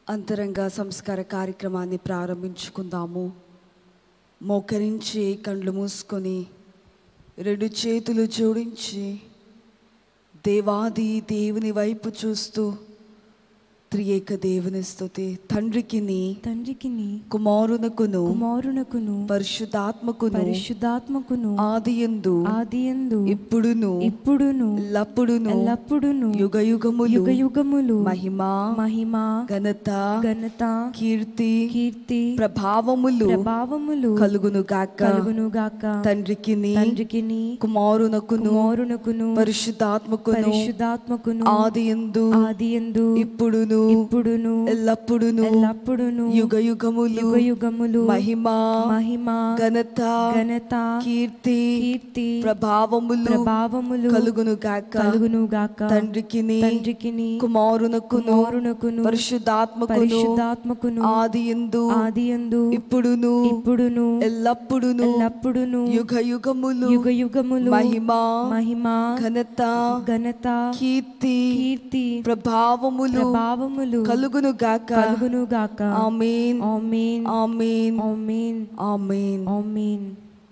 అంతరంగ సంస్కార కార్యక్రమాన్ని ప్రారంభించుకుందాము మోకరించి కళ్ళు మూసుకొని రెండు చేతులు జోడించి దేవాది దేవుని వైపు చూస్తూ త్రియేక దేవుని స్తుతి తండ్రికిని తండ్రికిని కుమారునకును కుమారునకును పరిశుద్ధాత్మకును పరిశుద్ధాత్మకును ఆదియందు ఆదియందు ఇప్పుడును ఇప్పుడును ఎల్లప్పుడును ఎల్లప్పుడును యుగ యుగములు యుగ యుగములు మహిమ మహిమ ఘనత ఘనత కీర్తి కీర్తి ప్రభావములు ప్రభావములు కలుగును గాక కలుగును గాక తండ్రికిని తండ్రికిని కుమారునకును కుమారునకును పరిశుద్ధాత్మకును పరిశుద్ధాత్మకును ఆదియందు ఆదియందు ఇప్పుడును ఇప్పుడును ఎల్లప్పుడును ఎల్లప్పుడును యుగ యుగములు యుగ యుగములు మహిమ మహిమ ఘనత ఘనత కీర్తి కీర్తి ప్రభావములు ప్రభావములు కలుగును గాక కలుగును గాక తండ్రికిని తండ్రికిని కుమారునకును కుమారునకును పరిశుద్ధాత్మకును పరిశుద్ధాత్మకును ఆదియందు ఆదియందు ఇప్పుడును ఇప్పుడును ఎల్లప్పుడును ఎల్లప్పుడును యుగ యుగములు యుగ యుగములు మహిమ మహిమ ఘనత ఘనత కీర్తి కీర్తి ప్రభావములు ప్రభావములు కలుగును గాక కలుగును గాక ఆమేన్ ఆమేన్ ఆమేన్ ఆమేన్ ఆమేన్ ఆమేన్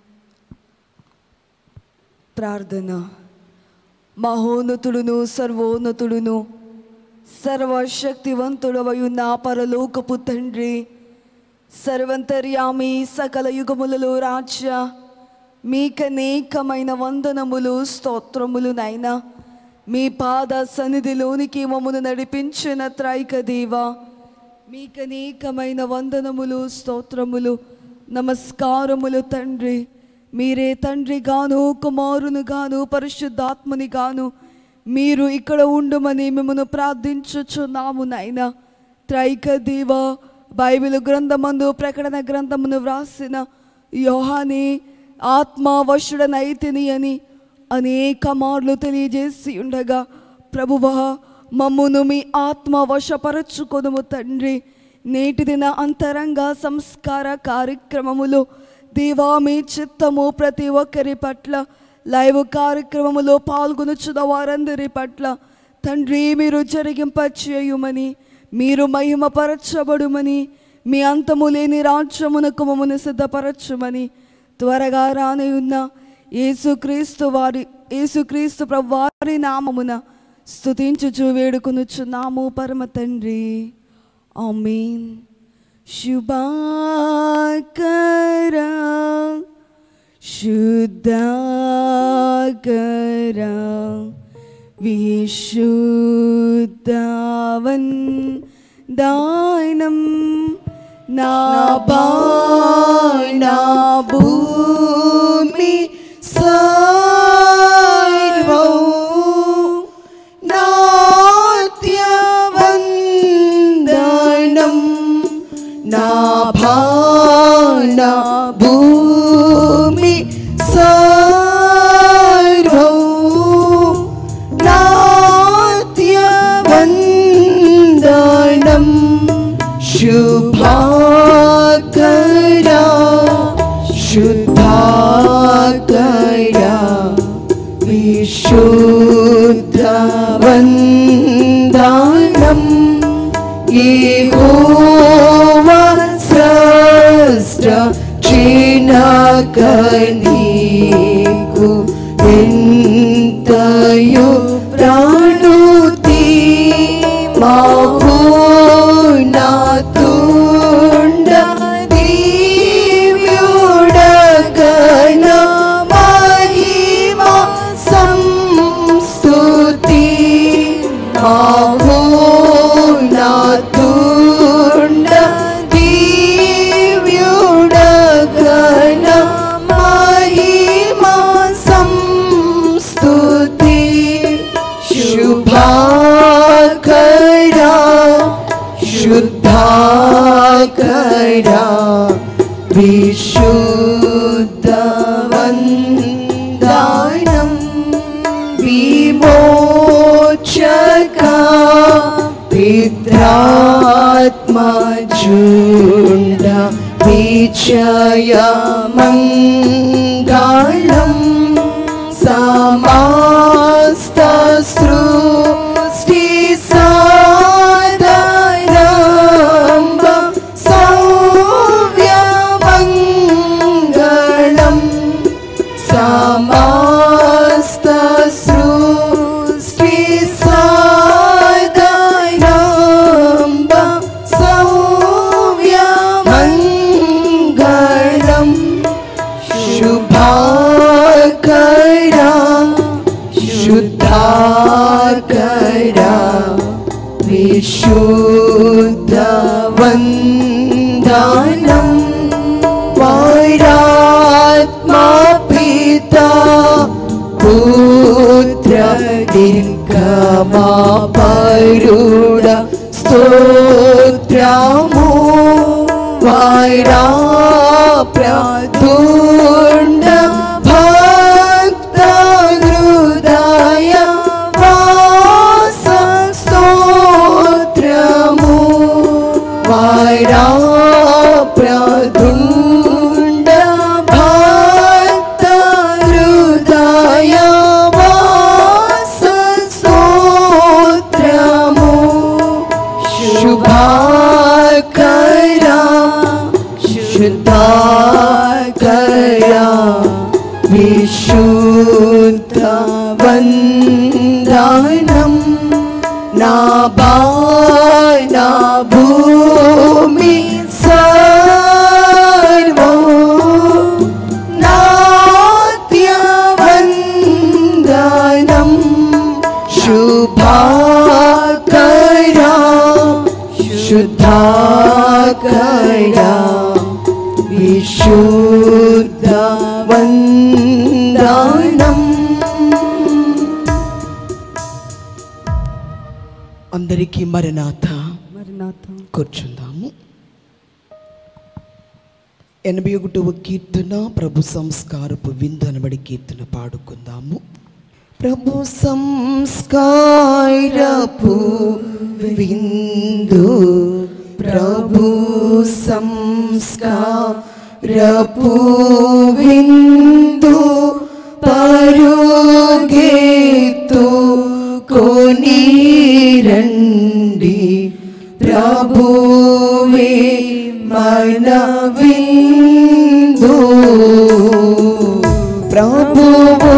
ప్రార్థన మహోన్నతుడును సర్వోన్నతుడును సర్వశక్తివంతుడవయు నా పరలోకపు తండ్రి సర్వంతర్యామి సకల యుగములలో రాజ్య మీకనేకమైన వందనములు స్తోత్రములు నైనా మీ పాద సన్నిధిలోనికి మమ్మను నడిపించిన త్రైక దేవా మీకనేకమైన వందనములు స్తోత్రములు నమస్కారములు తండ్రి మీరే తండ్రి గాను కుమారుని గాను పరిశుద్ధాత్మని గాను మీరు ఇక్కడ ఉండమని మిమ్మను ప్రార్థించుచున్నాము నాయన త్రైక దేవ బైబిల్ గ్రంథమందు ప్రకటన గ్రంథమును వ్రాసిన యోహాని ఆత్మవశుడనైతిని అని అనేక మార్లు తెలియజేసి ఉండగా ప్రభువా మమ్మును మీ ఆత్మ వశపరచుకొనుము తండ్రి నేటి దిన అంతరంగ సంస్కార కార్యక్రమములో దేవా మీ చిత్తము ప్రతి ఒక్కరి పట్ల లైవ్ కార్యక్రమములో పాల్గొనుచున్న వారందరి పట్ల తండ్రి మీరు జరిగింపచేయుమని మీరు మహిమపరచబడుమని మీ అంతము లేని రాజ్యమునకు మమ్మను సిద్ధపరచుమని త్వరగా రాని ఉన్న యేసుక్రీస్తు వారి యేసుక్రీస్తు ప్రభు వారి నామమున స్తుతించుచు వేడుకొనుచున్నాము పరమ తండ్రి ఆమేన్ శుభాకర శుద్ధాకర విశుద్ధవన్ దానం నా బాణ భూమి సర్వం నాట్యవందనం నా భాణ భూమి సర్వం నాట్యవందనం శుభాకరా శుద్ధాకరా విశుద్ధవందనం యెహోవా స్రష్ట చినకనీకు ఎంతయు ప్రాణుతి మహోన్నతుండ దివ్యుడగన మహిమ సంస్తుతి మహోన్నతుండ దివ్యుడగన మహిమ సంస్తుతి శుభాకరా శుద్ధాకరా విశుద్ధవందనం విమోచక పిత్రాత్మజుండ విజయమంగళం సమస్త సృష్టి సాధన विशुद्धवन्दनं वैरात्मा पिता पुत्र दीर्घमा परुड स्तोत्रमो वैरा प्रतुण्ड भक्त हृदय वास स्तोत्रमो वैरा प्रतुण्ड भक्त हृदय वास स्तोत्रमो शुभाकरा शुद्धाकरा विशुद्धवन्दनं नाबाना भूमि सर्वो नात्यवन्दनं शुभाकरा शुद्धाकरा విశుద్ధవందనం అందరికీ మరణాథ మరణాథ కూర్చుందాము ఎనభై ఒకటవ కీర్తన ప్రభు సంస్కారపు విందనబడి కీర్తన పాడుకుందాము ప్రభు సంస్కారపు విందు ప్రభు సంస్కారపు విందు పరుగేతు కొనిరండి ప్రభువే మన విందు ప్రభువు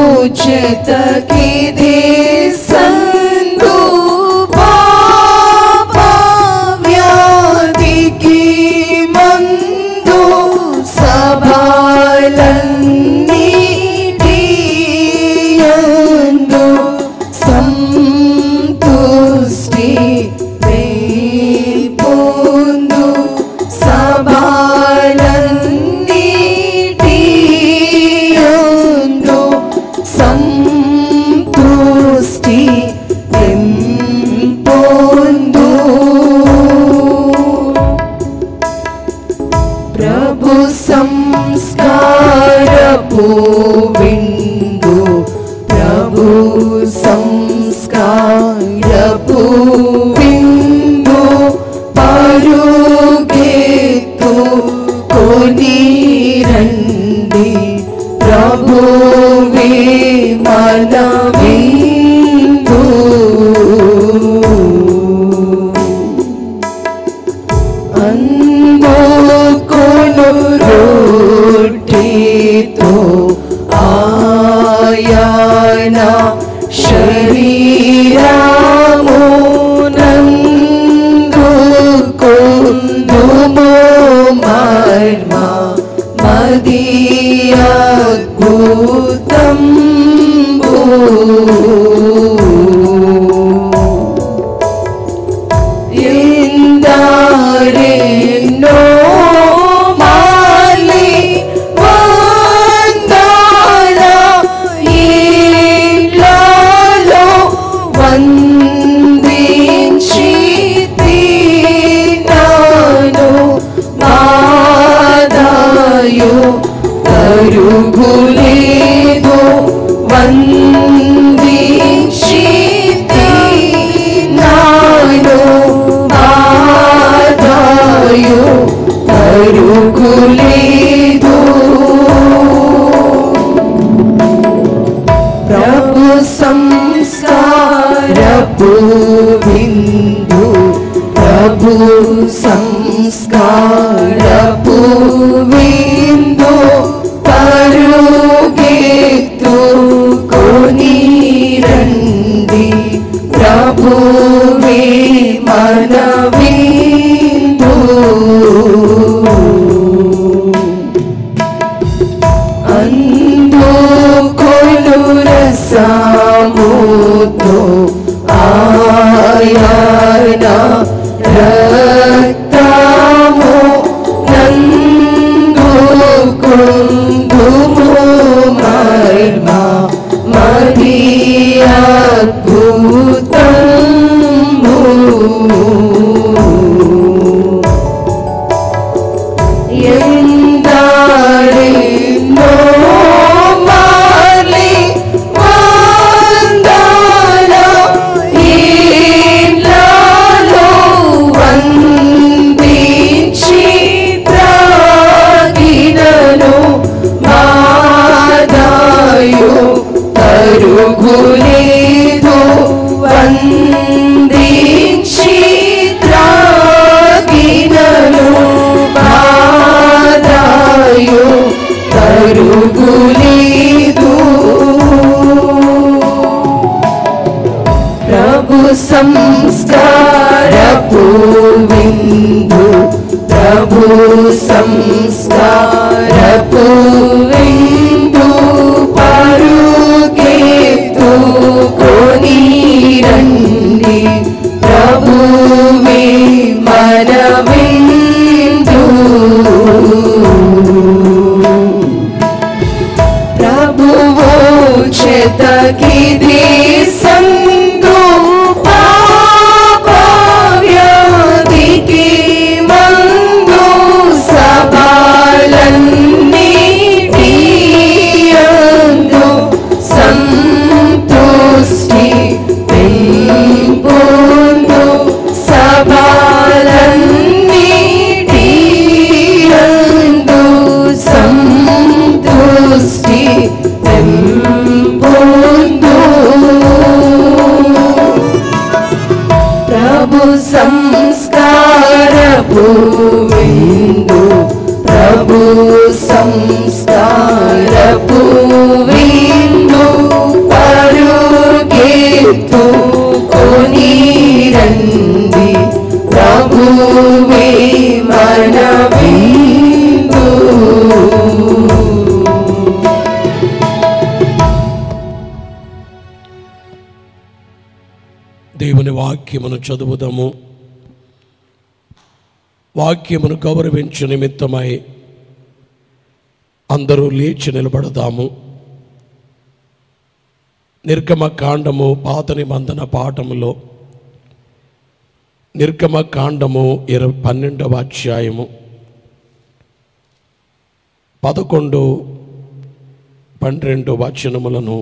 చేతకిదే సందు పాప వ్యాధికి మందు సభలన్నీటియందు సంతుష్టి పొందు సభలన్నీటియందు సంతుష్టి పొందు ప్రభు సంస్కారపు విందు ప్రభు సంస్కారపు విందు పరుగేతు కొనిరండి ప్రభువే మన విందు అందుకొను రొట్టెతో ఆయన శరీరమునందుకొందుము మర్మ మదియద్భుతంబు ఎందరెన్నో మాలి వందన ఇళ్ళలో వందించి తిన్నాను మాదాయు తరుగులేదు వందించి తిన్నాను మాదాయు తరుగులేదు ప్రభు సంస్కారపు విందు ప్రభు సంస్కారపు విందు పరుగెత్తు కొనిరండి ప్రభువే మన విందు అందుకొను రసముతో ఆయన సంస్కారపు విందు పరుగెత్తు కొని రండి ప్రభువే మన విందు ప్రభువు చేతకిది సందు పాపవ్యాధికి మందు సబాలన్నీటియందు సంతుష్టి పెంపొందు సబాలన్నీటియందు సంతుష్టి పెంపొందు ప్రభు సంస్కారపు విందు ప్రభు సంస్కారపు విందు పరుగెత్తు కొని రండి ప్రభువే మన విందు దేవుని వాక్యమును చదువుదాము వాక్యమును గౌరవించు నిమిత్తమై అందరూ లేచి నిలబడదాము నిర్గమ కాండము పాత నిబంధన పాఠములో నిర్గమ కాండము ఇరవై పన్నెండవ అధ్యాయము పదకొండు పన్నెండు వచనములను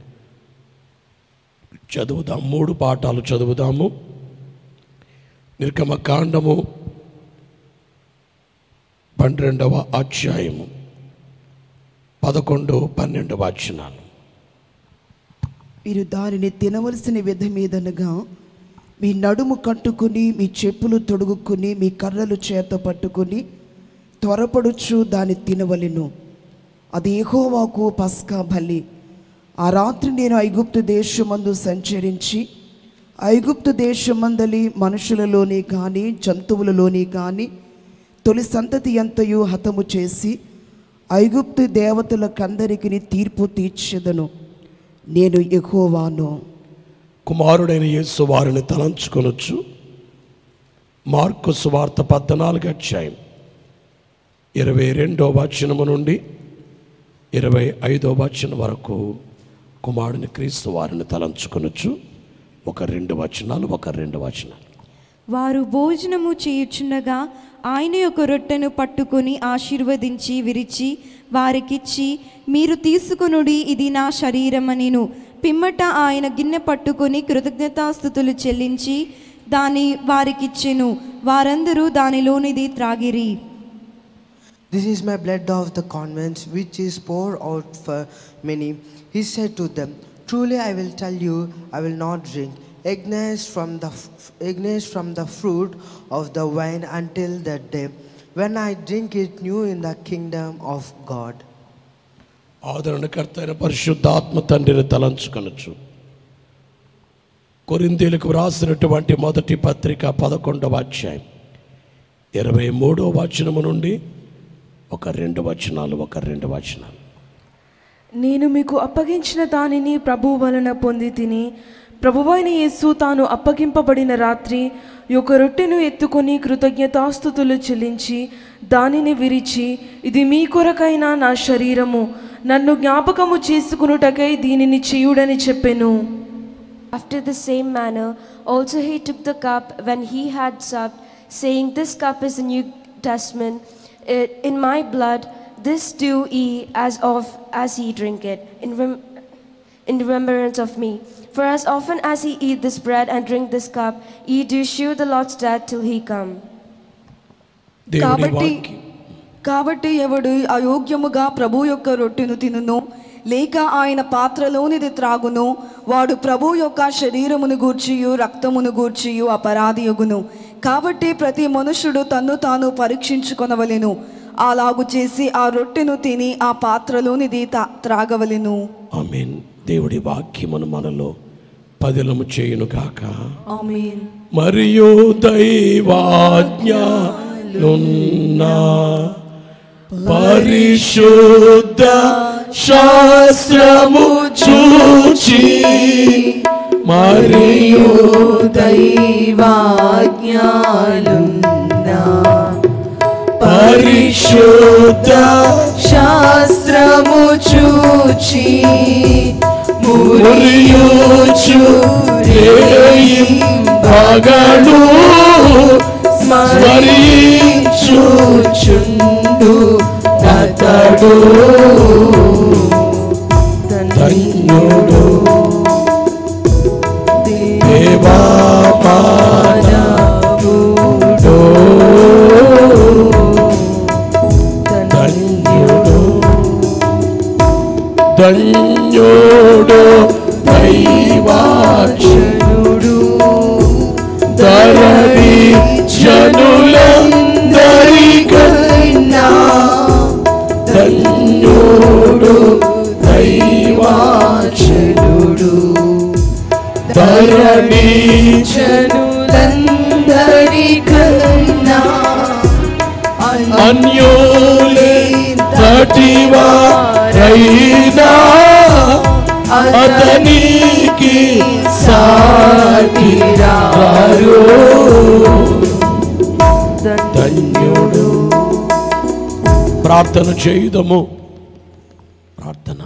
చదువుదాం మూడు పాఠాలు చదువుదాము నిర్గమ కాండము పన్నెండవ అధ్యాయము పదకొండు పన్నెండు వచనాలు మీరు దానిని తినవలసిన విధమేదనగా మీ నడుము కట్టుకుని మీ చెప్పులు తొడుగుకుని మీ కర్రలు చేత పట్టుకుని త్వరపడుచు దాన్ని తినవలెను అది యెహోవాకు పస్కా బలి ఆ రాత్రి నేను ఐగుప్తు దేశమందు సంచరించి ఐగుప్తు దేశమందలి మనుషులలోని కానీ జంతువులలోని కానీ తొలి సంతతి అంతయు హతము చేసి ఐగుప్తు దేవతలకందరికి తీర్పు తీర్చెదను నేను యెహోవాను కుమారుడైన యేసు వారిని తలంచుకొనొచ్చు మార్కు సువార్త పద్నాలుగు అధ్యాయం ఇరవై రెండో వచనము నుండి ఇరవై ఐదో వచనం వరకు కుమారుని క్రీస్తు వారిని తలంచుకొనొచ్చు ఒక రెండు వచనాలు ఒక రెండు వచనాలు వారు భోజనము చేయుచుండగా ఆయన యొక్క రొట్టెను పట్టుకొని ఆశీర్వదించి విరిచి వారికిచ్చి మీరు తీసుకొనుడి ఇది నా శరీరమనిను పిమ్మట ఆయన గిన్నె పట్టుకొని కృతజ్ఞతాస్థుతులు చెల్లించి దాని వారికిచ్చెను వారందరూ దానిలోనిది త్రాగిరి This is my blood of the convents, which is poured out for many. He said to them, Truly I will tell you, I will not drink agnes from the f- agnes from the fruit of the vine until that day, when I drink it new in the kingdom of God. ఆదరణకర్త అయిన పరిశుద్ధాత్మ తండ్రిని తలంచుకొనొచ్చు కొరిందీలకు వ్రాసినటువంటి మొదటి పత్రిక పదకొండవ అధ్యాయం ఇరవై మూడో వచనము నుండి ఒక రెండు వచనాలు ఒక రెండు వచనాలు నేను మీకు అప్పగించిన దానిని ప్రభువు వలన పొంది తిని ప్రభువైన యేసు తాను అప్పగింపబడిన రాత్రి యొక్క రొట్టెను ఎత్తుకొని కృతజ్ఞతాస్థుతులు చెల్లించి దానిని విరిచి ఇది మీ కొరకైన నా శరీరము నన్ను జ్ఞాపకము చేసుకునుటకై దీనిని చేయుడని చెప్పెను After the same manner, also he took the cup when he had supped, saying, This cup is the New Testament i- in my blood. This do ye as of as ye drink it, in, rem- in remembrance of me. For as often as ye eat this bread and drink this cup, ye do shew the Lord's death till he come. దేవుడి కాబట్టి వాక్యం కాబట్టి ఎవడు అయోగ్యముగా ప్రభు యొక్క రొట్టెను తినును లేక ఆయన పాత్రలోనిది త్రాగును వాడు ప్రభు యొక్క శరీరమును గూర్చియు రక్తమును గూర్చియు అపరాధియగును కాబట్టి ప్రతి మనుషుడు తన్ను తాను పరీక్షించుకొనవలెను అలాగు చేసి ఆ రొట్టెను తిని ఆ పాత్రలోనిది తా- త్రాగవలెను ఆమేన్ దేవుడి వాక్యమును మనలో పదిలము చేయును కాక ఆమేన్ మరియు దైవాజ్ఞ నున్నా పరిశుద్ధ శాస్త్రము చూచి మరియు దైవాజ్ఞాలున్నా పరిశుద్ధ శాస్త్రము చూచి మురియుచు పగలు స్మరించుచుండు అతడు ధన్యుడు దేవా మానవుడు ధన్యుడు ధన్యుడు దైవాక్షనుడు ధరణి జనులందరికన్నా ధన్యుడు దైవాక్షనుడు ధరణి జనులందరికన్నా అన్యోలే తటివారైనా అతనికి సాటి రారు ధన్యుడు ప్రార్థన చేయుదము ప్రార్థన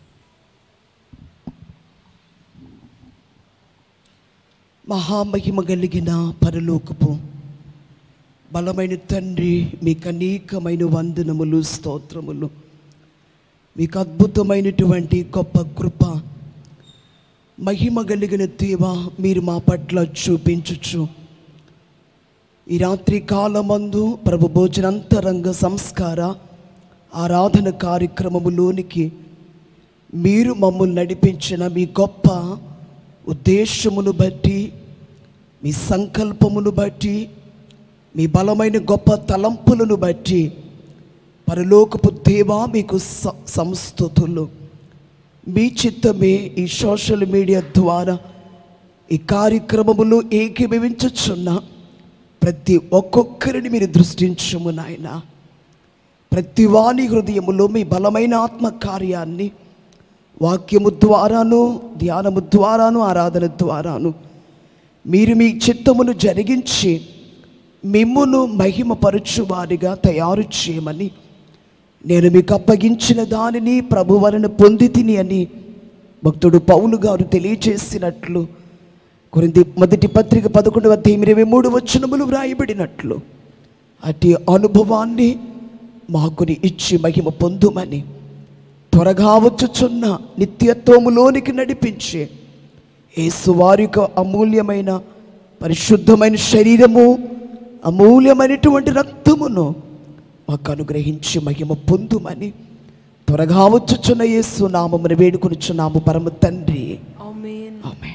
మహామహిమ కలిగిన పరలోకపు బలమైన తండ్రి మీకు అనేకమైన వందనములు స్తోత్రములు మీకు అద్భుతమైనటువంటి గొప్ప కృప మహిమ కలిగిన దేవ మీరు మా పట్ల చూపించుచు ఈ రాత్రి కాలమందు ప్రభు భోజనంతరంగ సంస్కార ఆరాధన కార్యక్రమములోనికి మీరు మమ్మల్ని నడిపించిన మీ గొప్ప ఉద్దేశమును బట్టి మీ సంకల్పమును బట్టి మీ బలమైన గొప్ప తలంపులను బట్టి పరలోకపు దేవా మీకు స- సంస్థుతులు మీ చిత్తమే ఈ సోషల్ మీడియా ద్వారా ఈ కార్యక్రమములు ఏకీభవించుచున్న ప్రతి ఒక్కొక్కరిని మీరు దృష్టించము నాయన ప్రతి వాణి హృదయములో మీ బలమైన ఆత్మ కార్యాన్ని వాక్యము ద్వారాను ధ్యానము ద్వారాను ఆరాధన ద్వారాను మీరు మీ చిత్తమును జరిగించి మిమ్మును మహిమపరచువారిగా తయారు చేయమని నేను మీకు అప్పగించిన దానిని ప్రభు వలన పొంది తిని అని భక్తుడు పౌలు గారు తెలియచేసినట్లు కొరింది మొదటి పత్రిక పదకొండవ అధ్యాయం ఇరవై మూడు వచనములు వ్రాయబడినట్లు అటు అనుభవాన్ని మాకుని ఇచ్చి మహిమ పొందుమని త్వరగా వచ్చుచున్న నిత్యత్వములోనికి నడిపించే యేసువారి యొక్క అమూల్యమైన పరిశుద్ధమైన శరీరము అమూల్యమైనటువంటి రక్తమును మాకు అనుగ్రహించి మహిమ పొందుమని త్వరగా వచ్చుచున్న యేసు నామమును వేడుకొనుచున్నాము పరమ తండ్రి ఆమేన్ ఆమె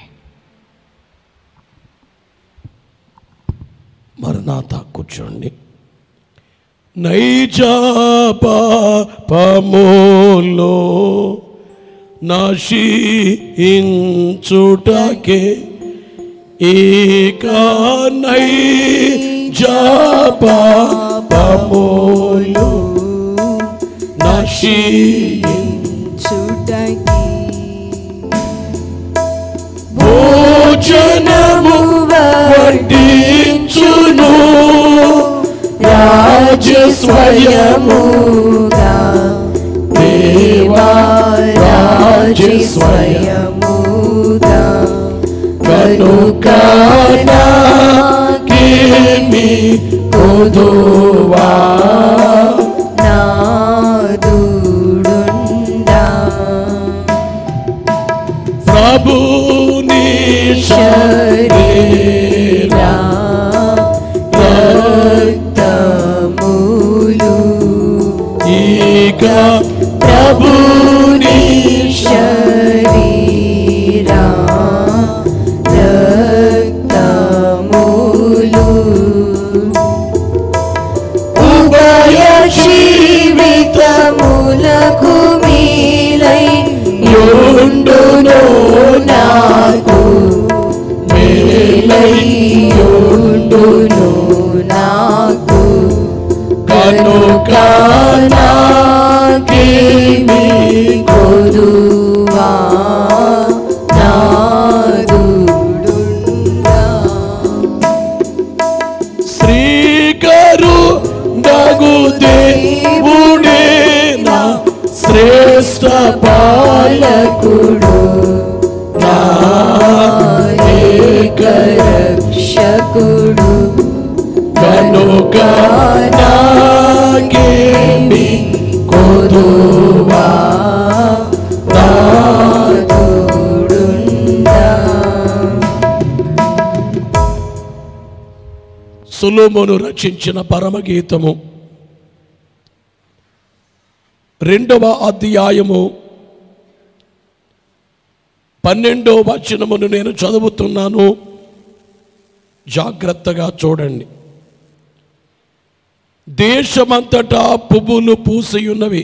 మరణాత కూర్చోండి నైజ పాపములో నశించుటకే ఇక నైజ పాపములు నశించుటకే భోజనము వడ్డించును రాజ స్వయముగా దేవా రాజ స్వయముగా కనుక నాకేమి కొదువా నాదుడుండా ప్రభుని శరీరా రక్తములు ఇక ప్రభుని శరీరా రక్తములు ఉభయ జీవితములకు మీలై యుండును నాకు మేలై యుండును నాకు కనుక నాకేమి కొదువా నాదుడుండా శ్రీకరు నగు దేవుడే నా శ్రేష్ఠ పాలకుడు రక్షకుడు కనుక నాకేమి కొదువా నాదుడుండా సులోమును రచించిన పరమగీతము రెండవ అధ్యాయము పన్నెండవ వచనమును నేను చదువుతున్నాను జాగ్రత్తగా చూడండి దేశమంతటా పువ్వులు పూసియున్నవి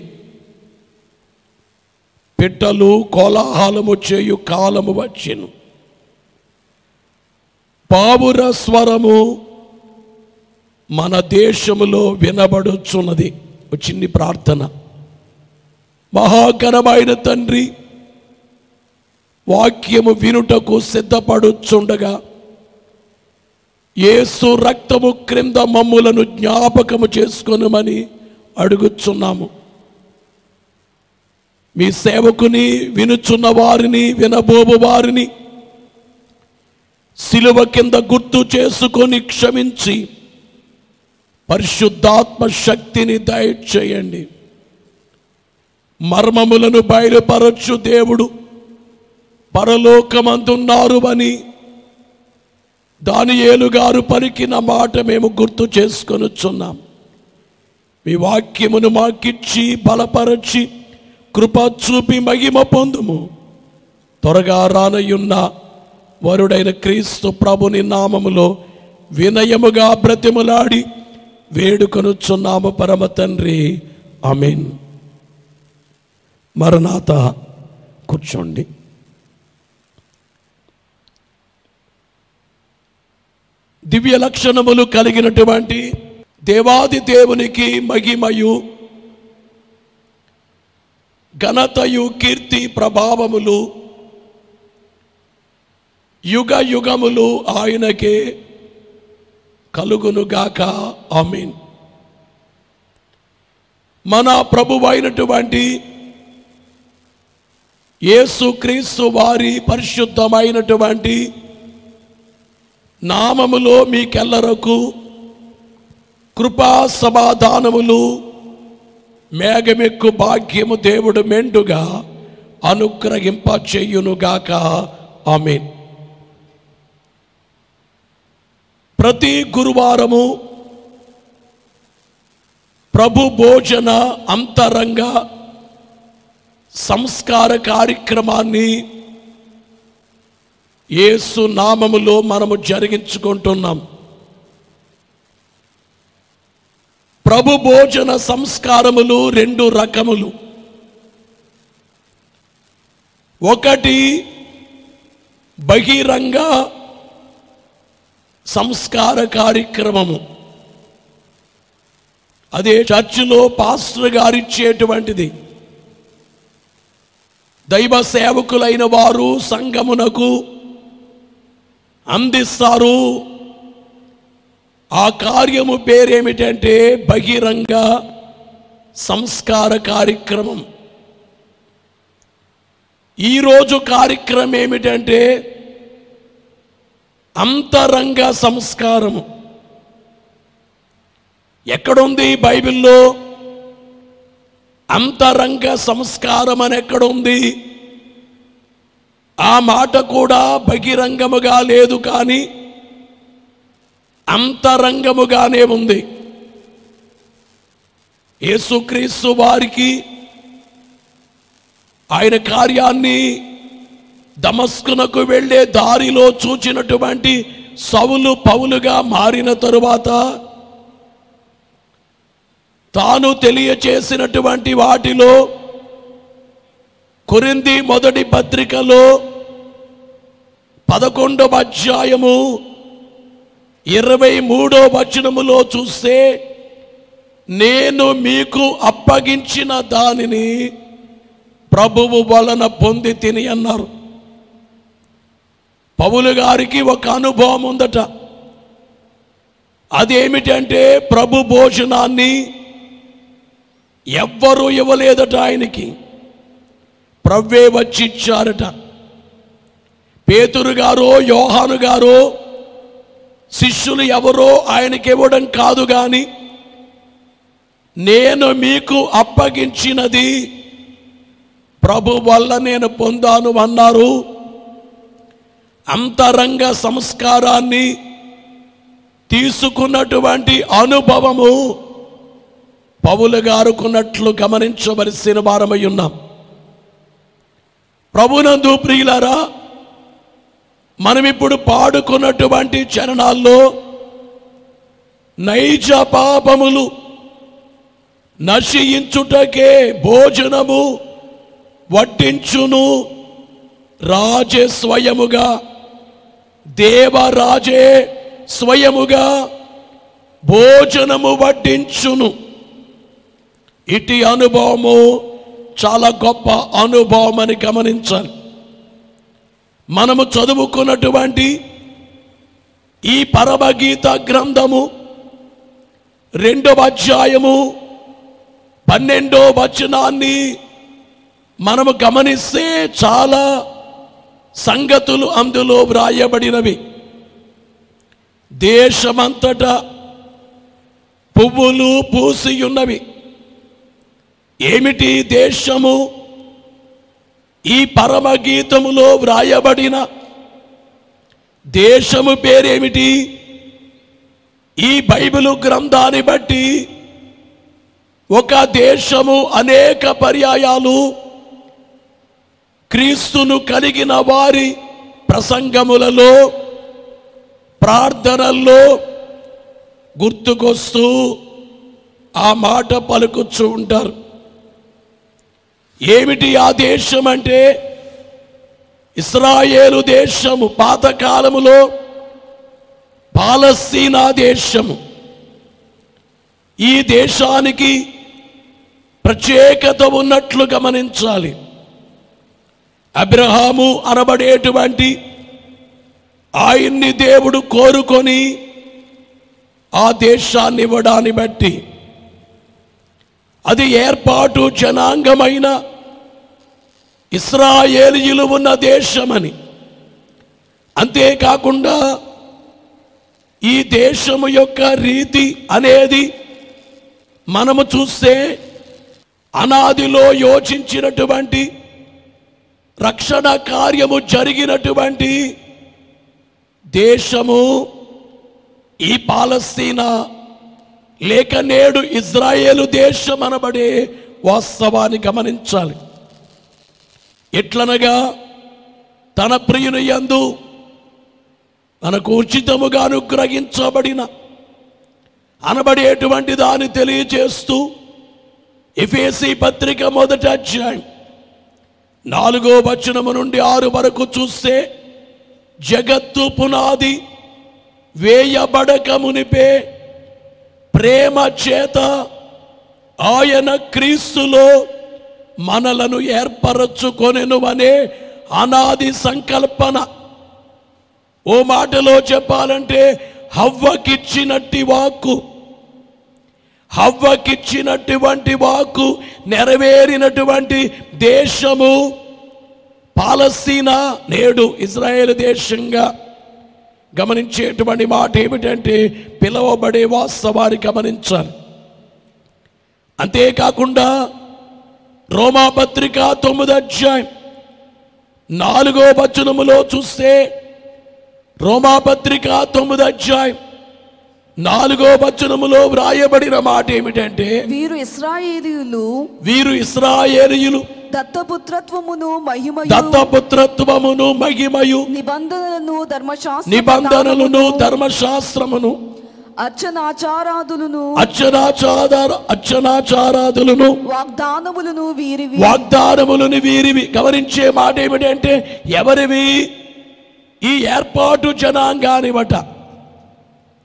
పిట్టలు కోలాహలము చేయు కాలము వచ్చెను పావుర స్వరము మన దేశములో వినబడుచున్నది ఒక చిన్ని ప్రార్థన మహాకరమైన తండ్రి వాక్యము వినుటకు సిద్ధపడుచుండగా యేసు రక్తము క్రింద మమ్ములను జ్ఞాపకము చేసుకొనమని అడుగుచున్నాము మీ సేవకుని వినుచున్న వారిని వినబోబు వారిని సిలువ కింద గుర్తు చేసుకొని క్షమించి పరిశుద్ధాత్మ శక్తిని దయచేయండి మర్మములను బయలుపరచు దేవుడు పరలోకమందున్నారు అని దానియేలు గారు పలికిన మాట మేము గుర్తు చేసుకొనుచున్నాం మీ వాక్యమును మాకిచ్చి బలపరచి కృప చూపి మహిమ పొందుము త్వరగా రానయున్న వరుడైన క్రీస్తు ప్రభుని నామములో వినయముగా బ్రతిములాడి వేడుకొనుచున్నాము పరమ తండ్రి అమీన్ మరణాత కూర్చోండి దివ్య లక్షణములు కలిగినటువంటి దేవాది దేవునికి మహిమయు ఘనతయు కీర్తి ప్రభావములు యుగ యుగములు ఆయనకే కలుగునుగాక ఆమీన్ మన ప్రభువైనటువంటి యేసుక్రీస్తు వారి పరిశుద్ధమైనటువంటి నామములో మీకెల్లరకు కృపా సమాధానములు మేఘమెక్కు భాగ్యము దేవుడు మెండుగా అనుగ్రహింప చెయ్యునుగాక ఆమెన్ ప్రతి గురువారము ప్రభు భోజన అంతరంగ సంస్కార కార్యక్రమాన్ని యేసు నామములో మనము జరిగించుకుంటున్నాం ప్రభు భోజన సంస్కారములు రెండు రకములు ఒకటి బహిరంగ సంస్కార కార్యక్రమము అదే చర్చిలో పాస్టర్ గారిచ్చేటువంటిది దైవ సేవకులైన వారు సంఘమునకు అందిస్తారు ఆ కార్యము పేరేమిటంటే బహిరంగ సంస్కార కార్యక్రమం ఈరోజు కార్యక్రమం ఏమిటంటే అంతరంగ సంస్కారము ఎక్కడుంది బైబిల్లో అంతరంగ సంస్కారం అని ఎక్కడుంది ఆ మాట కూడా బహిరంగముగా లేదు కానీ అంతరంగముగానే ఉంది యేసుక్రీస్తు వారికి ఆయన కార్యాన్ని దమస్కునకు వెళ్ళే దారిలో చూచినటువంటి సవులు పౌలుగా మారిన తరువాత తాను తెలియచేసినటువంటి వాటిలో కొరింది మొదటి పత్రికలో పదకొండవ అధ్యాయము ఇరవై మూడో వచనములో చూస్తే నేను మీకు అప్పగించిన దానిని ప్రభువు వలన పొంది తిని అన్నారు పౌలు గారికి ఒక అనుభవం ఉందట అదేమిటంటే ప్రభు భోజనాన్ని ఎవ్వరూ ఇవ్వలేదట ఆయనకి ప్రవ్వే వచ్చి ఇచ్చారట పేతురు గారో యోహాను గారో శిష్యులు ఎవరో ఆయనకి ఇవ్వడం కాదు కానీ నేను మీకు అప్పగించినది ప్రభు వల్ల నేను పొందాను అన్నారు అంతరంగ సంస్కారాన్ని తీసుకున్నటువంటి అనుభవము పౌలు గారుకున్నట్లు గమనించవలసిన వారమై ఉన్నాం ప్రభునందు ప్రియులారా మనం ఇప్పుడు పాడుకున్నటువంటి చరణాల్లో నైజ పాపములు నశించుటకే భోజనము వడ్డించును రాజే స్వయముగా దేవరాజే స్వయముగా భోజనము వడ్డించును ఇటు అనుభవము చాలా గొప్ప అనుభవం అని గమనించాలి మనము చదువుకున్నటువంటి ఈ పరమగీత గ్రంథము రెండవ అధ్యాయము పన్నెండో వచనాన్ని మనము గమనిస్తే చాలా సంగతులు అందులో వ్రాయబడినవి దేశమంతటా పువ్వులు పూసి ఉన్నవి ఏమిటి దేశము ఈ పరమగీతములో వ్రాయబడిన దేశము పేరేమిటి ఈ బైబిలు గ్రంథాన్ని బట్టి ఒక దేశము అనేక పర్యాయాలు క్రీస్తును కలిగిన వారి ప్రసంగములలో ప్రార్థనల్లో గుర్తుకొస్తూ ఆ మాట పలుకుచ్చు ఉంటారు ఏమిటి ఆ దేశం అంటే ఇస్రాయేలు దేశము పాతకాలములో పాలస్తీనా దేశము ఈ దేశానికి ప్రత్యేకత ఉన్నట్లు గమనించాలి అబ్రహాము అనబడేటువంటి ఆయన్ని దేవుడు కోరుకొని ఆ దేశాన్ని ఇవ్వడాన్ని బట్టి అది ఏర్పాటు జనాంగమైన ఇస్రాయేలీయులు ఉన్న దేశమని అంతేకాకుండా ఈ దేశము యొక్క రీతి అనేది మనము చూస్తే అనాదిలో యోచించినటువంటి రక్షణ కార్యము జరిగినటువంటి దేశము ఈ పాలస్తీనా లేక నేడు ఇజ్రాయేలు దేశం అనబడే వాస్తవాన్ని గమనించాలి ఎట్లనగా తన ప్రియుని యందు మనకు ఉచితముగా అనుగ్రహించబడిన అనబడేటువంటి దాన్ని తెలియజేస్తూ ఎఫేసి పత్రిక మొదటి అధ్యాయం నాలుగో వచనము నుండి ఆరు వరకు చూస్తే జగత్తు పునాది వేయబడక మునిపే ప్రేమ చేత ఆయన క్రీస్తులో మనలను ఏర్పరచుకొనెను అనే అనాది సంకల్పన ఓ మాటలో చెప్పాలంటే హవ్వకిచ్చినట్టి వాక్కు హవ్వకిచ్చినటువంటి వాక్కు నెరవేరినటువంటి దేశము పాలస్తీనా నేడు ఇజ్రాయేల్ దేశంగా గమనించేటువంటి మాట ఏమిటంటే పిలువబడే వాస్తవాన్ని గమనించాలి అంతేకాకుండా రోమాపత్రిక తొమ్మిది అధ్యాయం నాలుగో వచనములో చూస్తే రోమాపత్రిక తొమ్మిది అధ్యాయం నాలుగో వచనములో వ్రాయబడిన మాట ఏమిటంటే వీరు ఇస్రాయేలీయులు వీరు ఇస్రాయేలీయులు దత్తపుత్రత్వమును మహిమయు దత్తపుత్రత్వమును మహిమయు నిబంధనలను ధర్మశాస్త్ర నిబంధనలను ధర్మశాస్త్రమును అర్చనాచారాదులను అర్చనాచార అర్చనాచారాదులను వాగ్దానములను వీరివి వాగ్దానములను వీరివి గమనించే మాట ఏమిటంటే ఎవరివి ఈ ఏర్పాటు జనాంగానివట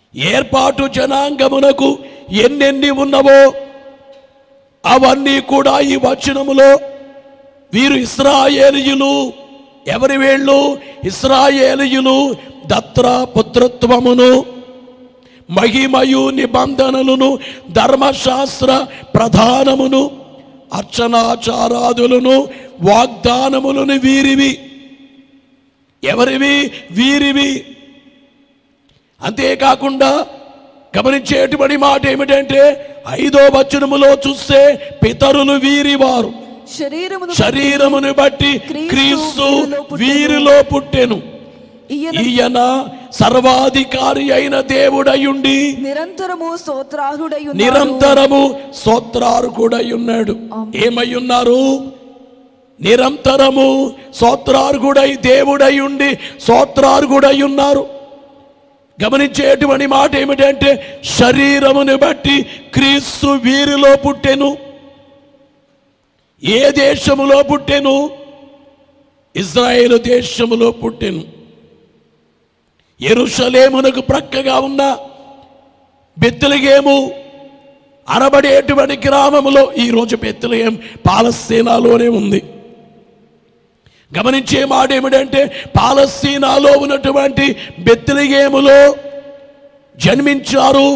ఏర్పాటు జనాంగమునకు ఎన్నెన్ని ఉన్నవో అవన్నీ కూడా ఈ వచనములో వీరు ఇస్రాయేలీయులు ఎవరి వేళ్ళు ఇస్రాయేలీయులు దత్ర పుత్రత్వమును మహిమయు నిబంధనలను ధర్మశాస్త్ర ప్రధానమును అర్చనాచారాదులను వాగ్దానములను వీరివి ఎవరివి వీరివి అంతేకాకుండా గమనించేటువంటి మాట ఏమిటంటే ఐదో వచనములో చూస్తే పితరులు వీరివారు శరీరమును శరీరమును బట్టి క్రీస్తు వీరిలో పుట్టెను ఈయన ఈయన సర్వాధికారి అయిన దేవుడయుండి నిరంతరము స్తోత్రార్హుడై ఉన్నాడు. నిరంతరము స్తోత్రార్హుడై ఉన్నాడు ఏమై ఉన్నారు నిరంతరము స్తోత్రార్హుడై దేవుడై ఉండి స్తోత్రార్హుడై ఉన్నారు గమనించేటువంటి మాట ఏమిటంటే శరీరమును బట్టి క్రీస్తు వీరిలో పుట్టెను ఏ దేశములో పుట్టెను ఇజ్రాయేలు దేశములో పుట్టెను ఎరుషలేమునకు ప్రక్కగా ఉన్న బెత్తలగేము అనబడేటువంటి గ్రామములో ఈరోజు బెత్తలగేం పాలస్తీనాలోనే ఉంది గమనించే మాట ఏమిటంటే పాలస్తీనాలో ఉన్నటువంటి బెత్తలగేములో జన్మించారు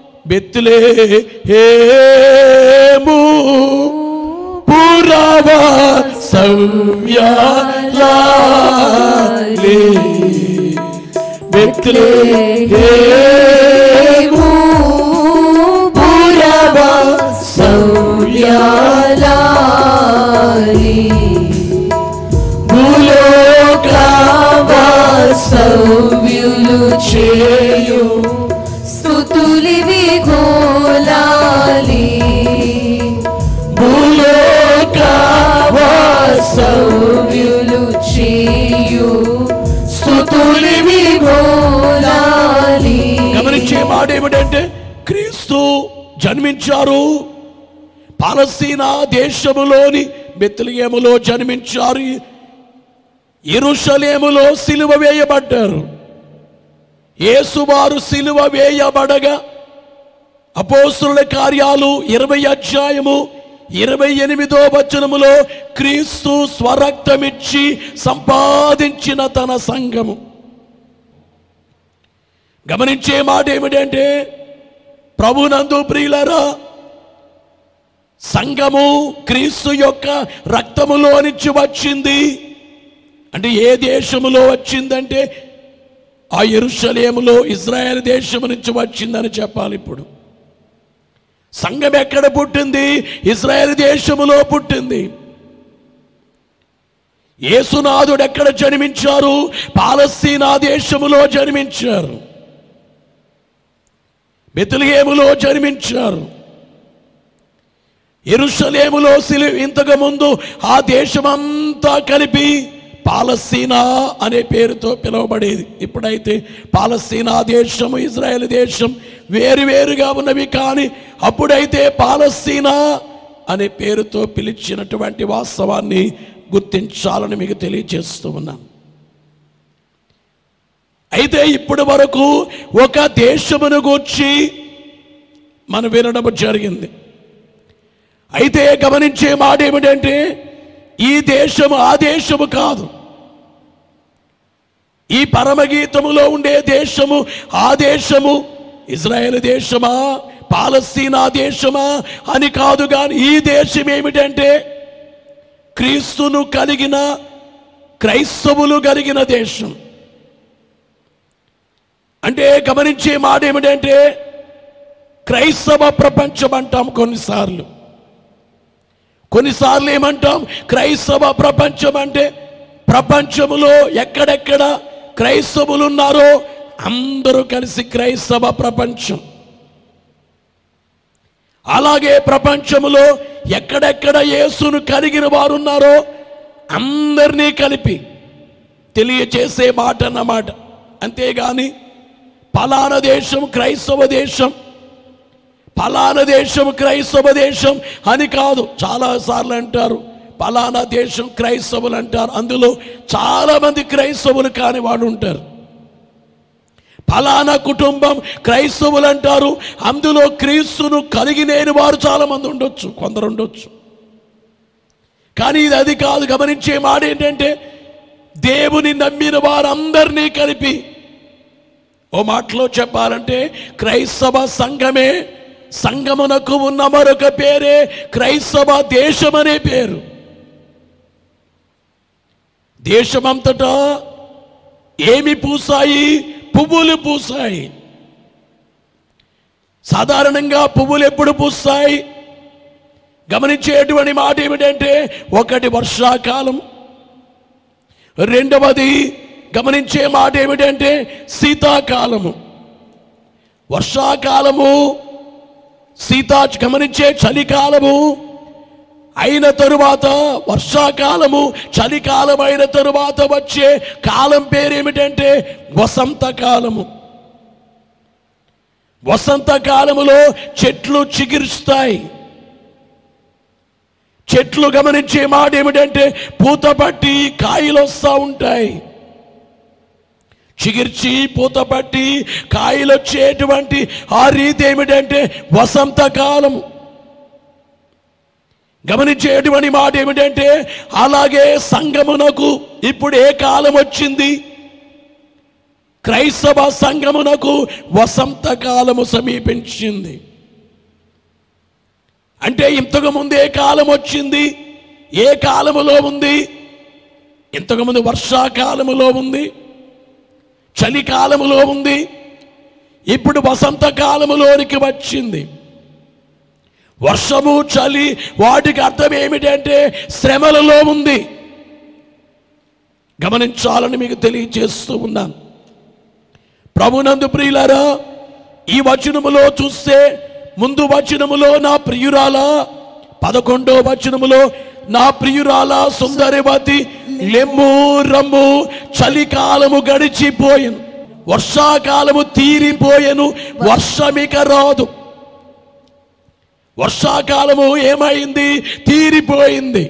బెత్తలేము పురవ సౌమ్యాలే బెత్లేహేము పురవ సౌర్యాలి భూలోకావాసవ్యులు చేయు స్థుతులివి గోలాలి భూలోకావాసవ్యులు చేయు స్థుతులివి గోలాలి గమనించే మాట ఏమిటంటే క్రీస్తు జన్మించారు పాలస్తీనా దేశములోని బెత్లెహేములో జన్మించారు ఎరుషలేములో సిలువ వేయబడ్డారు యేసువారు సిలువ వేయబడగా అపోస్తుల కార్యాలు ఇరవై అధ్యాయము ఇరవై ఎనిమిదో వచనములో క్రీస్తు స్వరక్తమిచ్చి సంపాదించిన తన సంఘము గమనించే మాట ఏమిటంటే ప్రభునందు ప్రియులరా సంఘము క్రీస్తు యొక్క రక్తములో నుంచి వచ్చింది అంటే ఏ దేశములో వచ్చిందంటే ఆ ఎరుషలేములో ఇజ్రాయెల్ దేశము నుంచి వచ్చిందని చెప్పాలి ఇప్పుడు సంఘం ఎక్కడ పుట్టింది ఇజ్రాయెల్ దేశములో పుట్టింది యేసునాథుడు ఎక్కడ జన్మించారు పాలస్తీనా దేశములో జన్మించారు బెతులహేములో జన్మించారు ఎరుషలేములో సిలి ఇంతకు ముందు ఆ దేశమంతా కలిపి పాలస్తీనా అనే పేరుతో పిలువబడేది ఇప్పుడైతే పాలస్తీనా దేశము ఇజ్రాయెల్ దేశం వేరువేరుగా ఉన్నవి కానీ అప్పుడైతే పాలస్తీనా అనే పేరుతో పిలిచినటువంటి వాస్తవాన్ని గుర్తించాలని మీకు తెలియజేస్తూ ఉన్నాను అయితే ఇప్పటి వరకు ఒక దేశమును గూర్చి మనం వినడం జరిగింది అయితే గమనించే మాట ఏమిటంటే ఈ దేశము ఆ దేశము కాదు ఈ పరమగీతములో ఉండే దేశము ఆ దేశము ఇజ్రాయెల్ దేశమా పాలస్తీనా దేశమా అని కాదు కానీ ఈ దేశం ఏమిటంటే క్రీస్తును కలిగిన క్రైస్తవులు కలిగిన దేశం అంటే గమనించే మాట ఏమిటంటే క్రైస్తవ ప్రపంచం అంటాం కొన్నిసార్లు కొన్నిసార్లు ఏమంటాం క్రైస్తవ ప్రపంచం అంటే ప్రపంచములో ఎక్కడెక్కడ క్రైస్తవులు ఉన్నారో అందరూ కలిసి క్రైస్తవ ప్రపంచం అలాగే ప్రపంచములో ఎక్కడెక్కడ యేసును కలిగిన వారు ఉన్నారో అందరినీ కలిపి తెలియచేసే మాట అన్నమాట అంతేగాని పలానా దేశం క్రైస్తవ దేశం పలానా దేశం క్రైస్తవ దేశం అని కాదు చాలా సార్లు అంటారు పలానా దేశం క్రైస్తవులు అంటారు అందులో చాలా మంది క్రైస్తవులు కాని వాడు ఉంటారు ఫలానా కుటుంబం క్రైస్తవులు అంటారు అందులో క్రీస్తును కలిగి లేని వారు చాలా మంది ఉండొచ్చు కొందరు ఉండొచ్చు కానీ ఇది అది కాదు గమనించే మాట ఏంటంటే దేవుని నమ్మిన వారందరినీ కలిపి ఓ మాటలో చెప్పాలంటే క్రైస్తవ సంఘమే సంఘమునకు ఉన్న మరొక పేరే క్రైస్తవ దేశమనే పేరు దేశమంతటా ఏమి పూసాయి పువ్వులు పూసాయి సాధారణంగా పువ్వులు ఎప్పుడు పూస్తాయి గమనించేటువంటి మాట ఏమిటంటే ఒకటి వర్షాకాలం రెండవది గమనించే మాట ఏమిటంటే శీతాకాలము వర్షాకాలము శీతా గమనించే చలికాలము అయిన తరువాత వర్షాకాలము చలికాలం అయిన తరువాత వచ్చే కాలం పేరు ఏమిటంటే వసంతకాలము వసంతకాలములో చెట్లు చిగురుస్తాయి చెట్లు గమనించే మాట ఏమిటంటే పూత పట్టి కాయలు వస్తూ ఉంటాయి చిగిర్చి పూత పట్టి కాయలు వచ్చేటువంటి ఆ రీతి ఏమిటంటే వసంతకాలం గమనించేటువంటి మాట ఏమిటంటే అలాగే సంగమునకు ఇప్పుడు ఏ కాలం వచ్చింది క్రైస్తవ సంఘమునకు వసంత కాలము సమీపించింది అంటే ఇంతకు ముందు ఏ కాలం వచ్చింది ఏ కాలములో ఉంది ఇంతకు ముందు వర్షాకాలములో ఉంది చలికాలములో ఉంది ఇప్పుడు వసంత కాలములోనికి వచ్చింది వర్షము చలి వాటికి అర్థం ఏమిటంటే శ్రమలలో ఉంది గమనించాలని మీకు తెలియజేస్తూ ఉన్నాను ప్రభునందు ప్రియులారా ఈ వచనములో చూస్తే ముందు వచనములో నా ప్రియురాల పదకొండో వచనములో నా ప్రియురాల సుందరివతి లెమ్ము రమ్ము చలికాలము గడిచిపోయెను వర్షాకాలము తీరిపోయెను వర్షమిక రాదు వర్షాకాలము ఏమైంది తీరిపోయింది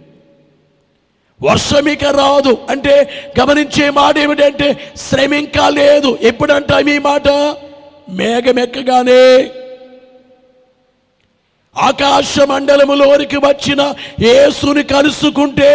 వర్షమిక రాదు అంటే గమనించే మాట ఏమిటంటే శ్రమ ఇంకా లేదు ఎప్పుడంటాం ఈ మాట మేఘమెక్కగానే ఆకాశ మండలములోనికి వచ్చిన యేసుని కలుసుకుంటే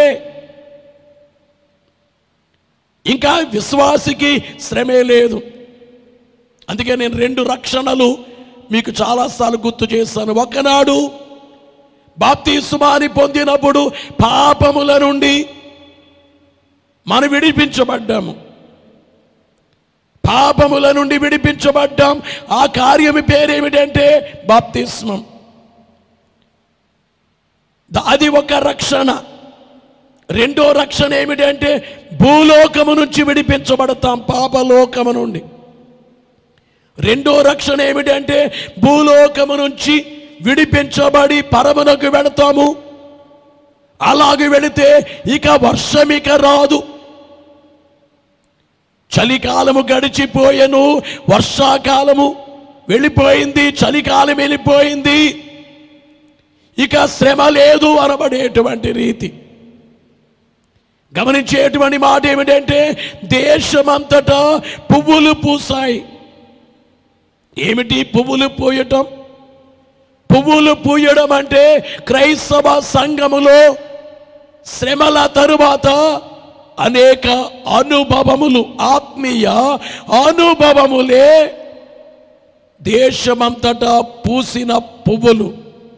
ఇంకా విశ్వాసికి శ్రమే లేదు అందుకే నేను రెండు రక్షణలు మీకు చాలాసార్లు గుర్తు చేస్తాను ఒకనాడు బాప్తీసుమాని పొందినప్పుడు పాపముల నుండి మనం విడిపించబడ్డాము పాపముల నుండి విడిపించబడ్డాం ఆ కార్యము పేరేమిటంటే బాప్తిస్మం ద- అది ఒక రక్షణ రెండో రక్షణ ఏమిటంటే భూలోకము నుంచి విడిపించబడతాం పాపలోకము నుండి రెండో రక్షణ ఏమిటంటే భూలోకము నుంచి విడిపించబడి పరమునకు వెళతాము అలాగే వెళితే ఇక వర్షం ఇక రాదు చలికాలము గడిచిపోయెను వర్షాకాలము వెళ్ళిపోయింది చలికాలం వెళ్ళిపోయింది ఇక శ్రమ లేదు అనబడేటువంటి రీతి గమనించేటువంటి మాట ఏమిటంటే దేశమంతటా పువ్వులు పూసాయి ఏమిటి పువ్వులు పూయటం పువ్వులు పూయడం అంటే క్రైస్తవ సంఘములో శ్రమల తరువాత అనేక అనుభవములు ఆత్మీయ అనుభవములే దేశమంతటా పూసిన పువ్వులు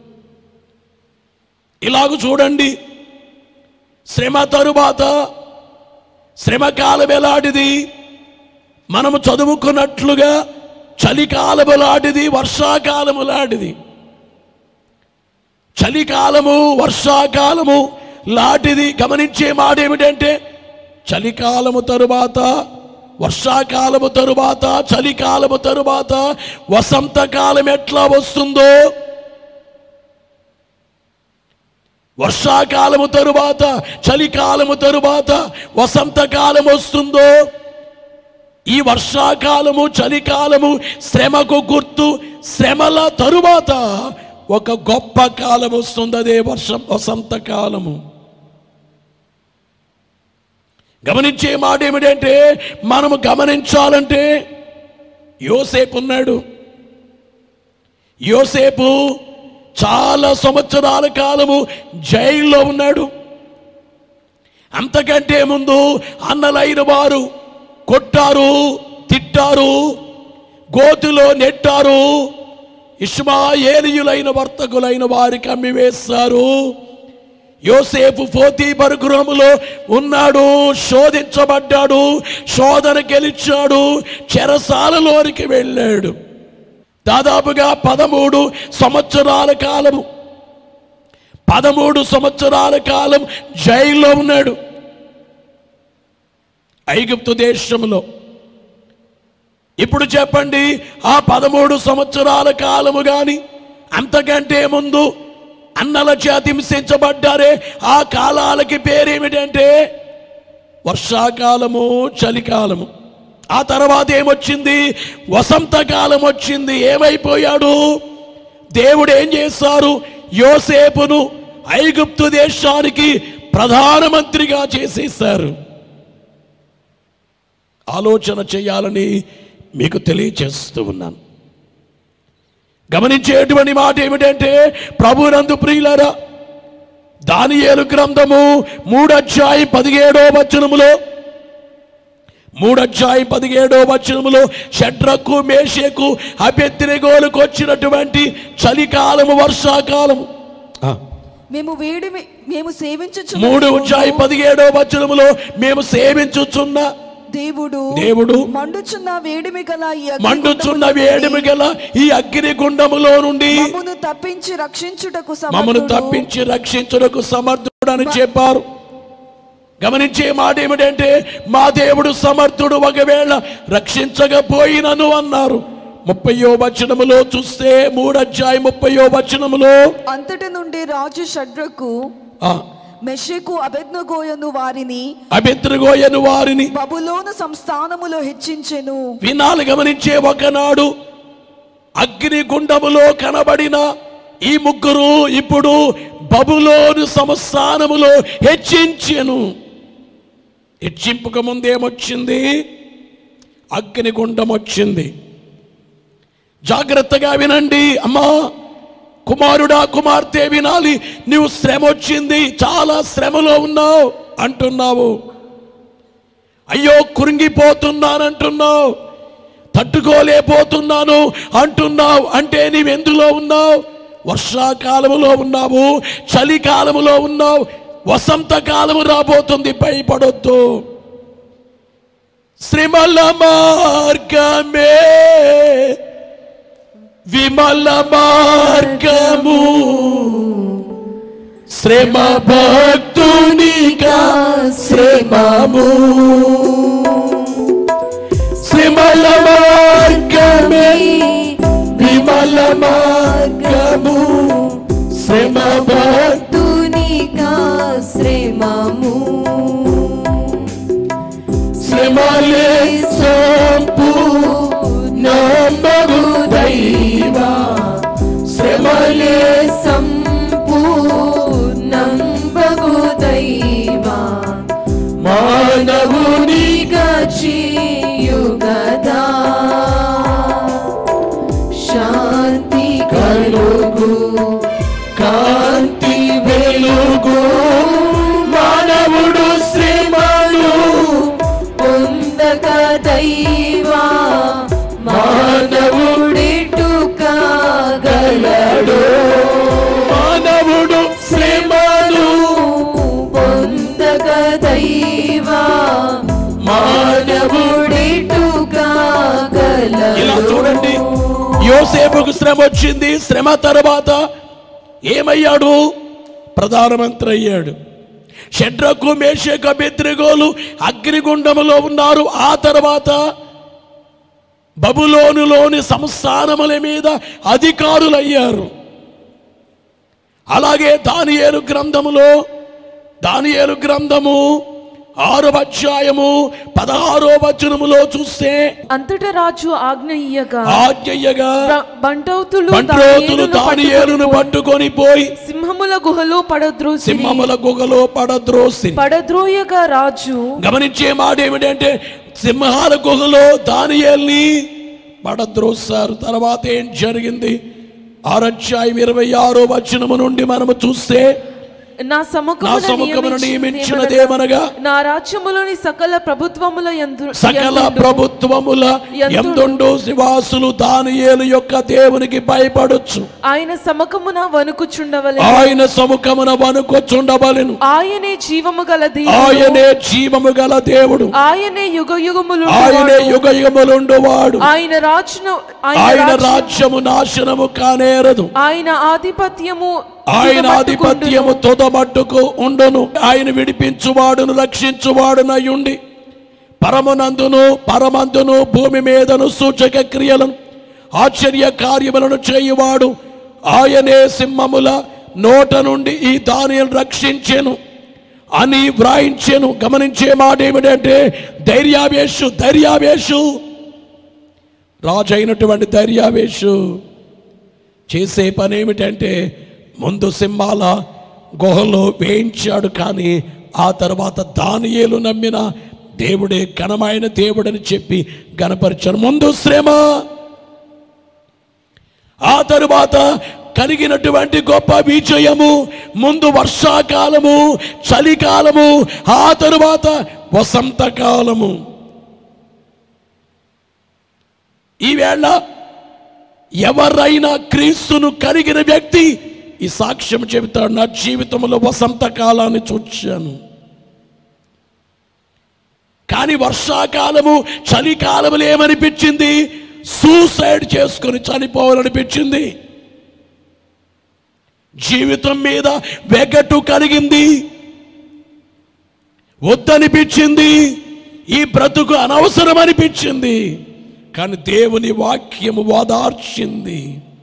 ఇలాగ చూడండి శ్రమ తరువాత శ్రమకాలం ఎలాంటిది మనము చదువుకున్నట్లుగా చలికాలము లాంటిది వర్షాకాలము లాంటిది చలికాలము వర్షాకాలము లాంటిది గమనించే మాట ఏమిటంటే చలికాలము తరువాత వర్షాకాలము తరువాత చలికాలము తరువాత వసంతకాలం ఎట్లా వస్తుందో వర్షాకాలము తరువాత చలికాలము తరువాత వసంతకాలం వస్తుందో ఈ వర్షాకాలము చలికాలము శ్రమకు గుర్తు శ్రమల తరువాత ఒక గొప్ప కాలం వస్తుంది అదే వర్షం వసంతకాలము గమనించే మాట ఏమిటంటే మనము గమనించాలంటే యోసేపు ఉన్నాడు యోసేపు చాలా సంవత్సరాల కాలము జైల్లో ఉన్నాడు అంతకంటే ముందు అన్నలైన వారు కొట్టారు తిట్టారు గోతులో నెట్టారు ఇష్మాయేలియులైన వర్తకులైన వారికి అమ్మివేశారు యోసేపు పోతీబర్ గృహములో ఉన్నాడు శోధించబడ్డాడు శోధన గెలిచాడు చెరసాలలోనికి వెళ్ళాడు దాదాపుగా పదమూడు సంవత్సరాల కాలము పదమూడు సంవత్సరాల కాలం జైల్లో ఉన్నాడు ఐగుప్తు దేశంలో ఇప్పుడు చెప్పండి ఆ పదమూడు సంవత్సరాల కాలము గాని అంతకంటే ముందు అన్నల చేత హింసించబడ్డారే ఆ కాలాలకి పేరేమిటంటే వర్షాకాలము చలికాలము ఆ తర్వాత ఏమొచ్చింది వసంతకాలం వచ్చింది ఏమైపోయాడు దేవుడు ఏం చేశారు యోసేపును ఐగుప్తు దేశానికి ప్రధానమంత్రిగా చేసేశారు ఆలోచన చేయాలని మీకు తెలియచేస్తూ ఉన్నాను గమనించేటువంటి మాట ఏమిటంటే ప్రభునందు ప్రియులరా దానియేలు గ్రంథము మూడధ్యాయం పదిహేడో వచనములో మూడధ్యాయం పదిహేడో వచనములో షడ్రకు మేషకు అభ్యర్థిగోలకు వచ్చినటువంటి చలికాలము వర్షాకాలము ఆ, మేము వేడి మేము సేవించు మూడు అధ్యాయం పదిహేడో వచనములో మేము సేవించుచున్న దేవుడు దేవుడు మండుచున్న వేడిమి గల ఈ అగ్నిగుండములో మండుచున్న నుండి వేడిమి గల ఈ అగ్ని గుండములో నుండి మమ్మును తప్పించి రక్షించుటకు మమ్మను సమర్థుడు. తప్పించి రక్షించుటకు సమర్థుడని చెప్పారు గమనించే మాట ఏమిటంటే మా దేవుడు సమర్థుడు ఒకవేళ రక్షించకపోయినను అన్నారు ముప్పయో వచనములో చూస్తే మూడు అధ్యాయం ముప్పయో వచనములో అంతటి నుండి రాజు షడ్రకు ఆ, మెషకు అబెద్నగోయను వారిని అభిత్రగోయను వారిని బబులోను సంస్థానములో హెచ్చించెను వినాలి గమనించే ఒకనాడు అగ్ని గుండములో కనబడిన ఈ ముగ్గురు ఇప్పుడు బబులోను సంస్థానములో హెచ్చించెను హెచ్చింపుక ముందేమొచ్చింది అగ్నిగుండం వచ్చింది జాగ్రత్తగా వినండి అమ్మా కుమారుడా కుమార్తె వినాలి నువ్వు శ్రమ వచ్చింది చాలా శ్రమలో ఉన్నావు అంటున్నావు అయ్యో కృంగిపోతున్నానంటున్నావు తట్టుకోలేకపోతున్నాను అంటున్నావు అంటే నీవెందులో ఉన్నావు వర్షాకాలములో ఉన్నావు చలికాలములో ఉన్నావు వసంత కాలము రాబోతుంది భయపడొద్దు శ్రీమల మార్గమే విమల మార్గము శ్రమ భక్తునిగా శ్రమము శ్రీమల మార్గమే విమల మార్గము శ్రమ భక్తు తునిగా శ్రమము శ్రమలే సంపు నమ్మగు దైవ శ్రమలే సంపూర్ణంబగు దైవా మానవుని గచియుగదా శాంతి కలుగు కాంతి వెలుగు మానవుడు శ్రమలు పొందక దైవా మానవుడిటు కాగలడు మానవుడు శ్రమలు పొందక దైవా మానవుడి మానవుడిటు కాగలడు ఇలా చూడండి యోసేపుకు శ్రమ వచ్చింది శ్రమ తర్వాత ఏమయ్యాడు ప్రధానమంత్రి అయ్యాడు షడ్రకు మేషకు అభిద్రిగోలు అగ్నిగుండములో ఉన్నారు ఆ తర్వాత బబులోనులోని సంస్థానముల మీద అధికారులయ్యారు అలాగే దానియేలు గ్రంథములో దానియేలు గ్రంథము ఆరో అధ్యాయము పదహారో వచనములో చూస్తే అంతటా రాజు ఆజ్ఞ ఇయ్యగా ఆజ్ఞయ్యగా బ- బంటౌతులు బంట్రోతులు దానియేలును దానియేలును పట్టుకొని పట్టుకొని పోయి సింహముల గుహలో పడద్రోసి సింహముల గుగలో పడద్రోసి పడద్రోయగా రాజు గమనించే మాట ఏమిటంటే సింహాల గుహలో దానియేల్ని పడద్రోసారు తర్వాత ఏం జరిగింది ఆరధ్యాయం ఇరవై ఆరో వచనము నుండి మనము చూస్తే నా సముఖమున నా సముఖమున నియమించినదేమనగా నా రాజ్యములోని సకల ప్రభుత్వముల యందు సకల యందుండు. ప్రభుత్వముల యందుండు. ఎందుండు నివాసులు దానియేలు యొక్క దేవునికి భయపడొచ్చు ఆయన సముఖమున వణుకుచుండవలె ఆయన సముఖమున వనుకొచ్చుండవలెను ఆయనే జీవము గల దేవుడు ఆయనే జీవము గల దేవుడు ఆయనే యుగ యుగములు ఆయనే యుగ యుగములుండువాడు ఆయన రాజును ఆయన రాజ్యం- రాజ్యము నాశనము కానేరదు ఆయన ఆధిపత్యము ఆయన తుదమట్టుకుండును. ఆధిపత్యము తుదమట్టుకు ఉండును ఆయన విడిపించువాడును రక్షించువాడునయుండి పరమనందును పరమందును భూమి మీదను సూచక క్రియలను ఆశ్చర్య కార్యములను చేయువాడు ఆయనే సింహముల నోట నుండి ఈ దానిని రక్షించెను అని వ్రాయించెను గమనించే మాట ఏమిటంటే ధైర్యావేశు ధైర్యావేశు రాజు అయినటువంటి ధైర్యావేశు చేసే పని ఏమిటంటే ముందు సింహాల గుహలో వేయించాడు కానీ ఆ తర్వాత దానియేలు నమ్మిన దేవుడే ఘనమైన దేవుడని చెప్పి గనపరిచాడు ముందు శ్రమ ఆ తరువాత కలిగినటువంటి గొప్ప విజయము ముందు వర్షాకాలము చలికాలము ఆ తరువాత వసంతకాలము ఈవేళ ఎవరైనా క్రీస్తును కలిగిన వ్యక్తి ఈ సాక్ష్యం చెబుతాడు నా జీవితంలో వసంత కాలాన్ని చూచాను కానీ వర్షాకాలము చలికాలములు ఏమనిపించింది సూసైడ్ చేసుకుని చనిపోవాలనిపించింది జీవితం మీద వెగటు కలిగింది వద్దనిపించింది ఈ బ్రతుకు అనవసరం అనిపించింది కానీ దేవుని వాక్యము ఓదార్చింది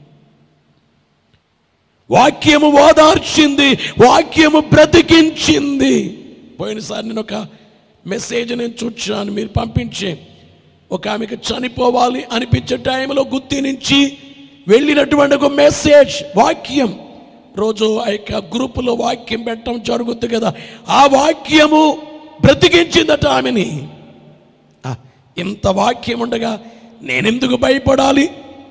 వాక్యము ఓదార్చింది వాక్యము బ్రతికించింది పోయినసారి నేను ఒక మెసేజ్ నేను చూచాను మీరు పంపించే ఒక ఆమెకు చనిపోవాలి అనిపించే టైంలో గుర్తి నుంచి వెళ్ళినటువంటి ఒక మెసేజ్ వాక్యం రోజు ఆ యొక్క గ్రూపులో వాక్యం పెట్టడం జరుగుతుంది కదా ఆ వాక్యము బ్రతికించిందట ఆమెని ఆ, ఇంత వాక్యం ఉండగా నేనెందుకు భయపడాలి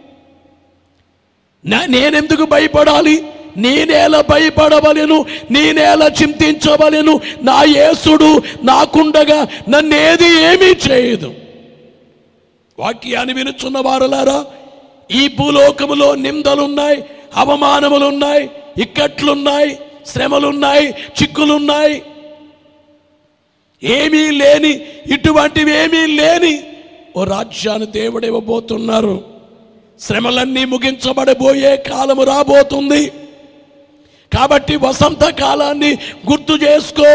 నా- నేనెందుకు భయపడాలి నేనేలా భయపడవలెను నేనేలా చింతించవలెను నా యేసుడు నాకుండగా నన్నేది ఏమీ చేయదు వాక్యాన్ని వినుచున్న వారులారా ఈ భూలోకములో నిందలున్నాయి అవమానములున్నాయి ఇక్కట్లున్నాయి శ్రమలున్నాయి చిక్కులున్నాయి ఏమీ లేని ఇటువంటివి ఏమీ లేని ఓ రాజ్యాన్ని దేవుడు ఇవ్వబోతున్నారు శ్రమలన్నీ ముగించబడబోయే కాలము రాబోతుంది కాబట్టి వసంత కాలాన్ని గుర్తు చేసుకో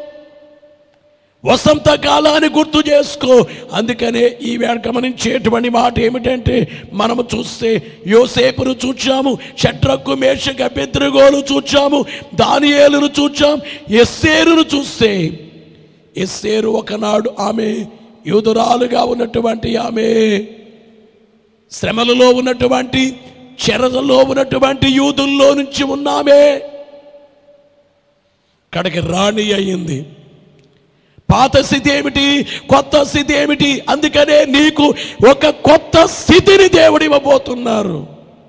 వసంత కాలాన్ని గుర్తు చేసుకో అందుకనే ఈ వేళ గమనించేటువంటి మాట ఏమిటంటే మనము చూస్తే యోసేపును చూచాము షట్రకు మేషక బెద్రగోలు చూచాము దానియేలును చూచాం ఎస్సేరును చూస్తే ఎస్సేరు ఒకనాడు ఆమె యూదురాలుగా ఉన్నటువంటి ఆమె శ్రమలలో ఉన్నటువంటి చెరలో ఉన్నటువంటి యూదుల్లో నుంచి ఉన్నామే కడకి రాణి అయింది పాత స్థితి ఏమిటి కొత్త స్థితి ఏమిటి అందుకనే నీకు ఒక కొత్త స్థితిని దేవుడు ఇవ్వబోతున్నారు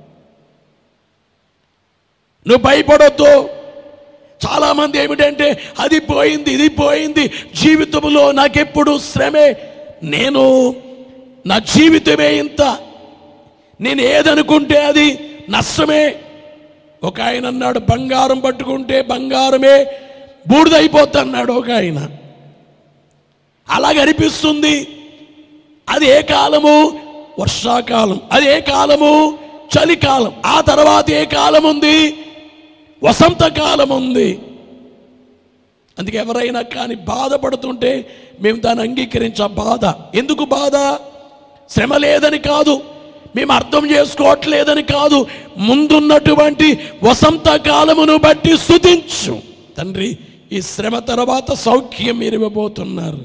నువ్వు భయపడొద్దు చాలా మంది ఏమిటంటే అది పోయింది ఇది పోయింది జీవితంలో నాకెప్పుడు శ్రమే నేను నా జీవితమే ఇంత నేను ఏదనుకుంటే అది నష్టమే ఒక ఆయన అన్నాడు బంగారం పట్టుకుంటే బంగారమే బూడిదైపోద్ది అన్నాడు ఒక ఆయన అలాగ అనిపిస్తుంది అది ఏ కాలము వర్షాకాలం అది ఏ కాలము చలికాలం ఆ తర్వాత ఏ కాలం ఉంది వసంత కాలం ఉంది అందుకే ఎవరైనా కానీ బాధపడుతుంటే మేము దాన్ని అంగీకరించా బాధ ఎందుకు బాధ శ్రమ లేదని కాదు మేము అర్థం చేసుకోవట్లేదని కాదు ముందున్నటువంటి వసంత కాలమును బట్టి స్థుతించు తండ్రి ఈ శ్రమ తర్వాత సౌఖ్యం మీరు ఇవ్వబోతున్నారు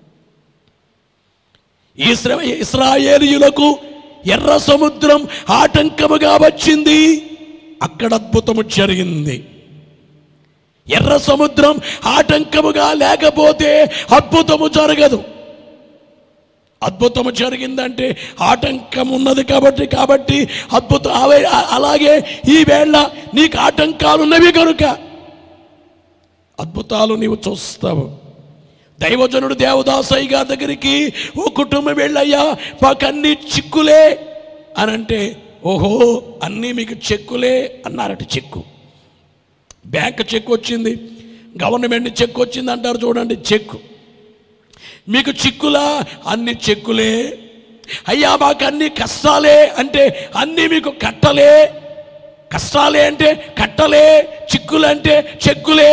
ఈ శ్రమ ఇస్రాయేలీయులకు ఎర్ర సముద్రం ఆటంకముగా వచ్చింది అక్కడ అద్భుతము జరిగింది ఎర్ర సముద్రం ఆటంకముగా లేకపోతే అద్భుతము జరగదు అద్భుతం జరిగిందంటే ఆటంకం ఉన్నది కాబట్టి కాబట్టి అద్భుతం అవే అలాగే ఈ వేళ నీకు ఆటంకాలు ఉన్నవి కనుక అద్భుతాలు నీవు చూస్తావు దైవజనుడు దేవదాసయ్య గారి దగ్గరికి ఓ కుటుంబం వెళ్ళయ్యా మాకన్నీ చిక్కులే అని అంటే ఓహో అన్నీ మీకు చెక్కులే అన్నారట చెక్కు బ్యాంక్ చెక్ వచ్చింది గవర్నమెంట్ చెక్ వచ్చింది అంటారు చూడండి చెక్కు మీకు చిక్కులా అన్ని చెక్కులే అయ్యా మాకు అన్ని కష్టాలే అంటే అన్నీ మీకు కట్టలే కష్టాలే అంటే కట్టలే చిక్కులంటే చెక్కులే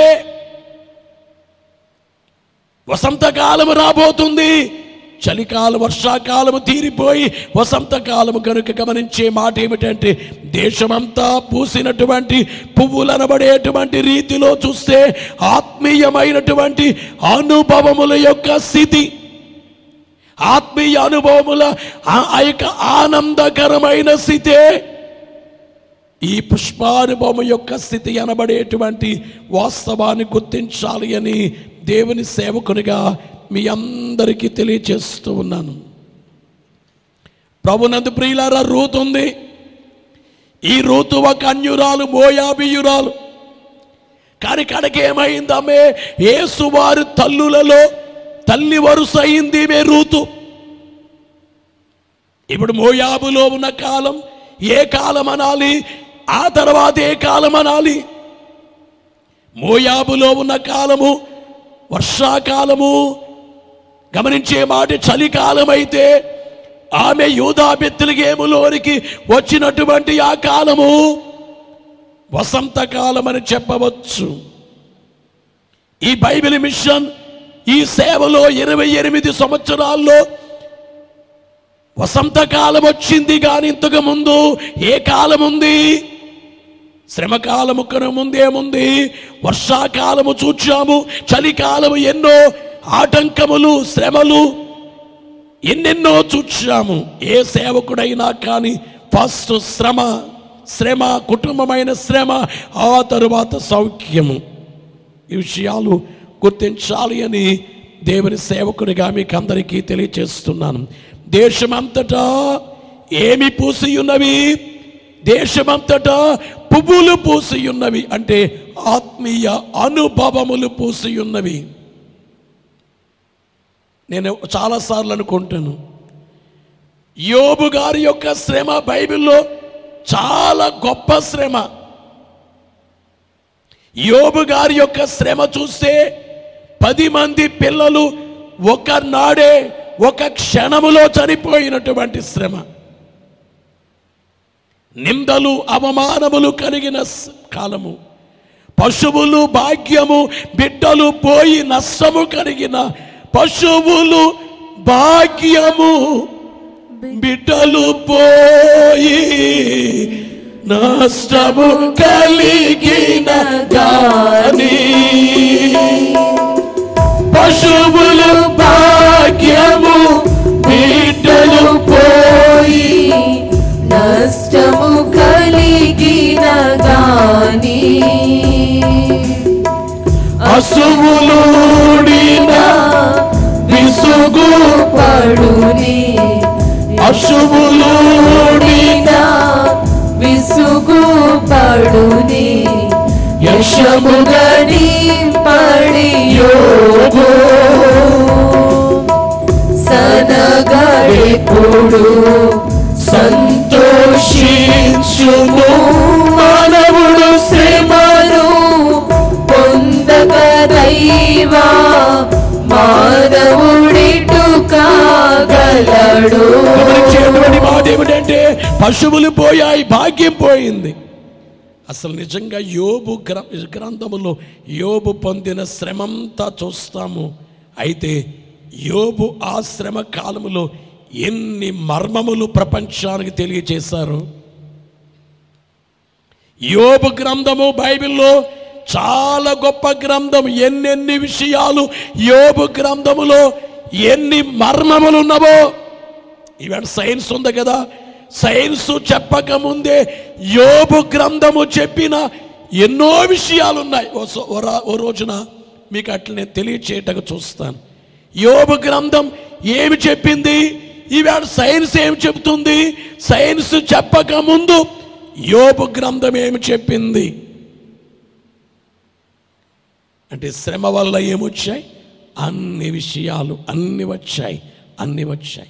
వసంతకాలము రాబోతుంది చలికాలం వర్షాకాలము తీరిపోయి వసంతకాలము కనుక గమనించే మాట ఏమిటంటే దేశమంతా పూసినటువంటి పువ్వులు అనబడేటువంటి రీతిలో చూస్తే ఆత్మీయమైనటువంటి అనుభవముల యొక్క స్థితి ఆత్మీయ అనుభవముల ఆ- ఆ యొక్క ఆనందకరమైన స్థితే ఈ పుష్పానుభవం యొక్క స్థితి అనబడేటువంటి వాస్తవాన్ని గుర్తించాలి అని దేవుని సేవకునిగా మీ అందరికీ తెలియచేస్తూ ఉన్నాను ప్రభునందు ప్రియులారా రూతు ఉంది ఈ రూతు ఒక అన్యురాలు మోయాబియురాలు కానీ కడకి ఏమైందమ్మే ఏసువారి తల్లులలో తల్లి వరుస అయింది ఈమె రూతు ఇప్పుడు మోయాబులో ఉన్న కాలం ఏ కాలం అనాలి ఆ తర్వాత ఏ కాలం అనాలి మోయాబులో ఉన్న కాలము వర్షాకాలము గమనించే మాట చలికాలం అయితే ఆమె యూదా బెత్తిలిగేములోనికి వచ్చినటువంటి ఆ కాలము వసంతకాలం అని చెప్పవచ్చు ఈ బైబిల్ మిషన్ ఈ సేవలో ఇరవై ఎనిమిది సంవత్సరాల్లో వసంతకాలం వచ్చింది కానీ ఇంతకు ముందు ఏ కాలం ఉంది శ్రమకాలము కను ముందేముంది వర్షాకాలము చూచాము చలికాలము ఎన్నో ఆటంకములు శ్రమలు ఎన్నెన్నో చూచాము ఏ సేవకుడైనా కానీ ఫస్ట్ శ్రమ శ్రమ కుటుంబమైన శ్రమ ఆ తరువాత సౌఖ్యము ఈ విషయాలు గుర్తించాలి అని దేవుని సేవకుడిగా మీకు అందరికీ తెలియచేస్తున్నాను దేశమంతటా ఏమి పూసి ఉన్నవి దేశమంతటా పువ్వులు పూసి ఉన్నవి అంటే ఆత్మీయ అనుభవములు పూసి ఉన్నవి నేను చాలాసార్లు అనుకుంటాను యోబు గారి యొక్క శ్రమ బైబిల్లో చాలా గొప్ప శ్రమ యోబు గారి యొక్క శ్రమ చూస్తే పది మంది పిల్లలు ఒక నాడే ఒక క్షణములో చనిపోయినటువంటి శ్రమ నిందలు అవమానములు కలిగిన స్- కాలము పశువులు భాగ్యము బిడ్డలు పోయి నష్టము కలిగిన పశువులు భాగ్యము బిడ్డలు పోయి నష్టము కలిగిన గాని పశువులు భాగ్యము బిడ్డలు పోయి నష్టము కలిగిన గాని అసువులుడిన విసుగు పడుని అశువులుడిన విసుగు పడుని యశముగని పడియోగో సనగడెప్పుడు సంతోషించుము మానవుడు శ్రమను పొందక దైవా మానవుడిటు కాగలడు గమనించేటువంటి మాట ఏమిటంటే పశువులు పోయాయి భాగ్యం పోయింది అసలు నిజంగా యోబు గ్ర గ్రంథములో యోబు పొందిన శ్రమంతా చూస్తాము అయితే యోబు ఆ శ్రమ కాలములో ఎన్ని మర్మములు ప్రపంచానికి తెలియచేశారు యోబు గ్రంథము బైబిల్లో చాలా గొప్ప గ్రంథం ఎన్నెన్ని విషయాలు యోబు గ్రంథములో ఎన్ని మర్మములు ఉన్నవో ఈవేళ సైన్స్ ఉంది కదా సైన్స్ చెప్పక ముందే యోబు గ్రంథము చెప్పిన ఎన్నో విషయాలు ఉన్నాయి ఓ సో- ఓ రా- ఓ రోజున మీకు అట్లా నేను తెలియచేయటకు చూస్తాను యోబు గ్రంథం ఏమి చెప్పింది ఈవేళ సైన్స్ ఏమి చెబుతుంది సైన్స్ చెప్పక ముందు యోబు గ్రంథం ఏమి చెప్పింది అంటే శ్రమ వల్ల ఏమొచ్చాయి అన్ని విషయాలు అన్ని వచ్చాయి అన్ని వచ్చాయి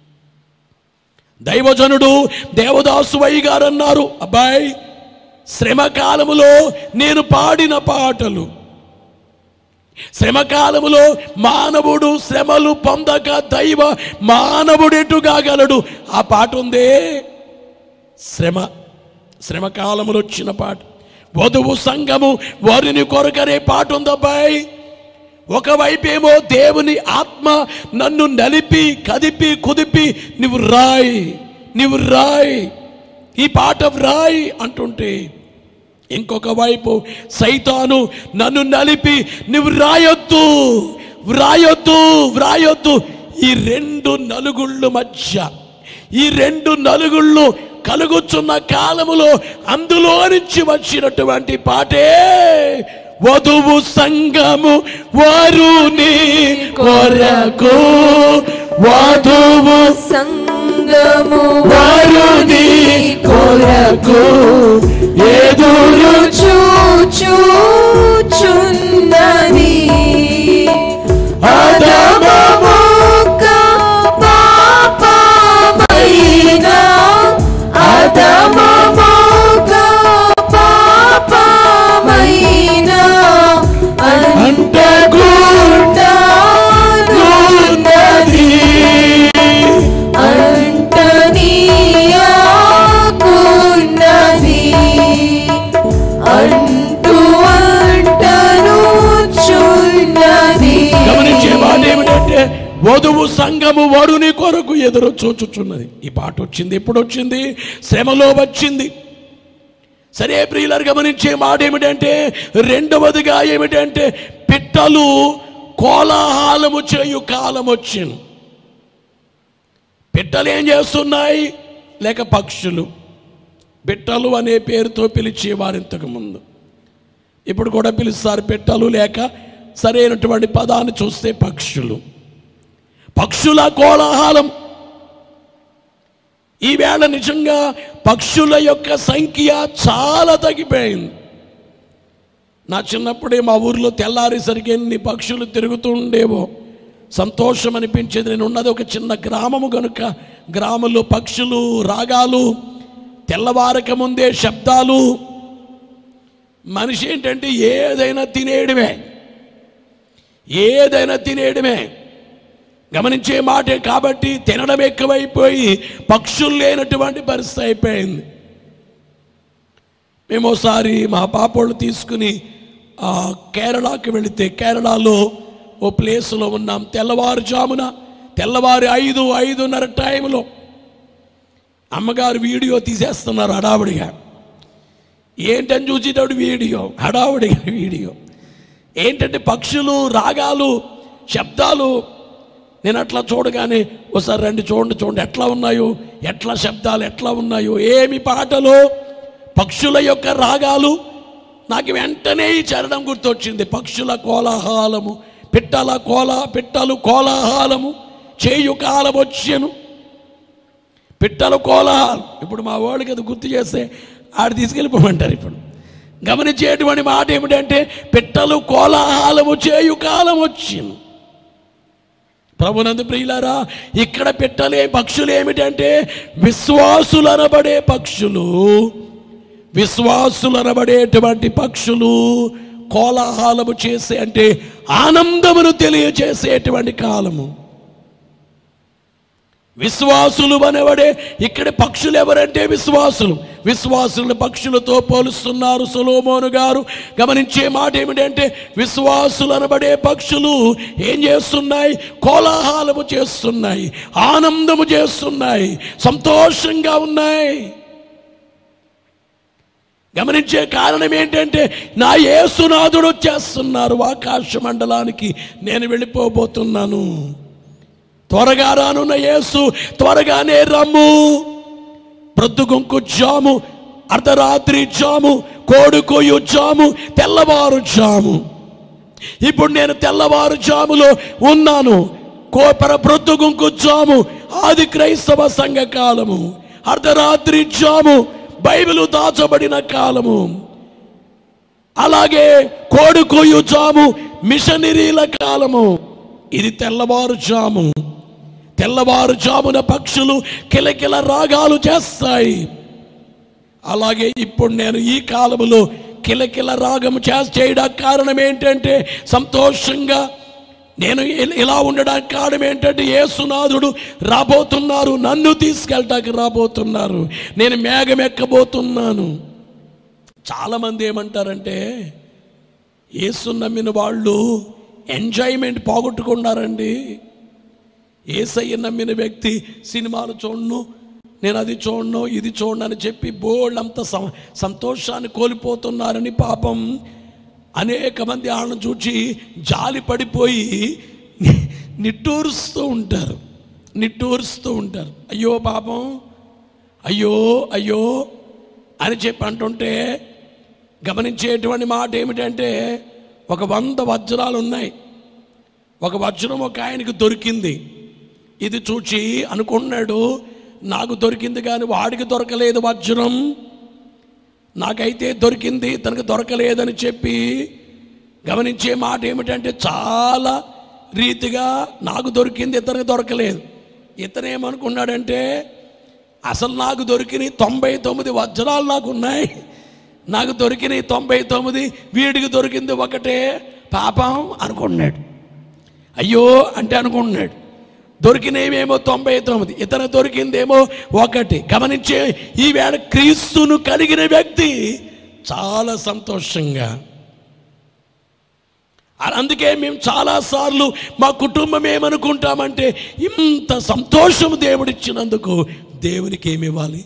దైవజనుడు దేవదాసు వై గారు అన్నారు అబ్బాయి శ్రమ కాలములో నేను పాడిన పాటలు శ్రమకాలములో మానవుడు శ్రమలు పొందక దైవ మానవుడెటు కాగలడు ఆ పాట ఉందే శ్రమ శ్రమ కాలములో వచ్చిన పాట వధువు సంఘము వారిని కొరకనే పాట ఉందబ్బాయి ఒకవైపేమో దేవుని ఆత్మ నన్ను నలిపి కదిపి కుదిపి నువ్వు రాయి నువ్వు రాయి ఈ పాట వ్రాయి అంటుంటే ఇంకొక వైపు సైతాను నన్ను నలిపి నువ్వు రాయొద్దు వ్రాయొద్దు వ్రాయొద్దు ఈ రెండు నలుగుళ్ళు మధ్య ఈ రెండు నలుగుళ్ళు కలుగుచున్న కాలములో అందులో నుంచి వచ్చినటువంటి పాటే వధువు సంగము వారుని కొరకు వధువు సంగము వారుని కొరకు ఎదురు చూచుచున్నది అదమము పాపమైన అదమముగ పాపమైన అంటగుంటానున్నది అంటనీయాకున్నది అంటూ అంటను చున్నది గమనించే మాట ఏమిటంటే వధువు సంఘము వరుని కొరకు ఎదురు చూచుచున్నది ఈ పాట వచ్చింది ఎప్పుడు వచ్చింది శ్రమలో వచ్చింది సరే ప్రియులారు గమనించే మాట ఏమిటంటే రెండవదిగా ఏమిటంటే పిట్టలు కోలాహలము చేయు కాలం వచ్చింది పిట్టలు ఏం చేస్తున్నాయి లేక పక్షులు పిట్టలు అనే పేరుతో పిలిచేవారు ఇంతకు ముందు ఇప్పుడు కూడా పిలుస్తారు పిట్టలు లేక సరైనటువంటి పదాన్ని చూస్తే పక్షులు పక్షుల కోలాహలం ఈవేళ నిజంగా పక్షుల యొక్క సంఖ్య చాలా తగ్గిపోయింది నా చిన్నప్పుడే మా ఊర్లో తెల్లారేసరికి ఎన్ని పక్షులు తిరుగుతూ ఉండేవో సంతోషం అనిపించేది నేను ఉన్నది ఒక చిన్న గ్రామము కనుక గ్రామంలో పక్షులు రాగాలు తెల్లవారక ముందే శబ్దాలు మనిషి ఏంటంటే ఏదైనా తినేయడమే ఏదైనా తినేయడమే గమనించే మాటే కాబట్టి తినడం ఎక్కువైపోయి పక్షులు లేనటువంటి పరిస్థితి అయిపోయింది మేము ఒకసారి మా పాపోళ్ళు తీసుకుని ఆ, కేరళకి వెళితే కేరళలో ఓ ప్లేస్లో ఉన్నాం తెల్లవారుజామున తెల్లవారి ఐదు ఐదున్నర టైంలో అమ్మగారు వీడియో తీసేస్తున్నారు హడావుడిగా ఏంటని చూసేటప్పుడు వీడియో హడావుడిగా వీడియో ఏంటంటే పక్షులు రాగాలు శబ్దాలు నేను అట్లా చూడగానే ఒకసారి రండి చూడండి చూడండి ఎట్లా ఉన్నాయో ఎట్లా శబ్దాలు ఎట్లా ఉన్నాయో ఏమి పాటలు పక్షుల యొక్క రాగాలు నాకు వెంటనే ఈ చరణం గుర్తొచ్చింది పక్షుల కోలాహలము పిట్టల కోలా పిట్టలు కోలాహలము చేయు కాలం వచ్చాను పిట్టల కోలాహలం ఇప్పుడు మా వాళ్ళకి అది గుర్తు చేస్తే ఆడ తీసుకెళ్ళిపోమంటారు ఇప్పుడు గమనించేటువంటి మాట ఏమిటంటే పిట్టలు కోలాహలము చేయు కాలం వచ్చింది ప్రభునందు ప్రియులారా ఇక్కడ పెట్టలే పక్షులు ఏమిటంటే విశ్వాసులు అనబడే పక్షులు విశ్వాసులు అనబడేటువంటి పక్షులు కోలాహలము చేసే అంటే ఆనందమును తెలియచేసేటువంటి కాలము విశ్వాసులు అనబడే ఇక్కడ పక్షులు ఎవరంటే విశ్వాసులు విశ్వాసులను పక్షులతో పోలుస్తున్నారు సొలోమోను గారు గమనించే మాట ఏమిటంటే విశ్వాసులు అనబడే పక్షులు ఏం చేస్తున్నాయి కోలాహలము చేస్తున్నాయి ఆనందము చేస్తున్నాయి సంతోషంగా ఉన్నాయి గమనించే కారణం ఏంటంటే నా యేసునాథుడు వచ్చేస్తున్నారు ఆకాశ మండలానికి నేను వెళ్ళిపోబోతున్నాను త్వరగా రానున్న యేసు త్వరగానే రమ్ము ప్రొద్దుగుంకు జాము అర్ధరాత్రి జాము కోడుకోయు జాము తెల్లవారు జాము ఇప్పుడు నేను తెల్లవారు జాములో ఉన్నాను కోపర ప్రొద్దుగుంకు జాము ఆది క్రైస్తవ సంఘ కాలము అర్ధరాత్రి జాము బైబిలు దాచబడిన కాలము అలాగే కోడుకోయు జాము మిషనరీల కాలము ఇది తెల్లవారుజాము తెల్లవారుజామున పక్షులు కిలకిల రాగాలు చేస్తాయి అలాగే ఇప్పుడు నేను ఈ కాలములో కిలకిల రాగము చేస్ చేయడానికి కారణం ఏంటంటే సంతోషంగా నేను ఇ- ఇలా ఉండడానికి కారణం ఏంటంటే యేసునాథుడు రాబోతున్నారు నన్ను తీసుకెళ్ళటానికి రాబోతున్నారు నేను మేఘం ఎక్కబోతున్నాను చాలామంది ఏమంటారంటే యేసు నమ్మిన వాళ్ళు ఎంజాయ్మెంట్ పోగొట్టుకున్నారండి ఏసయ్య నమ్మిన వ్యక్తి సినిమాలు చూడను నేను అది చూడను ఇది చూడను అని చెప్పి బోల్డ్ అంత సం- సంతోషాన్ని కోల్పోతున్నారని పాపం అనేక మంది వాళ్ళని చూచి జాలి పడిపోయి ని- నిట్టూరుస్తూ ఉంటారు నిట్టూరుస్తూ ఉంటారు అయ్యో పాపం అయ్యో అయ్యో అని చెప్పి అంటుంటే గమనించేటువంటి మాట ఏమిటంటే ఒక వంద వజ్రాలు ఉన్నాయి ఒక వజ్రం ఒక ఆయనకి దొరికింది ఇది చూచి అనుకున్నాడు నాకు దొరికింది కానీ వాడికి దొరకలేదు వజ్రం నాకైతే దొరికింది తనకు దొరకలేదని చెప్పి గమనించే మాట ఏమిటంటే చాలా రీతిగా నాకు దొరికింది ఇతనికి దొరకలేదు ఇతనేమనుకున్నాడంటే అసలు నాకు దొరికిన తొంభై తొమ్మిది వజ్రాలు నాకు ఉన్నాయి నాకు దొరికిన తొంభై తొమ్మిది వీడికి దొరికింది ఒకటే పాపం అనుకున్నాడు అయ్యో అంటే అనుకుంటున్నాడు దొరికినేమేమో తొంభై తొమ్మిది ఇతను దొరికిందేమో ఒకటి గమనించే ఈవేళ క్రీస్తును కలిగిన వ్యక్తి చాలా సంతోషంగా అందుకే మేము చాలాసార్లు మా కుటుంబం ఏమనుకుంటామంటే ఇంత సంతోషం దేవుడిచ్చినందుకు దేవునికి ఏమి ఇవ్వాలి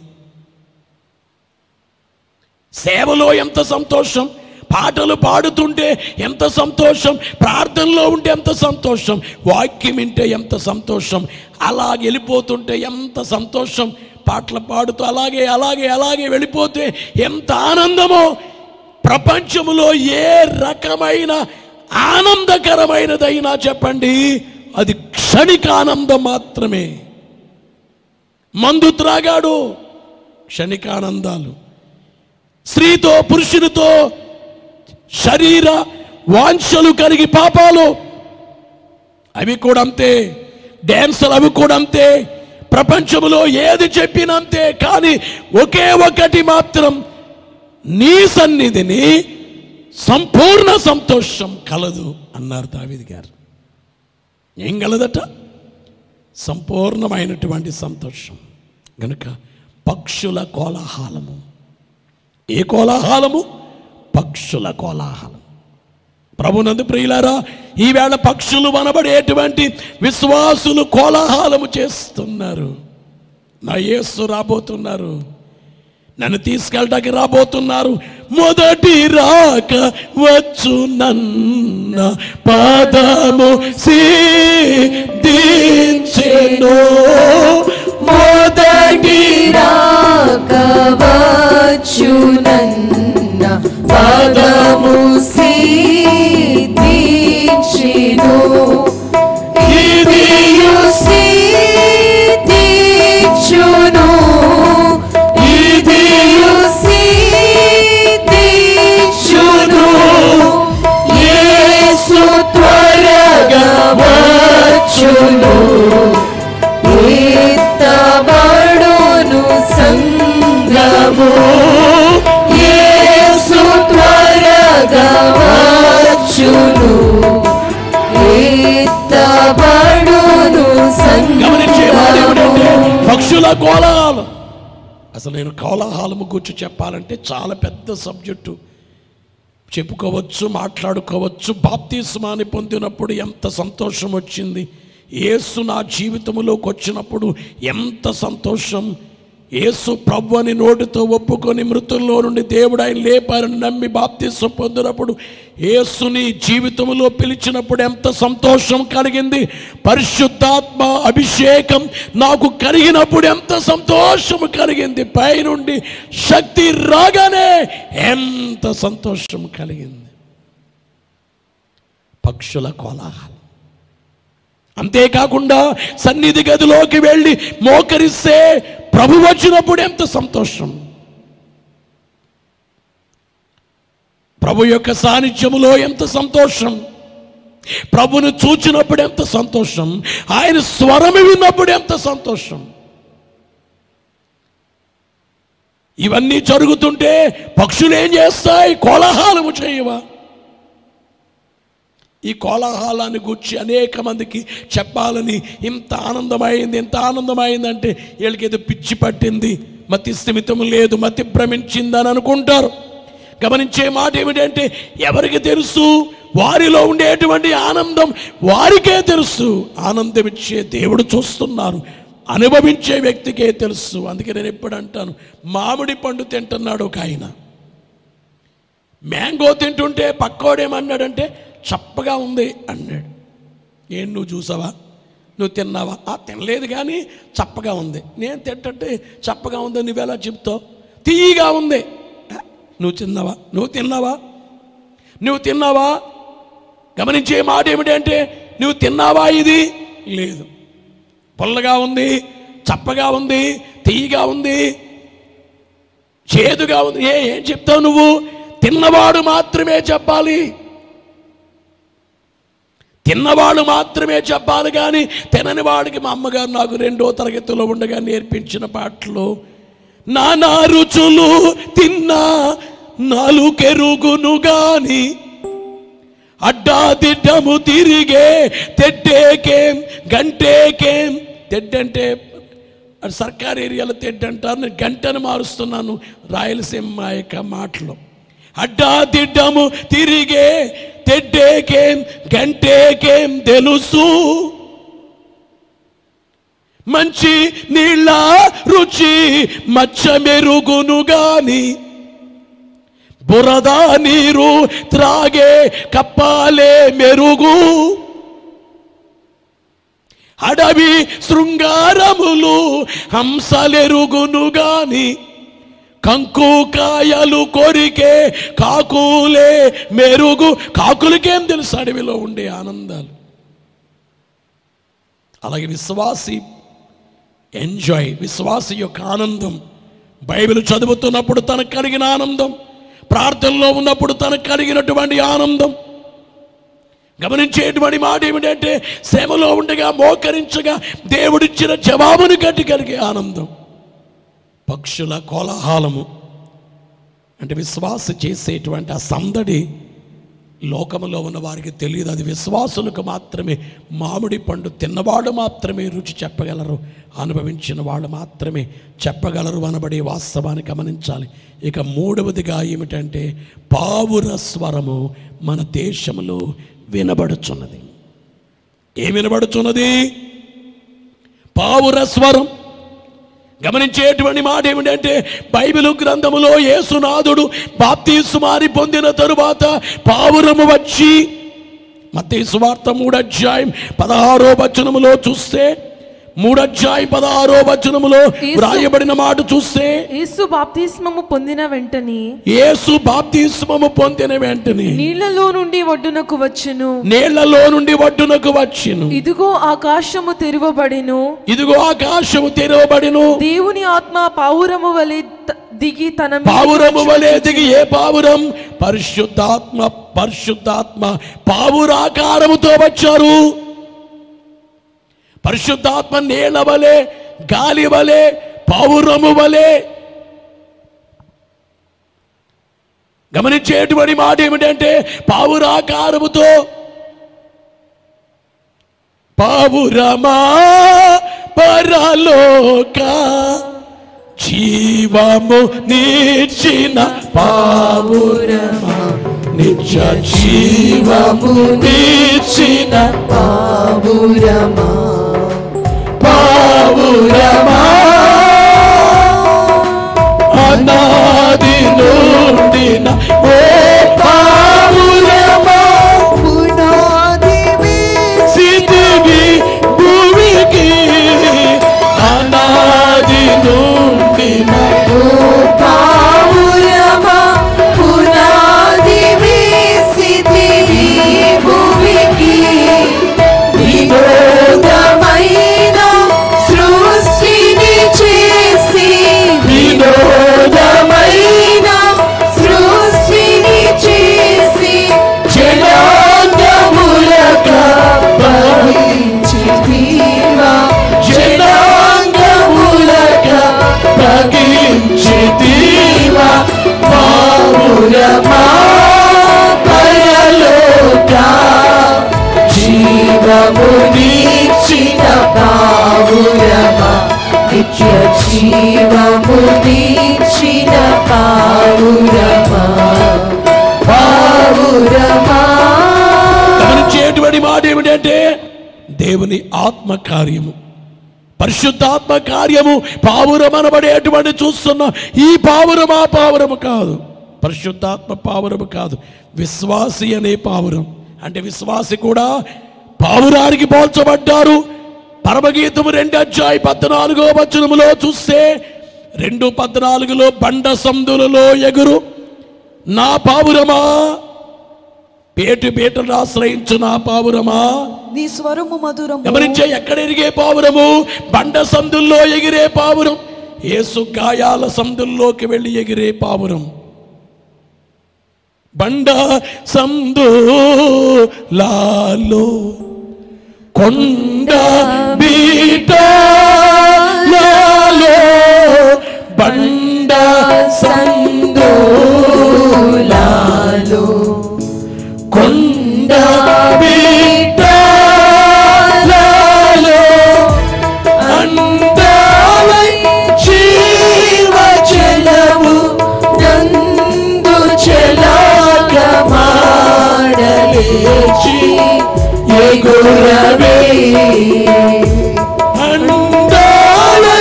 సేవలో ఎంత సంతోషం పాటలు పాడుతుంటే ఎంత సంతోషం ప్రార్థనలో ఉంటే ఎంత సంతోషం వాక్యం వింటే ఎంత సంతోషం అలా వెళ్ళిపోతుంటే ఎంత సంతోషం పాటలు పాడుతూ అలాగే అలాగే అలాగే వెళ్ళిపోతే ఎంత ఆనందమో ప్రపంచములో ఏ రకమైన ఆనందకరమైనదైనా చెప్పండి అది క్షణిక ఆనందం మాత్రమే మందు త్రాగాడు క్షణికానందాలు స్త్రీతో పురుషునితో శరీర వాంఛలు కలిగి పాపాలు అవి కూడా అంతే డ్యాన్సులు అవి కూడా అంతే ప్రపంచంలో ఏది చెప్పినంతే కానీ ఒకే ఒకటి మాత్రం నీ సన్నిధిని సంపూర్ణ సంతోషం కలదు అన్నారు దావిది గారు ఏం కలదట సంపూర్ణమైనటువంటి సంతోషం గనుక పక్షుల కోలాహలము ఏ కోలాహలము పక్షుల కోలాహలం ప్రభునందు ప్రియులారా ఈవేళ పక్షులు మనబడేటువంటి విశ్వాసులు కోలాహలము చేస్తున్నారు నా యేసు రాబోతున్నారు నన్ను తీసుకెళ్ళటానికి రాబోతున్నారు మొదటి రాక వచ్చు నన్న పాదము సిద్ధించెను మొదటి రాకవచ్చునన్న పదము సిద్ధించెను ఇదియు సిద్ధించును ఇదియు సిద్ధించును యేసు త్వరగా వచ్చును ఎత్తబడును సంగము యేసు త్వరగా వచ్చును ఎత్తబడును గమనించే వాడు ఏమిటంటే సంగము పక్షుల కోలాహలం అసలు నేను కోలాహలము గురించి చెప్పాలంటే చాలా పెద్ద సబ్జెక్టు చెప్పుకోవచ్చు మాట్లాడుకోవచ్చు బాప్తిస్మాని పొందినప్పుడు ఎంత సంతోషం వచ్చింది యేసు నా జీవితంలోకి వచ్చినప్పుడు ఎంత సంతోషం యేసు ప్రభు అని నోటితో ఒప్పుకొని మృతుల్లో నుండి దేవుడు ఆయన లేపారని నమ్మి బాప్తిస్వం పొందినప్పుడు యేసుని జీవితంలో పిలిచినప్పుడు ఎంత సంతోషం కలిగింది పరిశుద్ధాత్మ అభిషేకం నాకు కలిగినప్పుడు ఎంత సంతోషం కలిగింది పైనుండి శక్తి రాగానే ఎంత సంతోషం కలిగింది పక్షుల కోలాహలం అంతేకాకుండా సన్నిధి గదిలోకి వెళ్ళి మోకరిస్తే ప్రభు వచ్చినప్పుడు ఎంత సంతోషం ప్రభు యొక్క సాన్నిధ్యములో ఎంత సంతోషం ప్రభును చూచినప్పుడు ఎంత సంతోషం ఆయన స్వరము విన్నప్పుడు ఎంత సంతోషం ఇవన్నీ జరుగుతుంటే పక్షులు ఏం చేస్తాయి కోలాహలము చేయవా ఈ కోలాహలాన్ని గుర్చి అనేక మందికి చెప్పాలని ఇంత ఆనందమైంది ఇంత ఆనందమైందంటే వీళ్ళకి ఏదో పిచ్చి పట్టింది మతి స్థిమితం లేదు మతి భ్రమించిందని అనుకుంటారు గమనించే మాట ఏమిటంటే ఎవరికి తెలుసు వారిలో ఉండేటువంటి ఆనందం వారికే తెలుసు ఆనందం ఇచ్చే దేవుడు చూస్తున్నారు అనుభవించే వ్యక్తికే తెలుసు అందుకే నేను ఎప్పుడు అంటాను మామిడి పండు తింటున్నాడు ఒక ఆయన మ్యాంగో తింటుంటే పక్కోడేమన్నాడంటే చప్పగా ఉంది అన్నాడు ఏం నువ్వు చూసావా నువ్వు తిన్నావా ఆ తినలేదు కానీ చప్పగా ఉంది నేను తింటుంటే చప్పగా ఉంది నువ్వెలా చెప్తావు తీయగా ఉంది ఆ, నువ్వు తిన్నావా నువ్వు తిన్నావా నువ్వు తిన్నావా గమనించే మాట ఏమిటంటే నువ్వు తిన్నావా ఇది లేదు పుల్లగా ఉంది చప్పగా ఉంది తీయగా ఉంది చేదుగా ఉంది ఏ ఏం చెప్తావు నువ్వు తిన్నవాడు మాత్రమే చెప్పాలి తిన్నవాడు మాత్రమే చెప్పాలి కానీ తినని వాడికి మా అమ్మగారు నాకు రెండో తరగతిలో ఉండగా నేర్పించిన పాటలు నానా రుచులు తిన్నా నాలుకెరుగును గాని అడ్డా తిడ్డము తిరిగే తెడ్డేకేం గంటేకేం తెడ్డంటే అది సర్కార్ ఏరియాలో తెడ్డంటారు నేను గంటను మారుస్తున్నాను రాయలసీమ యొక్క మాటలు అడ్డా తిడ్డము తిరిగే తెడ్డేకేం గంటేకేం తెలుసు మంచి నీళ్ళ రుచి మచ్చ మెరుగును గాని బురద నీరు త్రాగే కప్పాలే మెరుగు అడవి శృంగారములు హంసలెరుగును గాని కంకు కాయలు కొరికే కాకులే మెరుగు కాకులకేం తెలుసు అడవిలో ఉండే ఆనందాలు అలాగే విశ్వాసి ఎంజాయ్ విశ్వాసి యొక్క ఆనందం బైబిల్ చదువుతున్నప్పుడు తనకు కలిగిన ఆనందం ప్రార్థనలో ఉన్నప్పుడు తనకు కలిగినటువంటి ఆనందం గమనించేటువంటి మాట ఏమిటంటే శ్రమలో ఉండగా మోకరించగా దేవుడిచ్చిన జవాబును కట్టి కలిగే ఆనందం పక్షుల కోలాహలము అంటే విశ్వాస చేసేటువంటి ఆ సందడి లోకములో ఉన్న వారికి తెలియదు అది విశ్వాసులకు మాత్రమే మామిడి పండు తిన్నవాడు మాత్రమే రుచి చెప్పగలరు అనుభవించిన వాళ్ళు మాత్రమే చెప్పగలరు అనబడే వాస్తవాన్ని గమనించాలి ఇక మూడవదిగా ఏమిటంటే పావుర స్వరము మన దేశంలో వినబడుచున్నది ఏం వినబడుచున్నది పావుర స్వరం గమనించేటువంటి మాట ఏమిటంటే బైబిల్ గ్రంథములో యేసునాథుడు బాప్తీసుమారి పొందిన తరువాత పావురము వచ్చి మత్తయి సువార్త మూడు అధ్యాయం పదహారో వచనములో చూస్తే మూడు అధ్యాయం పదహారో వచనములో వ్రాయబడిన మాట చూస్తే యేసు బాప్తిస్మము పొందిన వెంటనే యేసు బాప్తిస్మము పొందిన వెంటనే నీళ్లలో నుండి ఒడ్డునకు వచ్చెను నీళ్లలో నుండి ఒడ్డునకు వచ్చిను ఇదిగో ఆకాశము తెరవబడెను ఇదిగో ఆకాశము తెరవబడిను దేవుని ఆత్మ పావురము వలె త- దిగి తన మీద పావురము వలె దిగి ఏ పావురం పరిశుద్ధాత్మ పరిశుద్ధాత్మ పావురాకారముతో వచ్చారు పరిశుద్ధాత్మ నీళ్ళ వలె గాలి వలె పావురము వలె గమనించేటువంటి మాట ఏమిటంటే పావురాకారముతో పావురమా పరలోక జీవము నిచ్చిన పావురమా నిత్య జీవము నిచ్చిన పావురమా పావురమా అనాది నుండిన ఓ పావురమా సిదివి భూమికి అనాది నుండిన ఓ పావురమా పునాది వేసితివి భూమికి వినోద పావురమా పరలోక జీవమునిచ్చిన పావురమా నిత్య జీవమునిచ్చిన పావురమా పావురమా గమనించేటువంటి మాట ఏమిటంటే దేవుని ఆత్మ కార్యము పరిశుద్ధాత్మ కార్యము పావురం అనబడేటువంటి చూస్తున్న ఈ పావురం ఆ పావురము కాదు పరిశుద్ధాత్మ పావురము కాదు విశ్వాసి అనే పావురం అంటే విశ్వాసి కూడా పావురానికి పోల్చబడ్డారు పరమగీతము రెండు అధ్యాయ పద్నాలుగో వచనములో చూస్తే రెండు పద్నాలుగులో బండ సందులలో ఎగురు నా పావురమా పేటు పేటను ఆశ్రయించు నా పావురమా నీ స్వరము మధురము గమనించే ఎక్కడ ఎరిగే పావురము బండ సందుల్లో ఎగిరే పావురం యేసు గాయాల సందుల్లోకి వెళ్ళి ఎగిరే పావురం బండ సందులాలో కొండ బీటలలో బండ సందోలాలో కొండ బీటలలో అందాలై జీవజలము నందు చెలాగమాడలేచి ఎగురవే అందాలై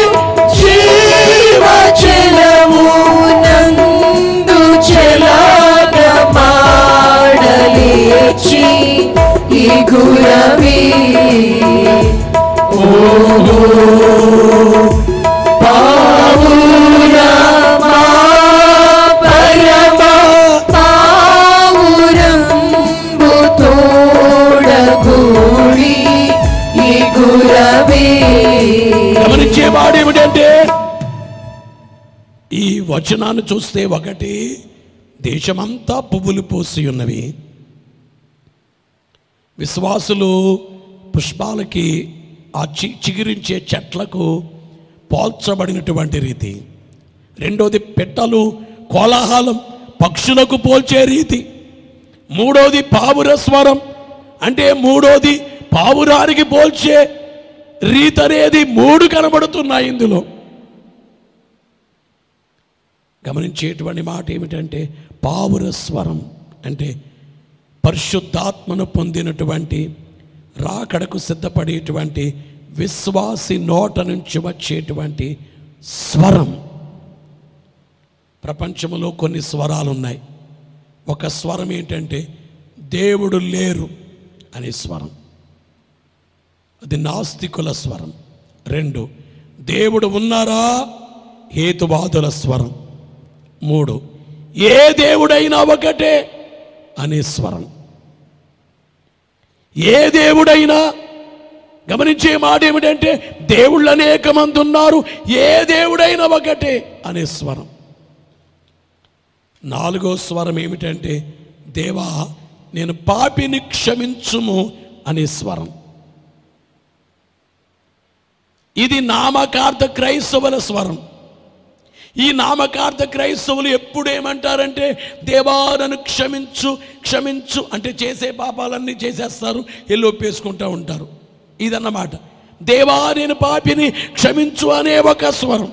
జీవజలము నందు చెలాగమాడలేచి ఎగురవే ఓహో పావురమా పరమా పావురంబు తోడగూడి ఎగురవే గమనించే వాడు ఏమిటంటే ఈ వచనాన్ని చూస్తే ఒకటి దేశమంతా పువ్వులు పూసి ఉన్నవి విశ్వాసులు పుష్పాలకి ఆ చి చిగురించే చెట్లకు పోల్చబడినటువంటి రీతి రెండోది పెట్టలు కోలాహలం పక్షులకు పోల్చే రీతి మూడోది పావుర స్వరం అంటే మూడోది పావురానికి పోల్చే రీతి అనేది మూడు కనబడుతున్నాయి ఇందులో గమనించేటువంటి మాట ఏమిటంటే పావుర స్వరం అంటే పరిశుద్ధాత్మను పొందినటువంటి రాకడకు సిద్ధపడేటువంటి విశ్వాసి నోట నుంచి వచ్చేటువంటి స్వరం ప్రపంచంలో కొన్ని స్వరాలు ఉన్నాయి ఒక స్వరం ఏంటంటే దేవుడు లేరు అనే స్వరం అది నాస్తికుల స్వరం రెండు దేవుడు ఉన్నారా హేతువాదుల స్వరం మూడు ఏ దేవుడైనా ఒకటే అనే స్వరం ఏ దేవుడైనా గమనించే మాట ఏమిటంటే దేవుళ్ళు అనేక మంది ఉన్నారు ఏ దేవుడైనా ఒకటే అనే స్వరం నాలుగో స్వరం ఏమిటంటే దేవా నేను పాపిని క్షమించుము అనే స్వరం ఇది నామకార్థ క్రైస్తవుల స్వరం ఈ నామకార్థ క్రైస్తవులు ఎప్పుడు ఏమంటారంటే దేవా నన్ను క్షమించు క్షమించు అంటే చేసే పాపాలన్నీ చేసేస్తారు ఎల్లు ఒప్పేసుకుంటూ ఉంటారు ఇదన్నమాట దేవా నేను పాపిని క్షమించు అనే ఒక స్వరం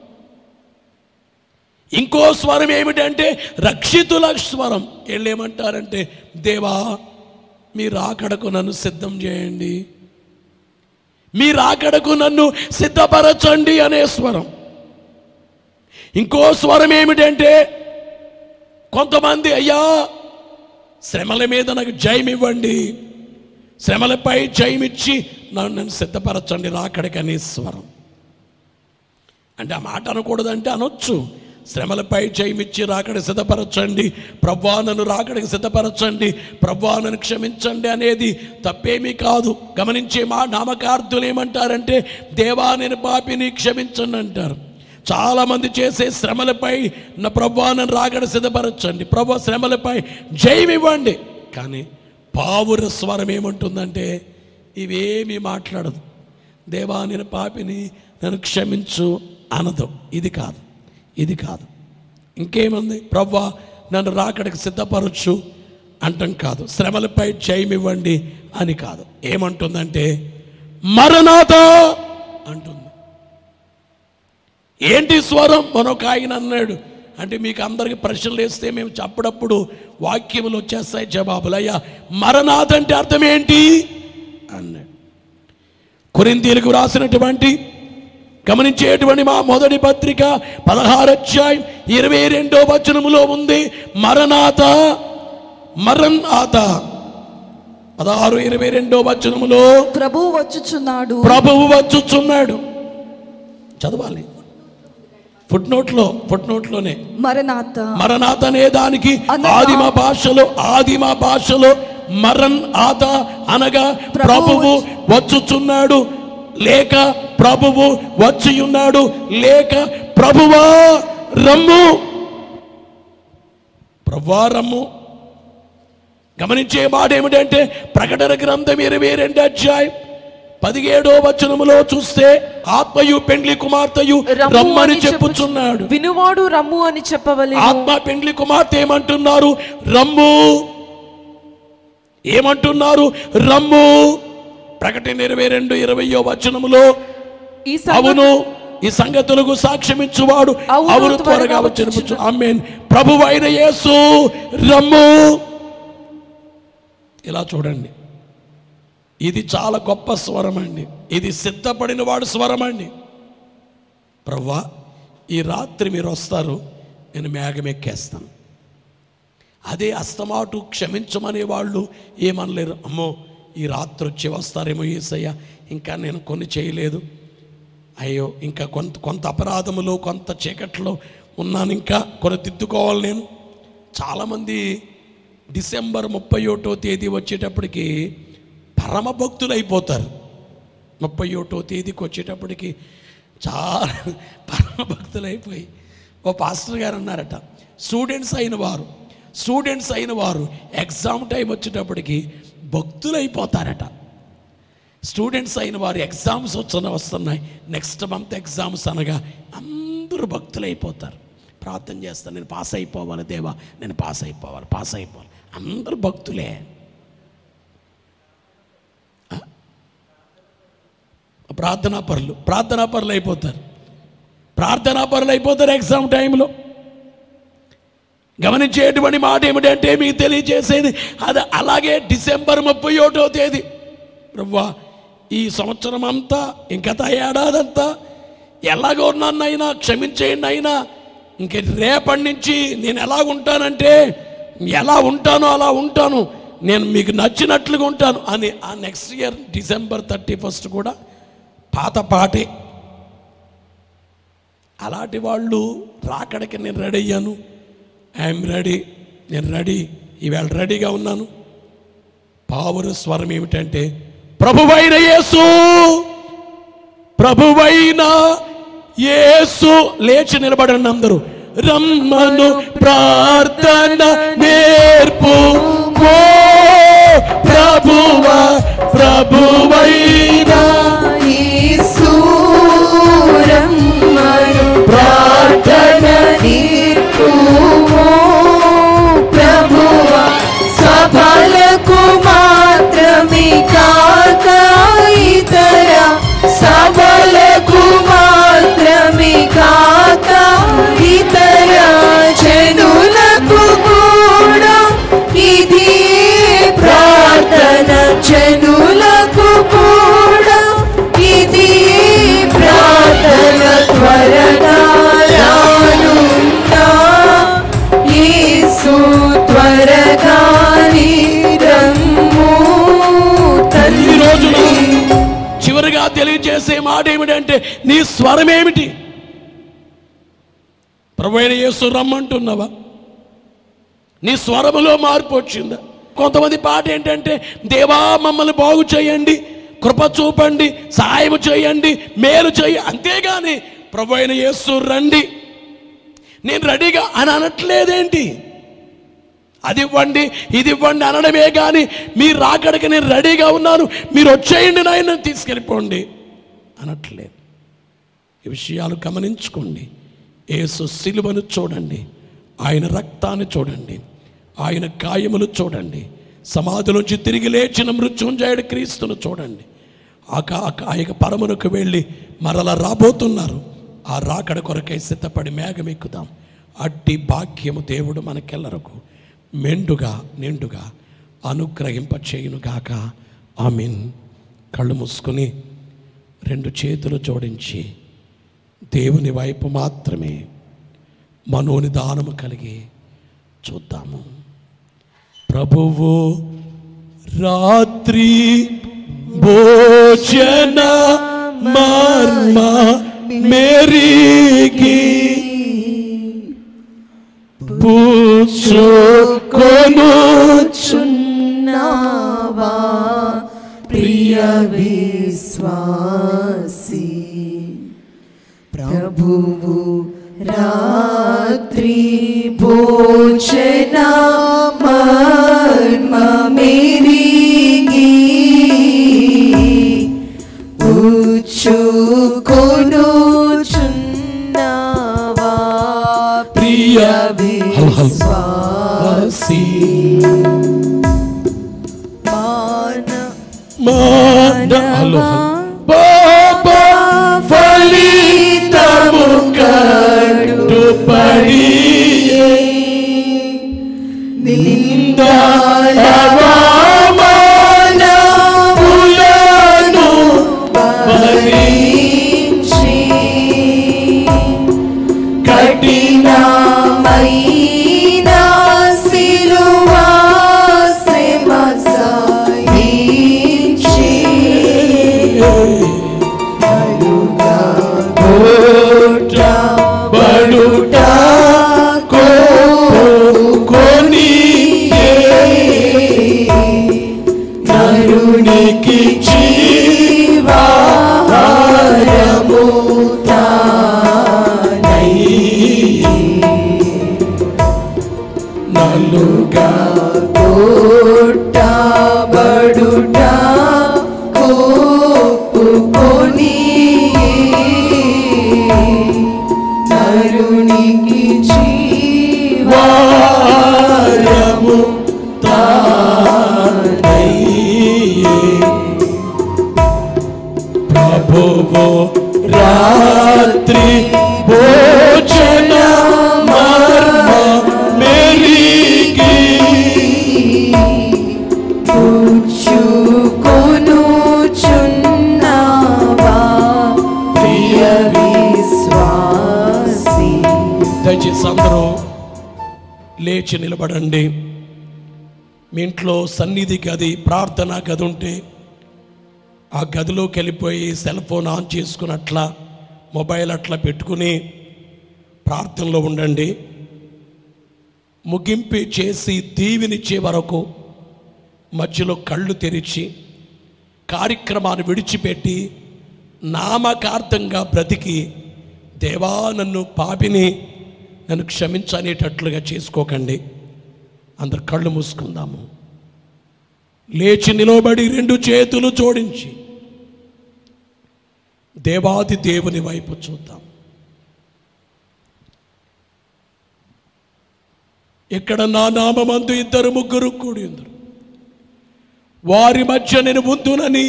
ఇంకో స్వరం ఏమిటంటే రక్షితుల స్వరం వీళ్ళు ఏమంటారంటే దేవా మీ రాకడకు నన్ను సిద్ధం చేయండి మీ రాకడకు నన్ను సిద్ధపరచండి అనే స్వరం ఇంకో స్వరం ఏమిటంటే కొంతమంది అయ్యా శ్రమల మీద నాకు జయం ఇవ్వండి శ్రమలపై జయమిచ్చి నన్ను నన్ను సిద్ధపరచండి రాకడికి అనే స్వరం అంటే ఆ మాట అనకూడదంటే అనొచ్చు శ్రమలపై జయమిచ్చి రాకడి సిద్ధపరచండి ప్రభా నన్ను రాకడికి సిద్ధపరచండి ప్రభా నన్ను క్షమించండి అనేది తప్పేమీ కాదు గమనించే మా నామకార్థులు ఏమంటారంటే దేవా నేను పాపిని క్షమించండి అంటారు చాలామంది చేసే శ్రమలపై నా ప్రభా నన్ను రాకడి సిద్ధపరచండి ప్రభా శ్రమలపై జయమివ్వండి కానీ పావుర స్వరం ఏమంటుందంటే ఇవేమీ మాట్లాడదు దేవా నేను పాపిని నన్ను క్షమించు అనదు ఇది కాదు ఇది కాదు ఇంకేముంది ప్రవ్వా నన్ను రాకడికి సిద్ధపరచు అంటం కాదు శ్రమలపై జయమివ్వండి అని కాదు ఏమంటుందంటే మరణాత అంటుంది ఏంటి స్వరం మనొక ఆయన అన్నాడు అంటే మీకు అందరికి ప్రశ్నలు వేస్తే మేము అప్పుడప్పుడు వాక్యములు వచ్చేస్తాయి జవాబులు అయ్యా మరణాథ అంటే అర్థం ఏంటి అన్నాడు కొరింతీలకు రాసినటువంటి గమనించేటువంటి మా మొదటి పత్రిక పదహారు అధ్యాయం ఇరవై రెండో వచనములో ఉంది మరణాత మరణ్ ఆత పదహారు ఇరవై రెండో వచనములో ప్రభు వచ్చుచున్నాడు ప్రభువు వచ్చుచున్నాడు చదవాలి ఫుట్ నోట్లో ఫుట్ నోట్లోనే మరణాత మరణాత అనే దానికి అనగా- ఆదిమ భాషలో ఆదిమ భాషలో మరణ్ ఆత అనగా ప్రభువు వచ్చుచున్నాడు లేక ప్రభువు వచ్చి ఉన్నాడు లేక ప్రభువా రమ్ము ప్రభువా రమ్ము గమనించే మాట ఏమిటంటే ప్రకటన గ్రంథం ఇరవై రెండు అధ్యాయం పదిహేడో వచనములో చూస్తే ఆత్మయు పెండ్లి కుమార్తెయు రమ్ము రమ్మని అని చెప్పుచున్నాడు వినువాడు రమ్ము అని చెప్పవలెను ఆత్మ పెండ్లి కుమార్తె ఏమంటున్నారు రమ్ము ఏమంటున్నారు రమ్ము ప్రకటన ఇరవై రెండు ఇరవయో వచనములో ఈ సంగతి- అవును ఈ సంగతులకు సాక్ష్యమిచ్చువాడు అవును, అవును త్వరగా త్వరగా వచ్చి ఆమెన్ ప్రభు అయిన యేసు రమ్ము ఇలా చూడండి ఇది చాలా గొప్ప స్వరం అండి ఇది సిద్ధపడిన వాడు స్వరం అండి ప్రవ్వా ఈ రాత్రి మీరు వస్తారు నేను మేఘం ఎక్కేస్తాను అదే అస్తమాటు క్షమించమనే వాళ్ళు ఏమనలేరు అమ్మో ఈ రాత్రి వచ్చి వస్తారేమో ఏసయ్య ఇంకా నేను కొన్ని చేయలేదు అయ్యో ఇంకా కొంత కొంత అపరాధములో కొంత చీకట్లో ఉన్నాను ఇంకా కొన్ని దిద్దుకోవాలి నేను చాలామంది డిసెంబర్ ముప్పై ఒకటో తేదీ వచ్చేటప్పటికి పరమ భక్తులు అయిపోతారు ముప్పై ఒకటో తేదీకి వచ్చేటప్పటికి చాలా పరమ భక్తులు అయిపోయి ఓ పాస్టర్ గారు అన్నారట స్టూడెంట్స్ అయిన వారు స్టూడెంట్స్ అయిన వారు ఎగ్జామ్ టైం వచ్చేటప్పటికి భక్తులు అయిపోతారట స్టూడెంట్స్ అయిన వారు ఎగ్జామ్స్ వచ్చిన వస్తున్నాయి నెక్స్ట్ మంత్ ఎగ్జామ్స్ అనగా అందరూ భక్తులు అయిపోతారు ప్రార్థన చేస్తాను నేను పాస్ అయిపోవాలి దేవా నేను పాస్ అయిపోవాలి పాస్ అయిపోవాలి అందరూ భక్తులే ప్రార్థనా పరులు ప్రార్థనా పరులు అయిపోతారు ప్రార్థనా పరులు అయిపోతారు ఎగ్జామ్ టైంలో గమనించేటువంటి మాట ఏమిటంటే మీకు తెలియజేసేది అది అలాగే డిసెంబర్ ముప్పై ఒకటో తేదీ ప్రవ్వా ఈ సంవత్సరం అంతా ఇంకత ఏడాదంతా ఎలాగ ఉన్నానైనా క్షమించేయండి అయినా ఇంక రేపటి నుంచి నేను ఎలా ఉంటానంటే ఎలా ఉంటానో అలా ఉంటాను నేను మీకు నచ్చినట్లుగా ఉంటాను అని ఆ next year December thirty first కూడా పాత పాటే అలాంటి వాళ్ళు రాకడికి నేను రెడీ అయ్యాను ఐఎమ్ రెడీ నేను రెడీ ఈవేళ రెడీగా ఉన్నాను పావురు స్వరం ఏమిటంటే ప్రభువైన యేసు ప్రభువైన యేసు లేచి నిలబడండి అందరూ రమ్మను ప్రార్థన నేర్పు ఓ ప్రభువ ప్రభువైన ప్రార్థన నీర్పుమో ప్రభువ సభలకు మాత్రమే కాక ఇతర సభలకు మాత్రమే కాక ఇతర జనులకు కూడా ఇది ప్రార్థన జనులకు కూడా ఇది ప్రార్థన త్వరగా రానున్నా యేసు త్వరగా రమ్ము ఈ రోజున తండ్రి చివరిగా తెలియజేసే మాట ఏమిటంటే నీ స్వరం ఏమిటి ప్రభువైన యేసు రమ్మంటున్నావా నీ స్వరములో మార్పు వచ్చిందా కొంతమంది పాట ఏంటంటే దేవా మమ్మల్ని బాగు చేయండి కృప చూపండి సహాయం చేయండి మేలు చేయ అంతేగాని ప్రభు అయిన యేసు రండి నేను రెడీగా అని అనట్లేదేంటి అది ఇవ్వండి ఇది ఇవ్వండి అనడమే కానీ మీరు రాకడికి నేను రెడీగా ఉన్నాను మీరు వచ్చేయండి నాయన తీసుకెళ్ళిపోండి అనట్లేదు ఈ విషయాలు గమనించుకోండి యేసు సిలువను చూడండి ఆయన రక్తాన్ని చూడండి ఆయన గాయములు చూడండి సమాధిలోంచి తిరిగి లేచిన మృత్యుంజయుడు క్రీస్తును చూడండి ఆ కా- ఆ యొక్క పరమునకు వెళ్ళి మరల రాబోతున్నారు ఆ రాకడ కొరకై సిద్ధపడి మేఘమెక్కుదాం అట్టి భాగ్యము దేవుడు మనకెల్లరకు మెండుగా నిండుగా అనుగ్రహింప చేయునుగాక ఆమెన్ కళ్ళు మూసుకొని రెండు చేతులు జోడించి దేవుని వైపు మాత్రమే మనోనిదానము కలిగి చూద్దాము ప్రభువు రాత్రి భోజన మర్మ మెరిగి పూచుకొనుచున్నావా ప్రియ విశ్వాసి ప్రభువు రాత్రి భోజన మర్మ మెరిగి ఉచ్చుకొనుచున్నావా ప్రియ హల్ హల్ విశ్వాసి మాన మాట హలో బాబా ఫలితము కట్టుపడి నిందాలవామానములను భరించి కఠినమైన శిలువా శ్రమ సహించి బడుట కొని నరునికి జీవారము తానై నలుగా కొట్టబడుట కోపుకొని నరునికి జీవా వారము తానై ప్రభువు రాత్రి భోజన మర్మ మెరిగి పుచ్చుకొనుచున్నావా ప్రియ విశ్వాసి దయచేసి అందరూ లేచి నిలబడండి మీ ఇంట్లో సన్నిధి గది ప్రార్థన గది ఉంటే ఆ గదిలోకి వెళ్ళిపోయి సెల్ ఫోన్ ఆన్ చేసుకుని అట్లా మొబైల్ అట్లా పెట్టుకుని ప్రార్థనలో ఉండండి ముగింపు చేసి దీవినిచ్చే వరకు మధ్యలో కళ్ళు తెరిచి కార్యక్రమాన్ని విడిచిపెట్టి నామకార్థంగా బ్రతికి దేవా నన్ను పాపిని నన్ను క్షమించనేటట్లుగా చేసుకోకండి అందరు కళ్ళు మూసుకుందాము లేచి నిలబడి రెండు చేతులు జోడించి దేవాది దేవుని వైపు చూద్దాం ఇక్కడ నా నామందు ఇద్దరు ముగ్గురు కూడి ఉందరు వారి మధ్య నేను ఉందునని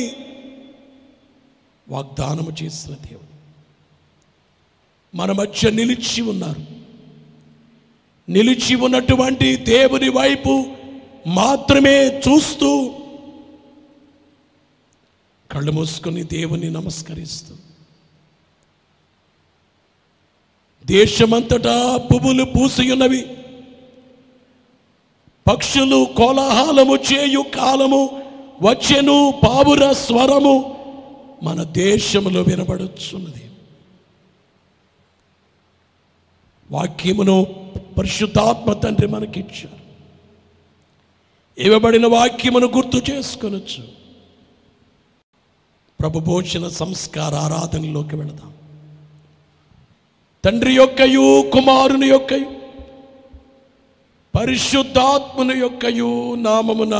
వాగ్దానము చేసిన దేవుడు మన మధ్య నిలిచి ఉన్నారు నిలిచి ఉన్నటువంటి దేవుని వైపు మాత్రమే చూస్తూ కళ్ళు మూసుకొని దేవుని నమస్కరిస్తూ దేశమంతటా పువ్వులు పూసి ఉన్నవి పక్షులు కోలాహలము చేయు కాలము వచ్చెను పావుర స్వరము మన దేశములో వినబడుచున్నది వాక్యమును పరిశుద్ధాత్మ తండ్రి మనకిచ్చారు ఇవ్వబడిన వాక్యమును గుర్తు చేసుకొనొచ్చు ప్రభు భోజన సంస్కార ఆరాధనలోకి వెళదాం తండ్రి యొక్కయు కుమారుని యొక్కయు పరిశుద్ధాత్మను యొక్కయు నామమున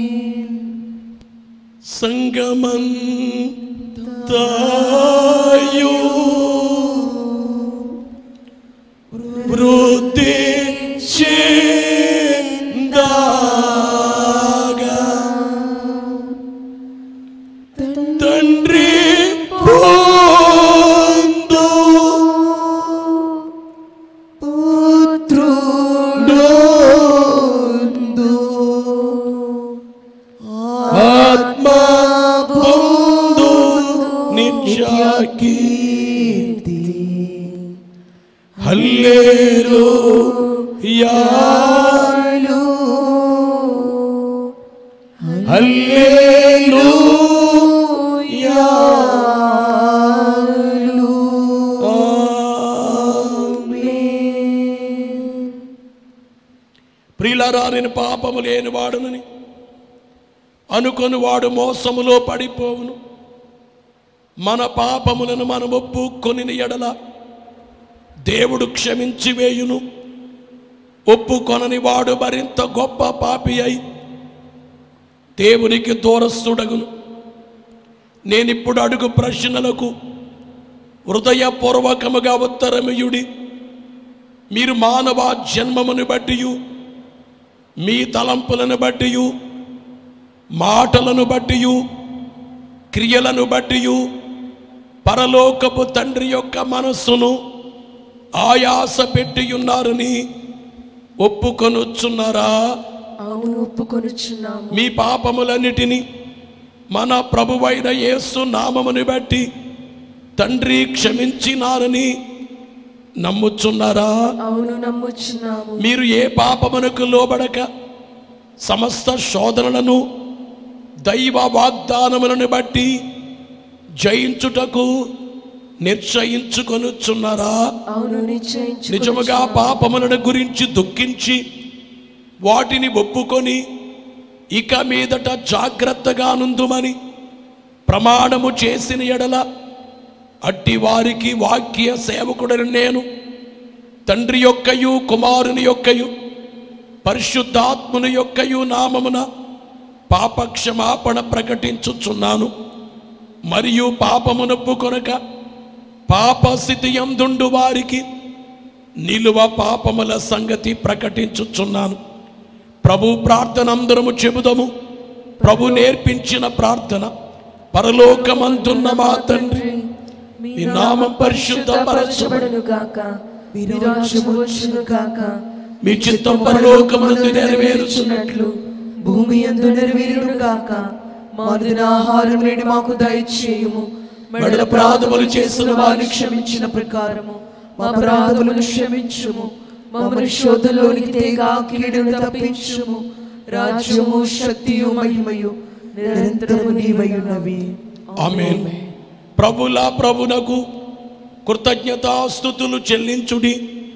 సంగమం వృద్ధి చెందాగా తండ్రి పొందు ఆత్మ పొందు నిత్యాకి హల్లేలు యాలు హల్లేలు ప్రియులారా నేను పాపము లేని వాడునని అనుకొని వాడు మోసములో పడిపోవును మన పాపములను మనం ఒప్పుకొని ఎడల దేవుడు క్షమించి వేయును ఒప్పుకొనని వాడు మరింత గొప్ప పాపి అయి దేవునికి దూరస్తుడగును నేనిప్పుడు అడుగు ప్రశ్నలకు హృదయపూర్వకముగా ఉత్తరమియుడి మీరు మానవ జన్మమును బట్టియు మీ తలంపులను బట్టియు మాటలను బట్టియు క్రియలను బట్టియు పరలోకపు తండ్రి యొక్క మనస్సును ఆయాస పెట్టియున్నారని ఒప్పుకొనుచున్నారా అవును ఒప్పుకొనుచున్నాము మీ పాపములన్నిటినీ మన ప్రభువైన యేసు నామముని బట్టి తండ్రి క్షమించినారని నమ్ముచున్నారా అవును నమ్ముచున్నాము మీరు ఏ పాపమునకు లోబడక సమస్త శోధనలను దైవ వాగ్దానములను బట్టి జయించుటకు నిశ్చయించుకొనుచున్నారా అవును నిశ్చయించు నిజముగా పాపములను గురించి దుఃఖించి వాటిని ఒప్పుకొని ఇక మీదట జాగ్రత్తగా నుందుమని ప్రమాణము చేసిన ఎడల అట్టి వారికి వాక్య సేవకుడని నేను తండ్రి యొక్కయు కుమారుని యొక్కయు పరిశుద్ధాత్ముని యొక్కయు నామమున పాపక్షమాపణ ప్రకటించుచున్నాను మరియు పాపమునొప్పు కొనక పాప స్థితి యందుండు వారికి నిలువ పాపముల సంగతి ప్రకటించుచున్నాను ప్రభు ప్రార్థన అందరము చెబుదము ప్రభు నేర్పించిన ప్రార్థన పరలోకమందున్న మా తండ్రి మీ నామం పరిశుద్ధపరచబడు పరచబడును గాక మీ రాజ్యము వచ్చును గాక మీ చిత్తం పరలోకమందు నెరవేరుచున్నట్లు నెరవేరుచున్నట్లు భూమి యందు నెరవేరును గాక మా దినాహారం నేడు మాకు దయచేయుము మెడల ప్రాధములు చేసిన వారిని క్షమించిన ప్రకారము మా అపరాధములను క్షమించుము మమ్మల్ని శోధలోనికి తేగా కీడును తప్పించుము రాజ్యము శక్తియు మహిమయు నిరంతరము నీవయున్నవి ఆమేన్ ప్రభుల ప్రభునకు కృతజ్ఞతాస్థుతులు చెల్లించుడి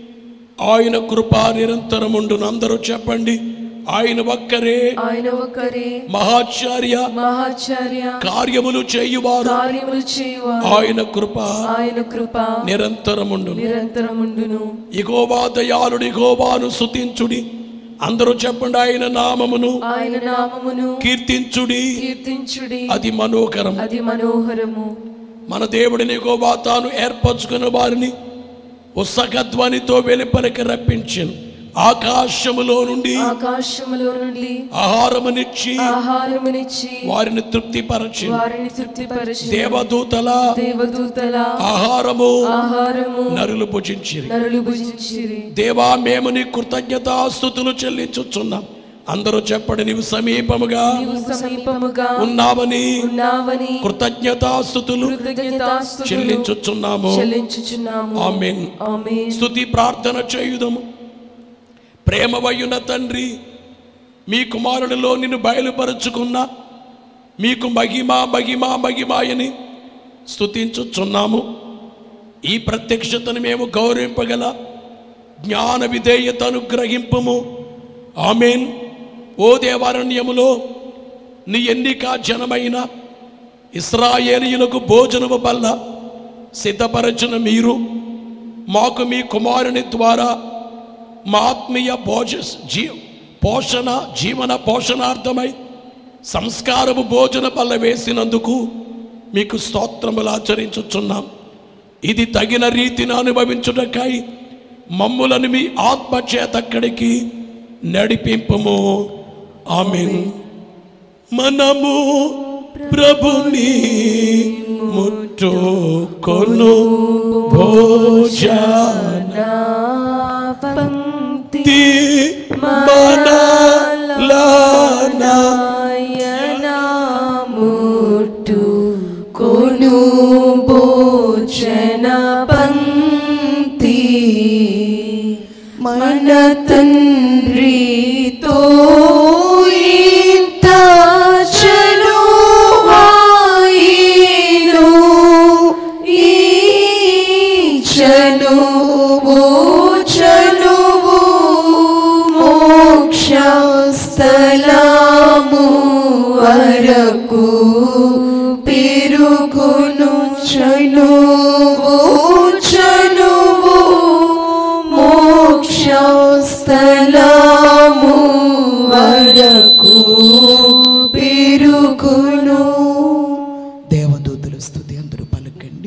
ఆయన కృప నిరంతరముండును అందరూ చెప్పండి ఆయన ఒక్కరే ఆయన ఒకరే మహాచార్య మహాచార్య కార్యములు చేయువారు కార్యములు చేయువారు ఆయన కృప ఆయన కృప నిరంతరముండును నిరంతరముండును ఇగోవా దయాళుడి గోవాను సుతించుడి అందరూ చెప్పండి ఆయన నామమును ఆయన నామమును కీర్తించుడి కీర్తించుడి అది మనోకరం అది మనోహరము మన దేవుడిని గోవా తాను ఏర్పరచుకున్న వారిని ఉత్సగధ్వనితో వెలుపలికి రప్పించను ఆకాశములో నుండి ఆకాశములో నుండి ఆహారమునిచ్చి ఆహారమునిచ్చి వారిని తృప్తిపరచి వారిని తృప్తిపరచి దేవదూతల దేవదూతల ఆహారము ఆహారము నరులు భుజించిరి నరులు భుజించిరి దేవా మేము నీ కృతజ్ఞతాస్థుతులు చెల్లించుచున్నాం అందరూ చెప్పండి నీవు సమీపముగా నీవు సమీపముగా ఉన్నావని ఉన్నావని కృతజ్ఞతాస్థుతులు కృతజ్ఞతాస్తుతులు చెల్లించుచున్నాము చెల్లించుచున్నాము ఆమేన్ ఆమేన్ స్తుతి ప్రార్థన చేయుదము ప్రేమవయ్యున తండ్రి మీ కుమారుడిలో నిన్ను బయలుపరుచుకున్న మీకు మహిమ మహిమ మహిమాయని స్తుతించుచున్నాము ఈ ప్రత్యక్షతను మేము గౌరవింపగల జ్ఞాన విధేయత అనుగ్రహింపము ఆమెన్ ఓ దేవారణ్యములో నీ ఎన్నిక జనమైన ఇస్రాయేలీయులకు భోజనము వల్ల సిద్ధపరచిన మీరు మాకు మీ కుమారుని ద్వారా మా ఆత్మీయ భోజ జీ పోషణ జీవన పోషణార్థమై సంస్కారము భోజన పల్ల వేసినందుకు మీకు స్తోత్రములు ఆచరించుచున్నాం ఇది తగిన రీతిని అనుభవించుటకై మమ్ములను మీ ఆత్మ చేత అక్కడికి నడిపింపము ఆమె మనము ప్రభుని ముట్టుకొను భోజన పంక్తి మనలానా ముట్టు కొను భోజన పంక్తి మన తండ్రితో ఇంత చనువాయిను ఈ చనువు చనువు మోక్ష స్థలము వరకు పెరుగును చనువు చనువు మోక్ష స్థలము వరకు పెరుగును దేవదూతల స్థుతి అందరూ పలకండి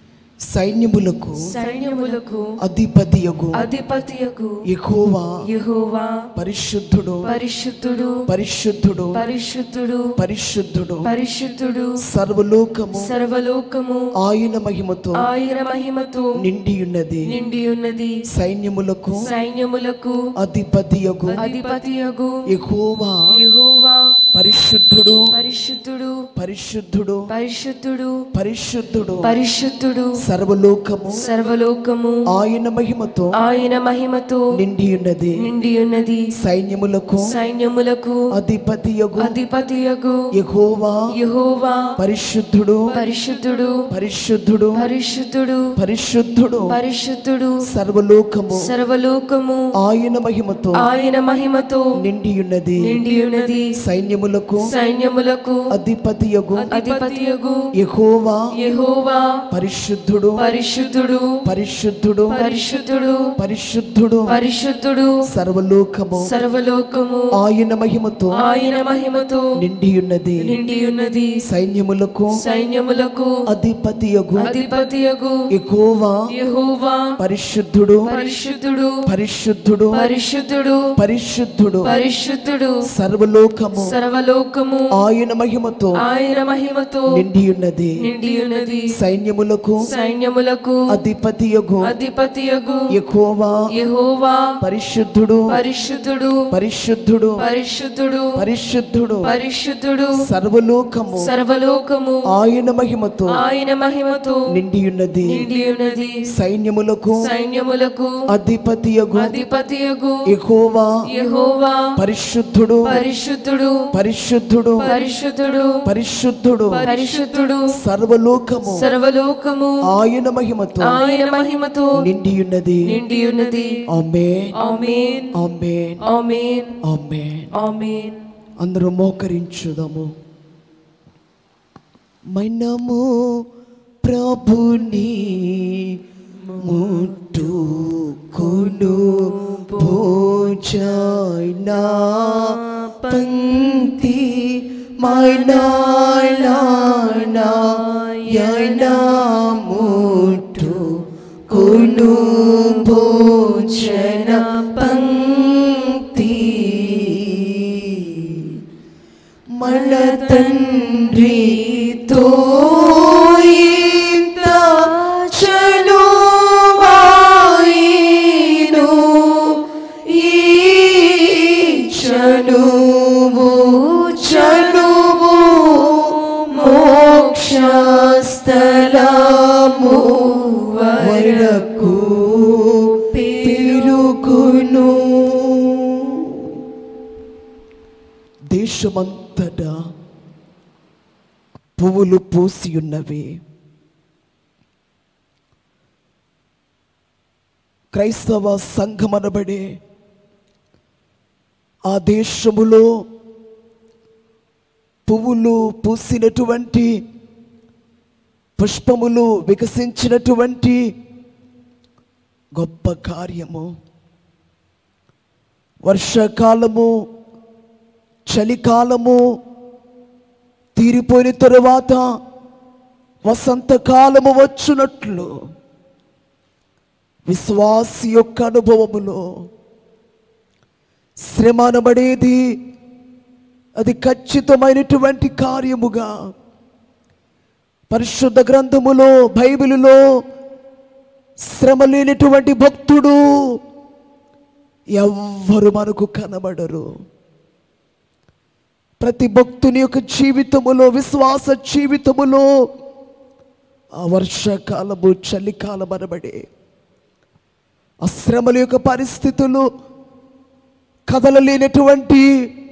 సైన్యములకు సైన్యములకు అధిపతియగు అధిపతియకు యెహోవా యెహోవా పరిశుద్ధుడు పరిశుద్ధుడు పరిశుద్ధుడు పరిశుద్ధుడు పరిశుద్ధుడు పరిశుద్ధుడు సర్వలోకము సర్వలోకము ఆయన మహిమతో ఆయన మహిమతో నిండి ఉన్నది నిండి ఉన్నది సైన్యములకు సైన్యములకు అధిపతియగు అధిపతియగు యెహోవా యెహోవా పరిశుద్ధుడు పరిశుద్ధుడు పరిశుద్ధుడు పరిశుద్ధుడు పరిశుద్ధుడు పరిశుద్ధుడు సర్వలోకము సర్వలోకము ఆయన మహిమతో ఆయన మహిమతో నిండి ఉన్నది నిండి ఉన్నది సైన్యములకు సైన్యములకు అధిపతియగు అధిపతియగు యెహోవా యెహోవా పరిశుద్ధుడు పరిశుద్ధుడు పరిశుద్ధుడు పరిశుద్ధుడు పరిశుద్ధుడు పరిశుద్ధుడు సర్వలోకము సర్వలోకము ఆయన మహిమతో ఆయన మహిమతో నిండి ఉన్నది నిండి ఉన్నది సైన్యములకు సైన్యములకు అధిపతియగు అధిపతియగు యెహోవా యెహోవా పరిశుద్ధుడు పరిశుద్ధుడు పరిశుద్ధుడు పరిశుద్ధుడు పరిశుద్ధుడు పరిశుద్ధుడు సర్వలోకము సర్వలోకము ఆయన మహిమతో ఆయన మహిమతో నిండి ఉన్నది నిండి ఉన్నది సైన్యములకు సైన్యములకు అధిపతియగు అధిపతియగు యెహోవా యెహోవా పరిశుద్ధుడు పరిశుద్ధుడు పరిశుద్ధుడు పరిశుద్ధుడు పరిశుద్ధుడు పరిశుద్ధుడు సర్వలోకము సర్వలోకము ఆయన మహిమతో ఆయన మహిమతో నిండి ఉన్నది నిండి ఉన్నది సైన్యములకు సైన్యములకు అధిపతియగు అధిపతియగు యెహోవా యెహోవా పరిశుద్ధుడు పరిశుద్ధుడు పరిశుద్ధుడు పరిశుద్ధుడు పరిశుద్ధుడు పరిశుద్ధుడు సర్వలోకము సర్వలోకము ఆయన మహిమతో ఆయన మహిమతో నిండి ఉన్నది నిండి ఉన్నది సైన్యములకు సైన్యములకు అధిపతియగు అధిపతియగు యెహోవా యెహోవా పరిశుద్ధుడు పరిశుద్ధుడు పరిశుద్ధుడు పరిశుద్ధుడు పరిశుద్ధుడు పరిశుద్ధుడు సర్వలోకము సర్వలోకము ఆయన మహిమతో ఆయన మహిమతో నిండి ఉన్నది నిండి ఉన్నది ఆమేన్ ఆమేన్ ఆమేన్ ఆమేన్ ఆమేన్ ఆమేన్ అందరూ మోకరించుదాము మనము ప్రభుని ముట్టుకును భోజన పంక్తి మైనాయన ముట్టు కును భోజన పంక్తి మన తండ్రితో ఇంత చనువాయిను ఈ చనువు చనువు మోక్ష స్థలము వరకు పెరుగును దేశమంతటా పువ్వులు పూసి ఉన్నవి క్రైస్తవ సంఘమనబడే ఆ దేశములో పువ్వులు పూసినటువంటి పుష్పములు వికసించినటువంటి గొప్ప కార్యము వర్షాకాలము చలికాలము తీరిపోయిన తరువాత వసంతకాలము వచ్చునట్లు విశ్వాసి యొక్క అనుభవములో శ్రమ అనబడేది అది ఖచ్చితమైనటువంటి కార్యముగా పరిశుద్ధ గ్రంథములో బైబిలులో శ్రమ లేనటువంటి భక్తుడు ఎవ్వరు మనకు కనబడరు ప్రతి భక్తుని యొక్క జీవితములో విశ్వాస జీవితములో ఆ వర్షాకాలము చలికాలం అనబడే ఆ శ్రమల యొక్క పరిస్థితులు కదలలేనటువంటి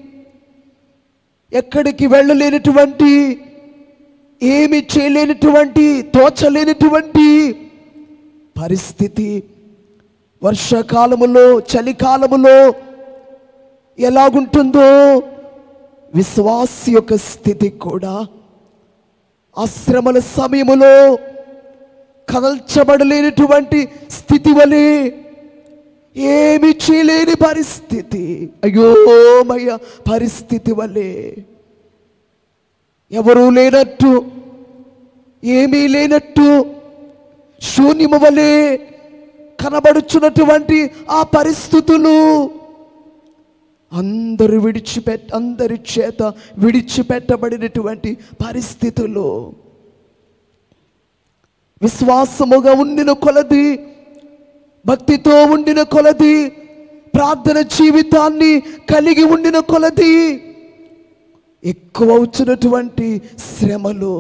ఎక్కడికి వెళ్ళలేనటువంటి ఏమి చేయలేనటువంటి తోచలేనటువంటి పరిస్థితి వర్షాకాలములో చలికాలములో ఎలాగుంటుందో విశ్వాసి యొక్క స్థితి కూడా ఆ శ్రమల సమయములో కదల్చబడలేనటువంటి స్థితి వలె ఏమి చేయలేని పరిస్థితి అయ్యోమయ పరిస్థితి వలె ఎవరూ లేనట్టు ఏమీ లేనట్టు శూన్యము వలె కనబడుచున్నటువంటి ఆ పరిస్థితులు అందరూ విడిచిపెట్ అందరి చేత విడిచిపెట్టబడినటువంటి పరిస్థితులు విశ్వాసముగా ఉండిన కొలది భక్తితో ఉండిన కొలది ప్రార్థన జీవితాన్ని కలిగి ఉండిన కొలది ఎక్కువ వచ్చినటువంటి శ్రమలు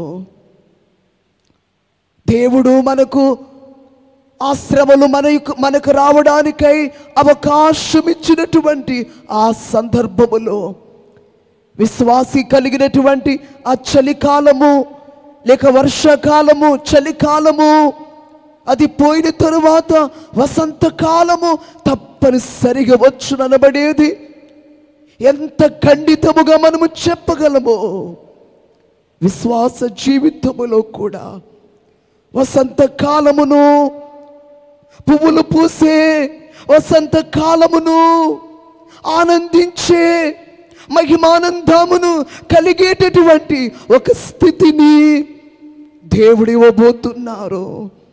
దేవుడు మనకు ఆ శ్రమలు మనకు మనకు రావడానికై అవకాశం ఇచ్చినటువంటి ఆ సందర్భములో విశ్వాసి కలిగినటువంటి ఆ చలికాలము లేక వర్షాకాలము చలికాలము అది పోయిన తరువాత వసంతకాలము తప్పనిసరిగా వచ్చుననబడేది ఎంత ఖండితముగా మనము చెప్పగలము విశ్వాస జీవితములో కూడా వసంత కాలమును పువ్వులు పూసే వసంత కాలమును ఆనందించే మహిమానందమును కలిగేటటువంటి ఒక స్థితిని దేవుడు ఇవ్వబోతున్నారు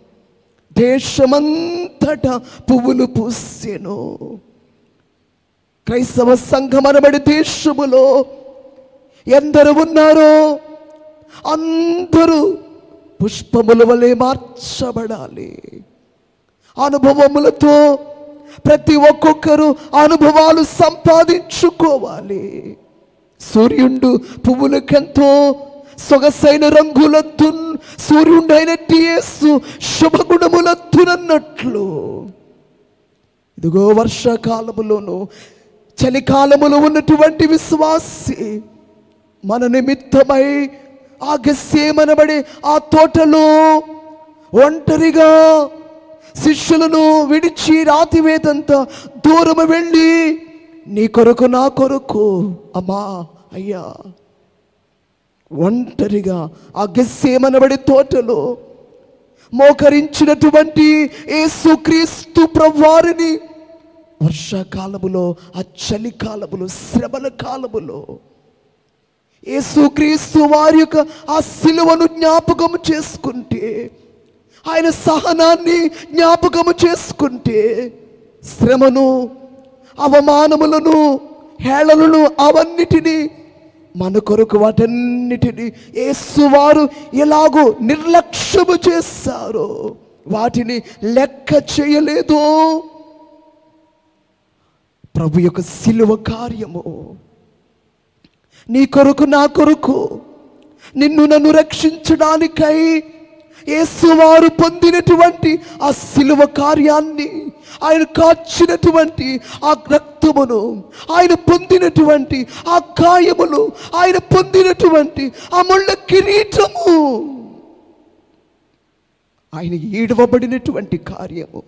దేశమంతటా పువ్వులు పూసెను క్రైస్తవ సంఘం అనబడి దేశములో ఎందరు ఉన్నారో అందరూ పుష్పముల వలె మార్చబడాలి అనుభవములతో ప్రతి ఒక్కొక్కరు అనుభవాలు సంపాదించుకోవాలి సూర్యుండు పువ్వులకెంతో సొగసైన రంగులద్దు సూర్యుడైనట్టి యేసు శుభగుణములద్దునన్నట్లు ఇదిగో వర్షాకాలములోను చలికాలములో ఉన్నటువంటి విశ్వాసి మన నిమిత్తమై ఆ గస్సేమనబడే ఆ తోటలో ఒంటరిగా శిష్యులను విడిచి రాతివేదంతా దూరము వెళ్ళి నీ కొరకు నా కొరకు అమ్మా అయ్యా ఒంటరిగా ఆ గస్సేమనబడే తోటలో మోకరించినటువంటి యేసుక్రీస్తు ప్రభువారిని వర్షాకాలములో ఆ చలికాలములో శ్రమల కాలములో యేసుక్రీస్తు వారి యొక్క ఆ సిలువను జ్ఞాపకము చేసుకుంటే ఆయన సహనాన్ని జ్ఞాపకము చేసుకుంటే శ్రమను అవమానములను హేళలను అవన్నిటినీ మన కొరకు వాటన్నిటిని యేసువారు ఎలాగో నిర్లక్ష్యము చేశారో వాటిని లెక్క చేయలేదు ప్రభు యొక్క సిలువ కార్యము నీ కొరకు నా కొరకు నిన్ను నన్ను రక్షించడానికై యేసువారు పొందినటువంటి ఆ సిలువ కార్యాన్ని ఆయన కాచినటువంటి ఆ రక్తమును ఆయన పొందినటువంటి ఆ గాయములు ఆయన పొందినటువంటి ఆ ముళ్ళ కిరీటము ఆయన ఈడవబడినటువంటి కార్యము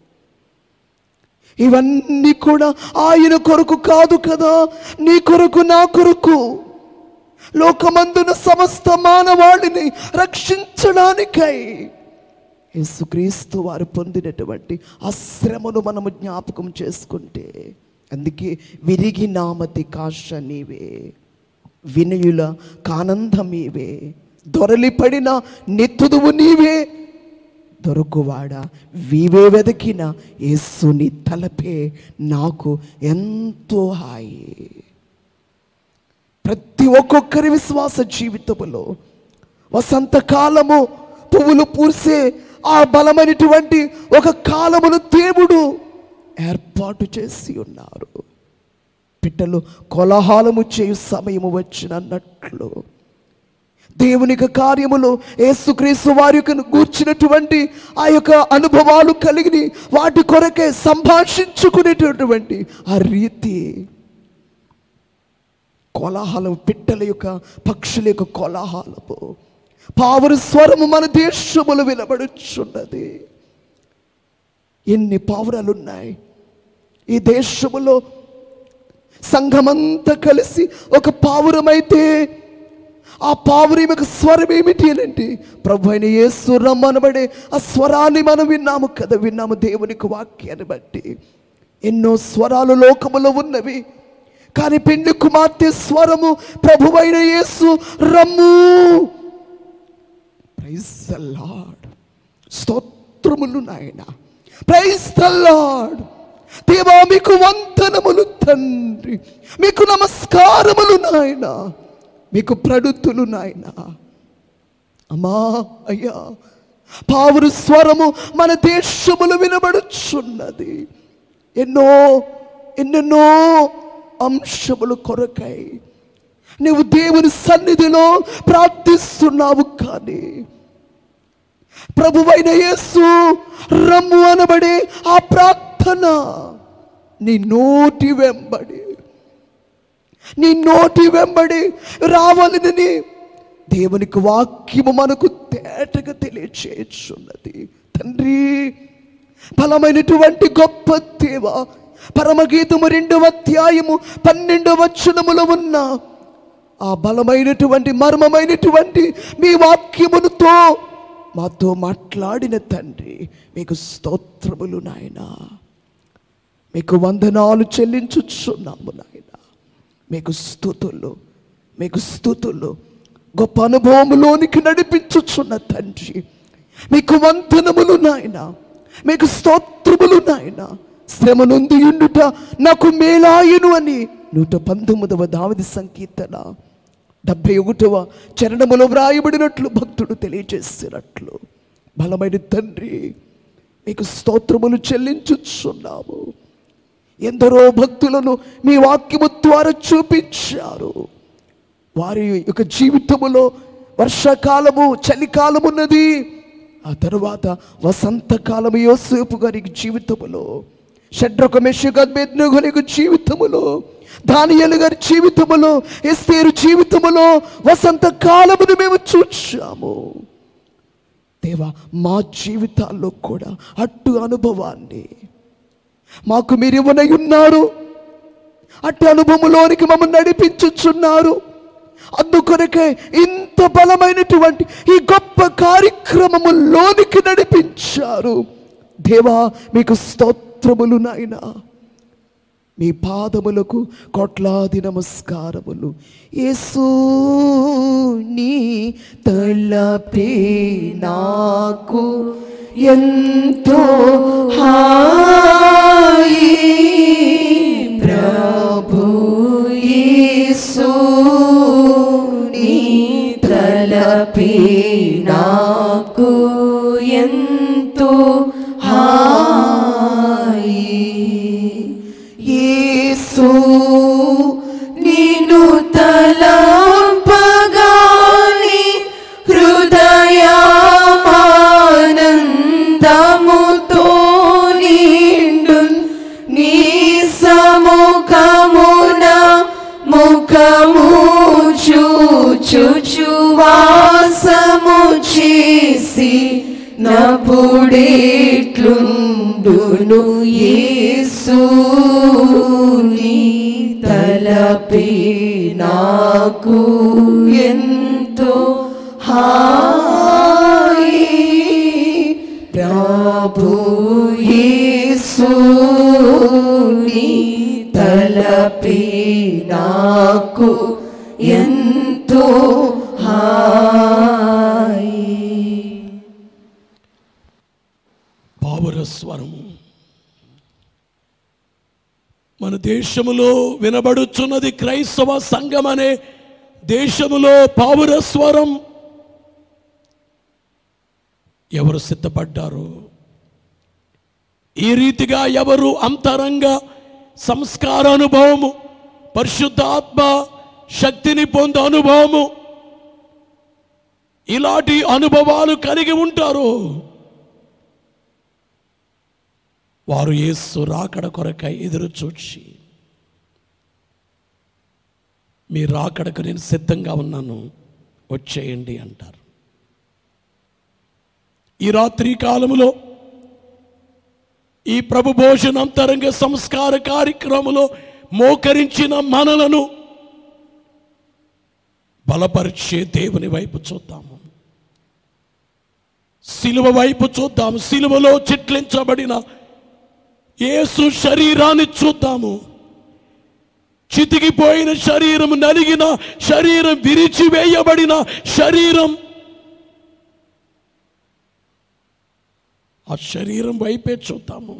ఇవన్నీ కూడా ఆయన కొరకు కాదు కదా నీ కొరకు నా కొరకు లోకమందున సమస్త మానవాళిని రక్షించడానికై యేసుక్రీస్తు వారు పొందినటువంటి ఆ శ్రమను మనము జ్ఞాపకం చేసుకుంటే అందుకే విరిగి నామతి కాశ నీవే వినయుల కానందమీవే దొరలిపడిన నెత్తుదువు నీవే దొరకువాడా వీవే వెదకిన యేసుని తలపే నాకు ఎంతో హాయి ప్రతి ఒక్కొక్కరి విశ్వాస జీవితములో వసంతకాలము పువ్వులు పూసే ఆ బలమైనటువంటి ఒక కాలమును దేవుడు ఏర్పాటు చేసి ఉన్నారు పిట్టలు కోలాహలము చేయు సమయము వచ్చినన్నట్లు దేవుని యొక్క కార్యములో యేసుక్రీస్తు వారి యొక్క గూర్చినటువంటి ఆ యొక్క అనుభవాలు కలిగి వాటి కొరకే సంభాషించుకునేటటువంటి ఆ రీతి కోలాహలం పిట్టల యొక్క పక్షుల యొక్క కోలాహలము పావురు స్వరము మన దేశములు వినబడుచున్నది ఎన్ని పావురాలు ఉన్నాయి ఈ దేశములో సంఘమంతా కలిసి ఒక పావురమైతే ఆ పావురం యొక్క స్వరం ఏమిటి అనండి ప్రభు అయిన యేసు రమ్మనబడే ఆ స్వరాన్ని మనం విన్నాము కదా విన్నాము దేవునికి వాక్యాన్ని బట్టి ఎన్నో స్వరాలు లోకములో ఉన్నవి కానీ పెండ్లి కుమార్తె స్వరము ప్రభువైన యేసు రమ్ము ప్రైజ్ ద లార్డ్ స్తోత్రములు నాయన ప్రైజ్ ద లార్డ్ దేవా మీకు వందనములు తండ్రి మీకు నమస్కారములు నాయన మీకు ప్రడుతులు నాయన అమ్మా అయ్యా పావురు స్వరము మన దేశములు వినబడుచున్నది ఎన్నో ఎన్నెన్నో అంశములు కొరకై నువ్వు దేవుని సన్నిధిలో ప్రార్థిస్తున్నావు కానీ ప్రభువైన యేసు రమ్ము అనబడే ఆ ప్రార్థన నీ నోటి వెంబడి నీ నోటి వెంబడి రావాలని దేవునికి వాక్యము మనకు తేటగా తెలియచేస్తున్నది తండ్రి బలమైనటువంటి గొప్ప దేవ పరమగీతము రెండవ అధ్యాయము పన్నెండవ వచనములో ఉన్న ఆ బలమైనటువంటి మర్మమైనటువంటి మీ వాక్యములతో మాతో మాట్లాడిన తండ్రి మీకు స్తోత్రములు నాయనా మీకు వందనాలు చెల్లించుచున్నాము నాయన మీకు స్థుతులు మీకు స్థుతులు గొప్ప అనుభవములోనికి నడిపించుచున్న తండ్రి మీకు వందనములు నాయన మీకు స్తోత్రములు నాయన శ్రమ నొంది ఉండుట నాకు మేలాయను అని నూట పంతొమ్మిదవ దావది సంకీర్తన డెబ్బై ఒకటవ చరణములో వ్రాయబడినట్లు భక్తుడు తెలియజేసినట్లు బలమైన తండ్రి మీకు స్తోత్రములు చెల్లించుచున్నాము ఎందరో భక్తులను మీ వాక్యము ద్వారా చూపించారు వారి యొక్క జీవితములో వర్షాకాలము చలికాలం ఉన్నది ఆ తరువాత వసంతకాలము యోసేపు గారి జీవితములో షడ్రక మెషగద్బెద్నగుని యొక్క జీవితములో దానియలు గారి జీవితములో ఎస్తేరు జీవితములో వసంత కాలమును మేము చూచాము దేవా మా జీవితాల్లో కూడా అట్టు అనుభవాన్ని మాకు మీరు ఇవ్వనై ఉన్నారు అట్టి అనుభవంలోనికి మమ్మల్ని నడిపించుచున్నారు అందుకొరకే ఇంత బలమైనటువంటి ఈ గొప్ప కార్యక్రమములోనికి నడిపించారు దేవా మీకు స్తోత్రములు నాయనా మీ పాదములకు కోట్లాది నమస్కారములు యేసు నీ తలపే నాకు ఎంతో హాయి ప్రభు యేసు నీ తలపే నాకు ఎంతో హాయి యేసు నిన్ను తలంపగాని హృదయమానందముతో నిండు నీ సముఖమున ముఖము చూచువాసము చేసి నపుడేట్లుండును యేసు నీ తలపే నాకు ఎంతో హాయి ప్రభు యేసు నీ తలపే నాకు ఎంతో హాయి మన దేశములో వినబడుచున్నది క్రైస్తవ సంఘం అనే దేశములో పావుర స్వరం ఎవరు సిద్ధపడ్డారు ఈ రీతిగా ఎవరు అంతరంగ సంస్కార అనుభవము పరిశుద్ధాత్మ శక్తిని పొంద అనుభవము ఇలాంటి అనుభవాలు కలిగి ఉంటారు వారు యేసు రాకడ కొరకై ఎదురు చూచి మీ రాకడకు నేను సిద్ధంగా ఉన్నాను వచ్చేయండి అంటారు ఈ రాత్రి కాలములో ఈ ప్రభు భోజన అంతరంగ సంస్కార కార్యక్రమంలో మోకరించిన మనలను బలపరిచే దేవుని వైపు చూద్దాము సిలువ వైపు చూద్దాము సిలువలో చిట్లించబడిన యేసు శరీరాన్ని చూద్దాము చితికిపోయిన శరీరం నలిగిన శరీరం విరిచివేయబడిన శరీరం ఆ శరీరం వైపే చూద్దాము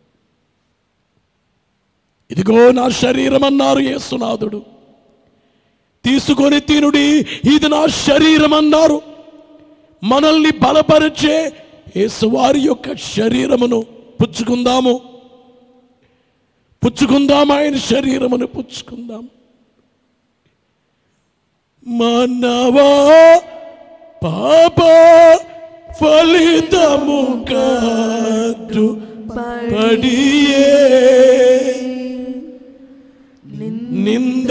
ఇదిగో నా శరీరం అన్నారు యేసునాథుడు తీసుకొని తినుడి ఇది నా శరీరం అన్నారు మనల్ని బలపరిచే యేసువారి యొక్క శరీరమును పుచ్చుకుందాము పుచ్చుకుందాం ఆయన శరీరమును పుచ్చుకుందాం మానవా పాప ఫలితము కాదు పడియే నింద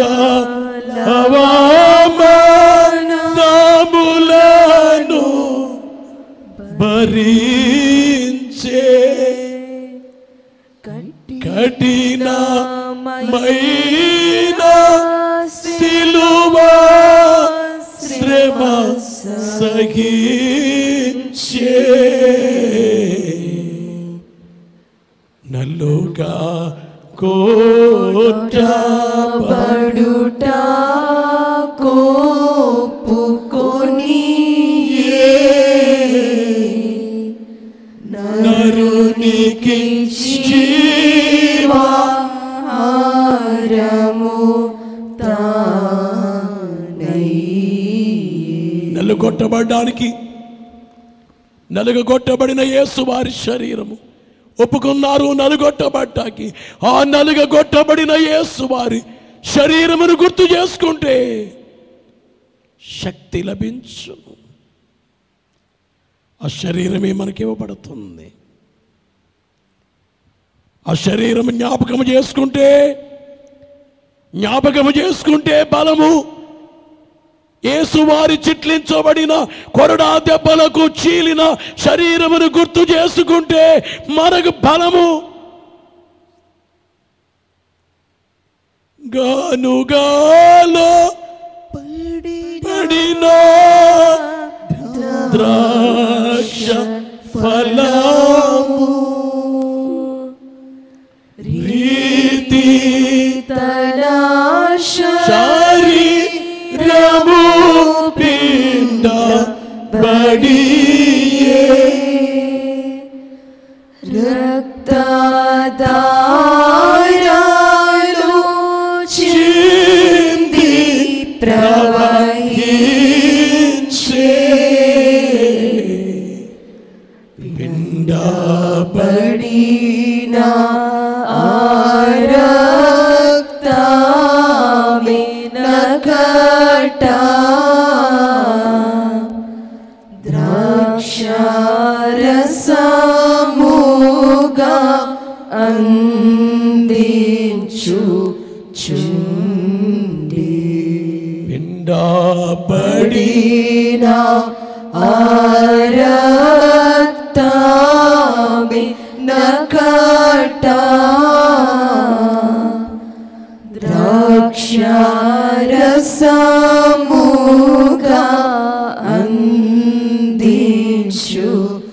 అవమానములను భరించే కఠినమైన సిలువ శ్రమ సహించే నల్లుగా కోట పడుట కోపుకొని నరునికి జీవా హారము నలుగొట్టబడ్డానికి నలుగొట్టబడిన యేసు వారి శరీరము ఒప్పుకున్నారు నలుగొట్టబడ్డానికి ఆ నలుగొట్టబడిన యేసు వారి శరీరమును గుర్తు చేసుకుంటే శక్తి లభించును ఆ శరీరమే మనకి ఇవ్వబడుతుంది ఆ శరీరం జ్ఞాపకము చేసుకుంటే జ్ఞాపకము చేసుకుంటే బలము యేసువారి చిట్లించబడిన కొరడా దెబ్బలకు చీలిన శరీరమును గుర్తు చేసుకుంటే మనకు బలము గానుగాలో పడిన ద్రాక్ష ఫలము రీతి శరీరము పిండ బడియే రక్తదారాలు చింది ప్రవహించే పిండ పడిన ఆరక్తమే నకట ద్రాక్షరసముగా అందించు చుండి పిండ బడి పడిన ఆరక్తమే నకట ద్రాక్షరసముగా అందించు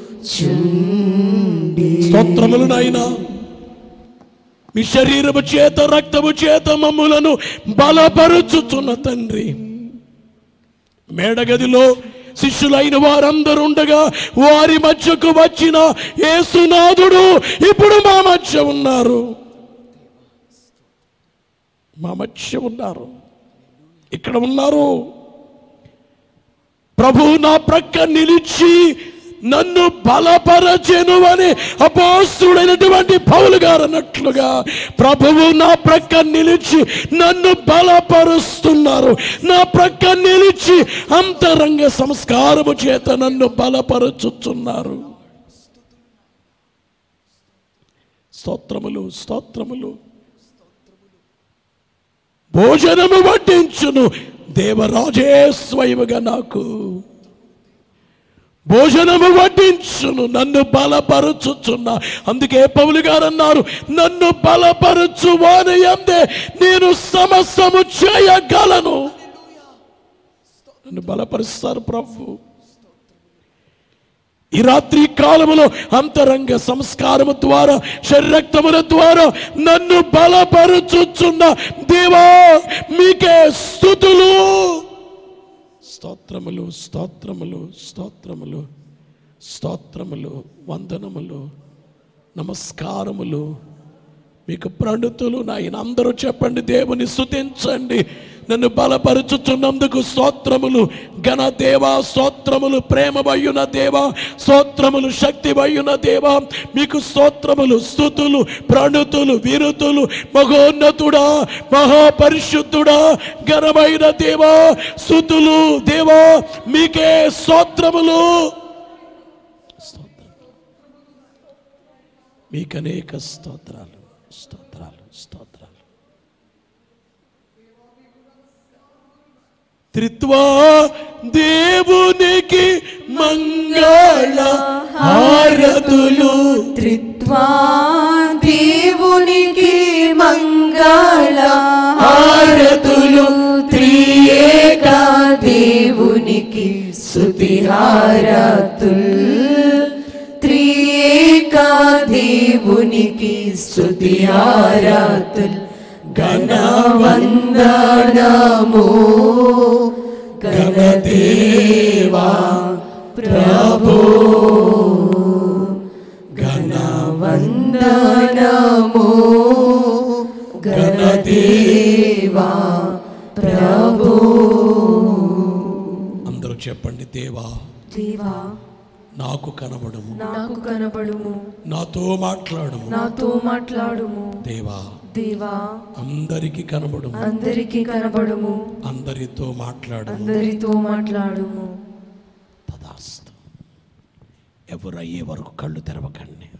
చుండి స్తోత్రములు నాయనా మీ శరీరము చేత రక్తము చేత మమ్ములను బలపరుచుచున్న తండ్రి మేడగదిలో శిష్యులైన వారందరూ ఉండగా వారి మధ్యకు వచ్చిన యేసునాథుడు ఇప్పుడు మా మధ్య ఉన్నారు మా మధ్య ఉన్నారు ఇక్కడ ఉన్నారు ప్రభు నా ప్రక్క నిలిచి నన్ను బలపరచెను అని అపోస్తుడైనటువంటి పౌలు గారు అన్నట్లుగా ప్రభువు నా ప్రక్క నిలిచి నన్ను బలపరుస్తున్నారు నా ప్రక్క నిలిచి అంతరంగ సంస్కారము చేత నన్ను బలపరచుచున్నారు స్తోత్రములు స్తోత్రములు భోజనము వడ్డించును దేవరాజే స్వయముగా నాకు భోజనము వడ్డించును నన్ను బలపరచుచున్నా అందుకే పౌలు గారు అన్నారు నన్ను బలపరచు వాని అందే నేను సమస్తము చేయగలను నన్ను బలపరుస్తారు ప్రభు ఈ రాత్రి కాలములో అంతరంగ సంస్కారము ద్వారా శరీరక్తముల ద్వారా నన్ను బలపరుచుచున్న దేవా మీకే స్థుతులు స్తోత్రములు స్తోత్రములు స్తోత్రములు స్తోత్రములు వందనములు నమస్కారములు మీకు ప్రణుతులు నాయన అందరూ చెప్పండి దేవుని స్తుతించండి నన్ను బలపరుచుచున్నందుకు స్తోత్రములు ఘన దేవా స్తోత్రములు ప్రేమ వయ్యున దేవా స్తోత్రములు శక్తి వయ్యున దేవా మీకు స్తోత్రములు స్థుతులు ప్రణుతులు విరుతులు మహోన్నతుడా మహాపరిశుద్ధుడా ఘనమైన దేవా స్థుతులు దేవా మీకే స్తోత్రములు స్తోత్రములు మీకు అనేక స్తోత్రాలు స్తోత్రాలు స్తోత్రాలు త్రిత్వా దేవునికి మంగళ హారతులు త్రిత్వా దేవునికి మంగళ హారతులు త్రియేక దేవునికి స్తుతి హారతుల్ త్రియేక దేవునికి స్తుతి హారతుల్ ఘనవందనము ఘనదేవా ప్రభో ఘనవందనము ఘనదేవా ప్రభో అందరూ చెప్పండి దేవా దేవా నాకు కనబడము నాకు కనబడుము నాతో మాట్లాడము నాతో మాట్లాడుము దేవా దేవా అందరికి కనబడము అందరికీ కనబడుము అందరితో మాట్లాడము అందరితో మాట్లాడుము తదాస్తు ఎవరు అయ్యే వరకు కళ్ళు తెరవకండి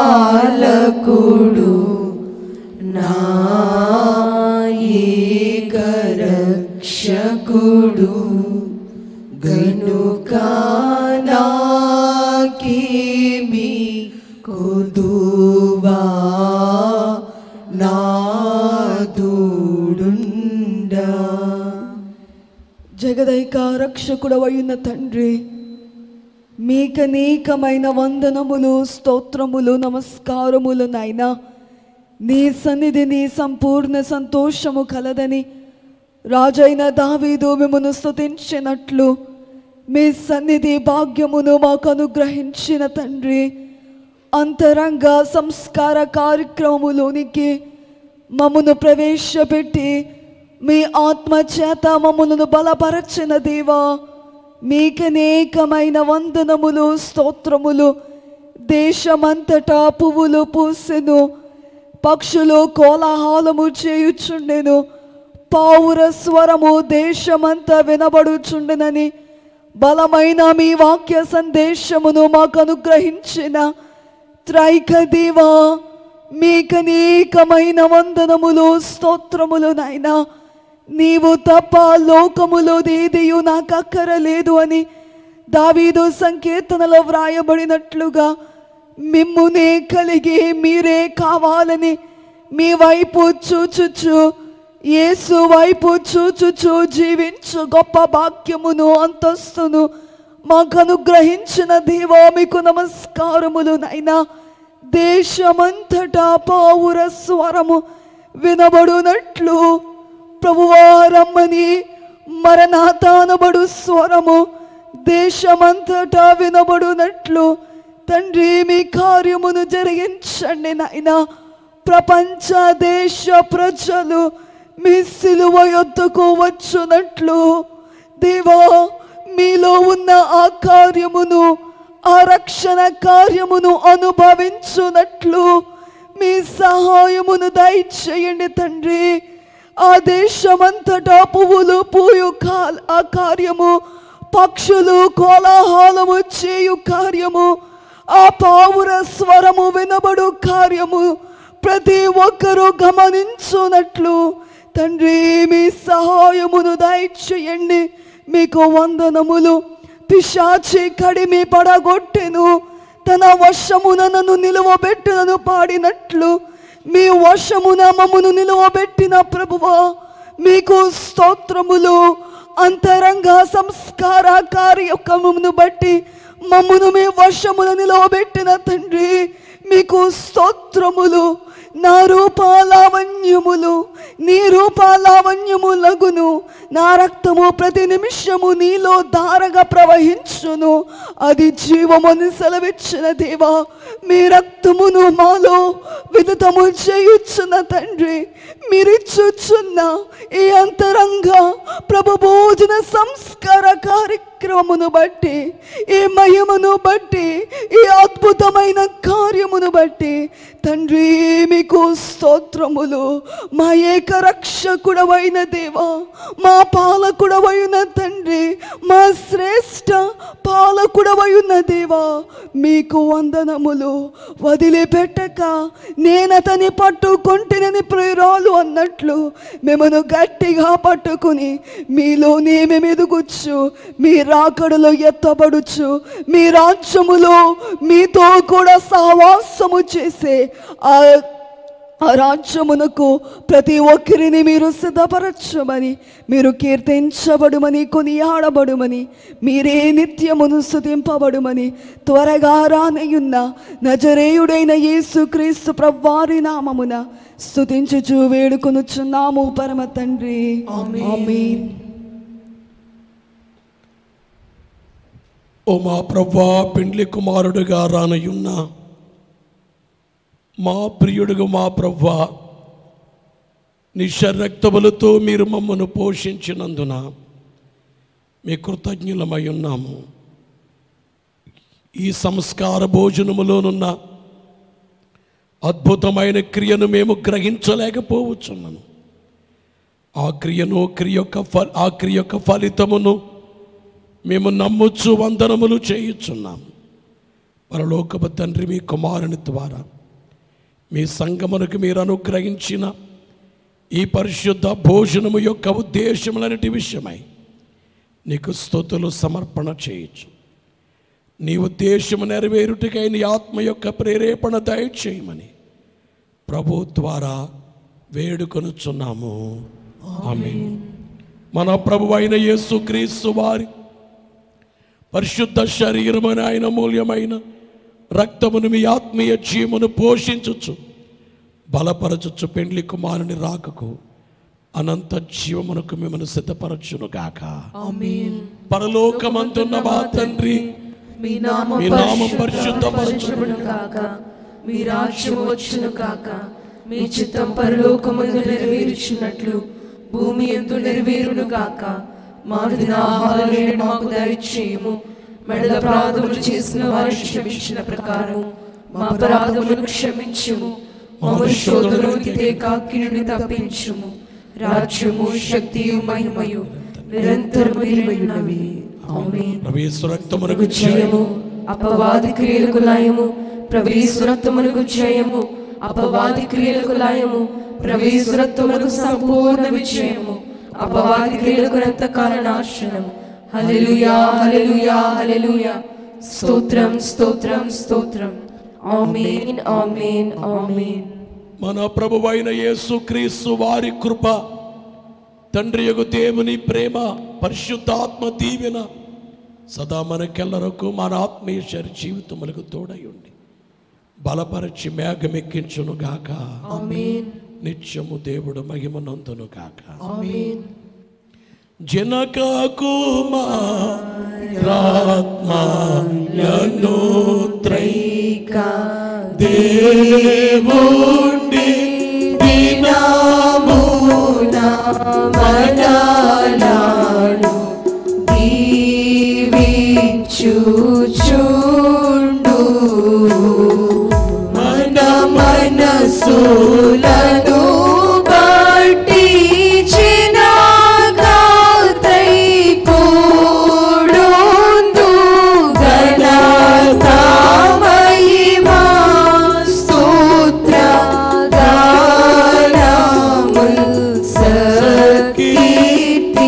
పాలకుడు నా ఏక రక్షకుడు గనుక నాకేమి కొదువా నాదుడుండా జగదైక రక్షకుడవైన తండ్రి మీకనేకమైన వందనములు స్తోత్రములు నమస్కారములు నాయనా నీ సన్నిధి నీ సంపూర్ణ సంతోషము కలదని రాజైన దావీదు మిమ్మను స్తుతించినట్లు మీ సన్నిధి భాగ్యమును మాకు అనుగ్రహించిన తండ్రి అంతరంగ సంస్కార కార్యక్రమములోనికి మమ్మను ప్రవేశపెట్టి మీ ఆత్మ చేత మమ్మలను బలపరచిన దేవా మీకనేకమైన వందనములు స్తోత్రములు దేశమంతటా పువ్వులు పూసెను పక్షులు కోలాహలము చేయుచుండెను పావుర స్వరము దేశమంతా వినబడుచుండెనని బలమైన మీ వాక్య సందేశమును మాకు అనుగ్రహించిన త్రైక దేవా మీకనేకమైన వందనములు స్తోత్రములు నాయనా నీవు తప్ప లోకములో దేదియు నాకు అక్కరలేదు అని దావీదు సంకీర్తనలో వ్రాయబడినట్లుగా మిమ్మునే కలిగి మీరే కావాలని మీ వైపు చూచుచు యేసు వైపు చూచుచు జీవించు గొప్ప భాగ్యమును అంతస్తును మాకు అనుగ్రహించిన దేవా మీకు నమస్కారములు నైనా దేశమంతటా పావుర స్వరము వినబడునట్లు ప్రభువారమ్మని మరణాతానబడు స్వరము దేశమంతటా వినబడునట్లు తండ్రి మీ కార్యమును జరిగించండి నాయనా ప్రపంచ దేశ ప్రజలు మీ సిలువ యొద్దకు వచ్చునట్లు దేవా మీలో ఉన్న ఆ కార్యమును ఆ రక్షణ కార్యమును అనుభవించునట్లు మీ సహాయమును దయచేయండి తండ్రి ఆ దేశమంతటా పువ్వులు పూయు కాల్ ఆ కార్యము పక్షులు కోలాహలము చేయు కార్యము ఆ పావుర స్వరము వినబడు కార్యము ప్రతి ఒక్కరూ గమనించునట్లు తండ్రి మీ సహాయమును దయచేయండి మీకు వందనములు పిశాచి కడిమి పడగొట్టెను తన వశమున నన్ను నిలువబెట్టునను పాడినట్లు మీ వశమున మమ్మను నిలువబెట్టిన ప్రభువా మీకు స్తోత్రములు అంతరంగ సంస్కార కార్యక్రమమును బట్టి మమ్మను మీ వశమున నిలవబెట్టిన తండ్రి మీకు స్తోత్రములు నా రూపాలావణ్యములు నీ రూపాలావణ్యములగును నా రక్తము ప్రతి నిమిషము నీలో ధారగా ప్రవహించును అది జీవమని సెలవిచ్చిన దేవా మీ రక్తమును మాలో విదితము చేయుచున్న తండ్రి మీరిచ్చుచున్న ఈ అంతరంగ ప్రభు భోజన సంస్కార కార్యక్రమమును బట్టి ఈ మహిమను బట్టి ఈ అద్భుతమైన కార్యమును బట్టి తండ్రి మీకు స్తోత్రములు మా ఏక రక్షకుడవైన దేవా మా పాలకుడవైన తండ్రి మా శ్రేష్ట పాలకుడవైన దేవా మీకు వందనములు వదిలిపెట్టక నేనతని పట్టుకుంటేనని ప్రియురాలు అన్నట్లు మిమ్మను గట్టిగా పట్టుకుని మీలోనే మేము ఎదుగుచ్చు మీ రాకడలో ఎత్తబడుచు మీ రాజ్యములో మీతో కూడా సహవాసము చేసే ఆ ఆ రాజ్యమునకు ప్రతి ఒక్కరిని మీరు సిద్ధపరచమని మీరు కీర్తించబడుమని కొనియాడబడుమని మీరే నిత్యమును స్తుతింపబడుమని త్వరగా రానయున్న నజరేయుడైన యేసు క్రీస్తు ప్రవ్వారి నామమున స్తుతించుచు వేడుకొనుచున్నాము పరమ తండ్రి ఆమేన్ ఓ మా ప్రభా పెండ్లి కుమారుడుగా రానయున్న మా ప్రియుడుగా మా ప్రభా నిశరక్తములతో మీరు మమ్మను పోషించినందున మీ కృతజ్ఞులమై ఉన్నాము ఈ సంస్కార భోజనములోనున్న అద్భుతమైన క్రియను మేము గ్రహించలేకపోవచ్చున్నాను ఆ క్రియను క్రియ యొక్క ఫ ఆ క్రియ యొక్క ఫలితమును మేము నమ్ముచ్చు వందనములు చేయుచున్నాం పరలోకపు తండ్రి మీ కుమారుని ద్వారా మీ సంగమునకు మీరు అనుగ్రహించిన ఈ పరిశుద్ధ భోజనము యొక్క ఉద్దేశములన్నిటి విషయమై నీకు స్తుతులు సమర్పణ చేయొచ్చు నీ ఉద్దేశము నెరవేరుటకై నీ ఆత్మ యొక్క ప్రేరేపణ దయచేయమని ప్రభు ద్వారా వేడుకొనుచున్నాము ఆమె మన ప్రభు అయిన యేసు క్రీస్తు వారి పరిశుద్ధ శరీరమైన ఆయన మూల్యమైన రక్తమును మీ ఆత్మీయ జీవమును పోషించుచు బలపరచుచు పెండ్లి కుమారుని రాకకు అనంత జీవమునకు మిమ్మల్ని సిద్ధపరచును గాక పరలోకమంతున్న మా తండ్రి మీ నామం మీ నామం పరిశుద్ధపరచును పరిశుద్ధపరచును కాక మీ రాజ్యం వచ్చును కాక మీ చిత్తం పరలోకమందు నెరవేర్చున్నట్లు భూమి ఎందు నెరవేరును కాక మారుదిన ఆహారం నేడు మాకు దయచేయము మెడల అపరాధములు చేసిన వారిని క్షమించిన ప్రకారం మా అపరాధములను క్షమించుము మమ్మల్ని శోధనలోకి తేక కీడుని తప్పించుము రాజ్యము శక్తియు మహిమయు నిరంతరము నిలబడినవి ఆమేన్ ప్రవేశ రక్తమునకు మనకు జయము అపవాది క్రియలకు లయము ప్రవేశరత్వమునకు జయము అపవాది క్రియలకు లయము ప్రవేశరత్వమునకు సంపూర్ణ విజయము అపవాది క్రియలకు అంతకాల నాశనము హల్లెలూయా హల్లెలూయా హల్లెలూయా స్తోత్రం స్తోత్రం స్తోత్రం ఆమేన్ ఆమేన్ ఆమేన్ మన ప్రభువైన యేసు క్రీస్తు వారి కృప తండ్రి యొక్క దేవుని ప్రేమ పరిశుద్ధాత్మ దీవెన సదా మనకెల్లరకు మన ఆత్మీయ శరీర జీవితములకు తోడై ఉండి బలపరచి మేఘమెక్కించును గాక ఆమేన్ నిత్యము దేవుడు మహిమనందును గాక ఆమేన్ జనక కుమారాత్మలను త్రైక దేవుండి దినమున మనాలను దీవించుచుండు మన మనసులను బట్టి చిన్నగాత్రై కూడుందు ఘనత మహిమా స్తోత్ర గానముల్ సకీర్తి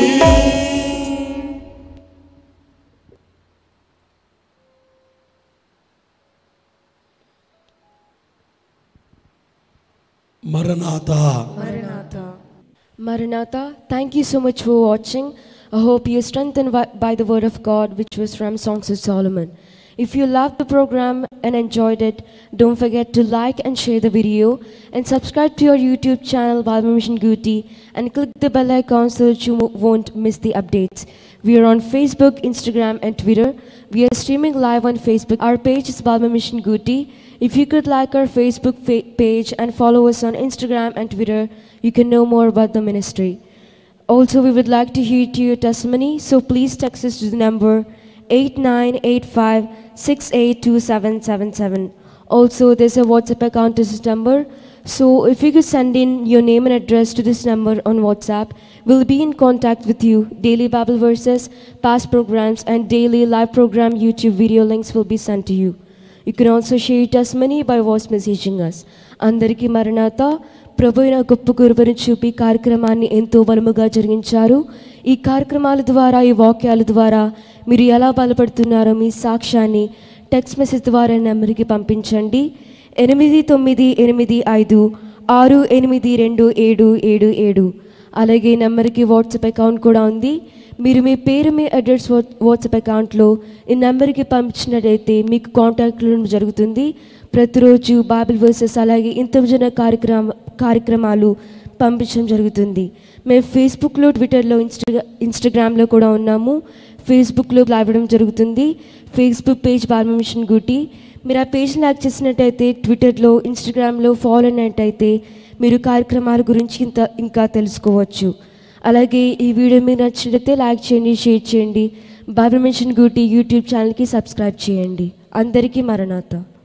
మరణాత Maranatha, thank you so much for watching. I hope you're strengthened by- by the word of God, which was from Songs of Solomon. If you loved the program and enjoyed it, don't forget to like and share the video and subscribe to our YouTube channel, Bible Mission Guti, and click the bell icon so that you mo- won't miss the updates. We are on Facebook, Instagram, and Twitter. We are streaming live on Facebook. Our page is Bible Mission Guti. If you could like our Facebook fa- page and follow us on Instagram and Twitter, you can know more about the ministry. Also, we would like to hear to your testimony, so please text us to the number 8985682777. Also, there's a WhatsApp account to this number, so if you could send in your name and address to this number on WhatsApp, we'll be in contact with you. Daily Bible verses, past programs, and daily live program YouTube video links will be sent to you. You can also share your testimony by voice messaging us. అందరికీ మరణాత ప్రభు అయిన గొప్ప గురువుని చూపి కార్యక్రమాన్ని ఎంతో బలముగా జరిగించారు ఈ కార్యక్రమాల ద్వారా ఈ వాక్యాల ద్వారా మీరు ఎలా బలపడుతున్నారో మీ సాక్ష్యాన్ని టెక్స్ట్ మెసేజ్ ద్వారా నెంబర్కి పంపించండి ఎనిమిది తొమ్మిది ఎనిమిది ఐదు ఆరు ఎనిమిది రెండు ఏడు ఏడు ఏడు అలాగే ఈ నెంబర్కి వాట్సాప్ అకౌంట్ కూడా ఉంది మీరు మీ పేరు మీ అడ్రస్ వాట్- వాట్సాప్ అకౌంట్లో ఈ నెంబర్కి పంపించినట్టయితే మీకు కాంటాక్ట్లో జరుగుతుంది ప్రతిరోజు బైబిల్ వర్సెస్ అలాగే ఇంతజన కార్యక్రమ కార్యక్రమాలు పంపించడం జరుగుతుంది మేము ఫేస్బుక్లో ట్విట్టర్లో ఇన్స్టా ఇన్స్టాగ్రామ్లో కూడా ఉన్నాము ఫేస్బుక్లో లైవ్ ఇవ్వడం జరుగుతుంది ఫేస్బుక్ పేజ్ బాల్మ మిషన్ గుటి మీరు ఆ పేజ్ లైక్ చేసినట్టయితే ట్విట్టర్లో ఇన్స్టాగ్రామ్లో ఫాలో అయినట్టయితే మీరు కార్యక్రమాల గురించి ఇంత ఇంకా తెలుసుకోవచ్చు అలాగే ఈ వీడియో మీకు నచ్చినట్లయితే లైక్ చేయండి షేర్ చేయండి బైబిల్ మిషన్ గుటి యూట్యూబ్ ఛానల్కి సబ్స్క్రైబ్ చేయండి అందరికీ మరణాత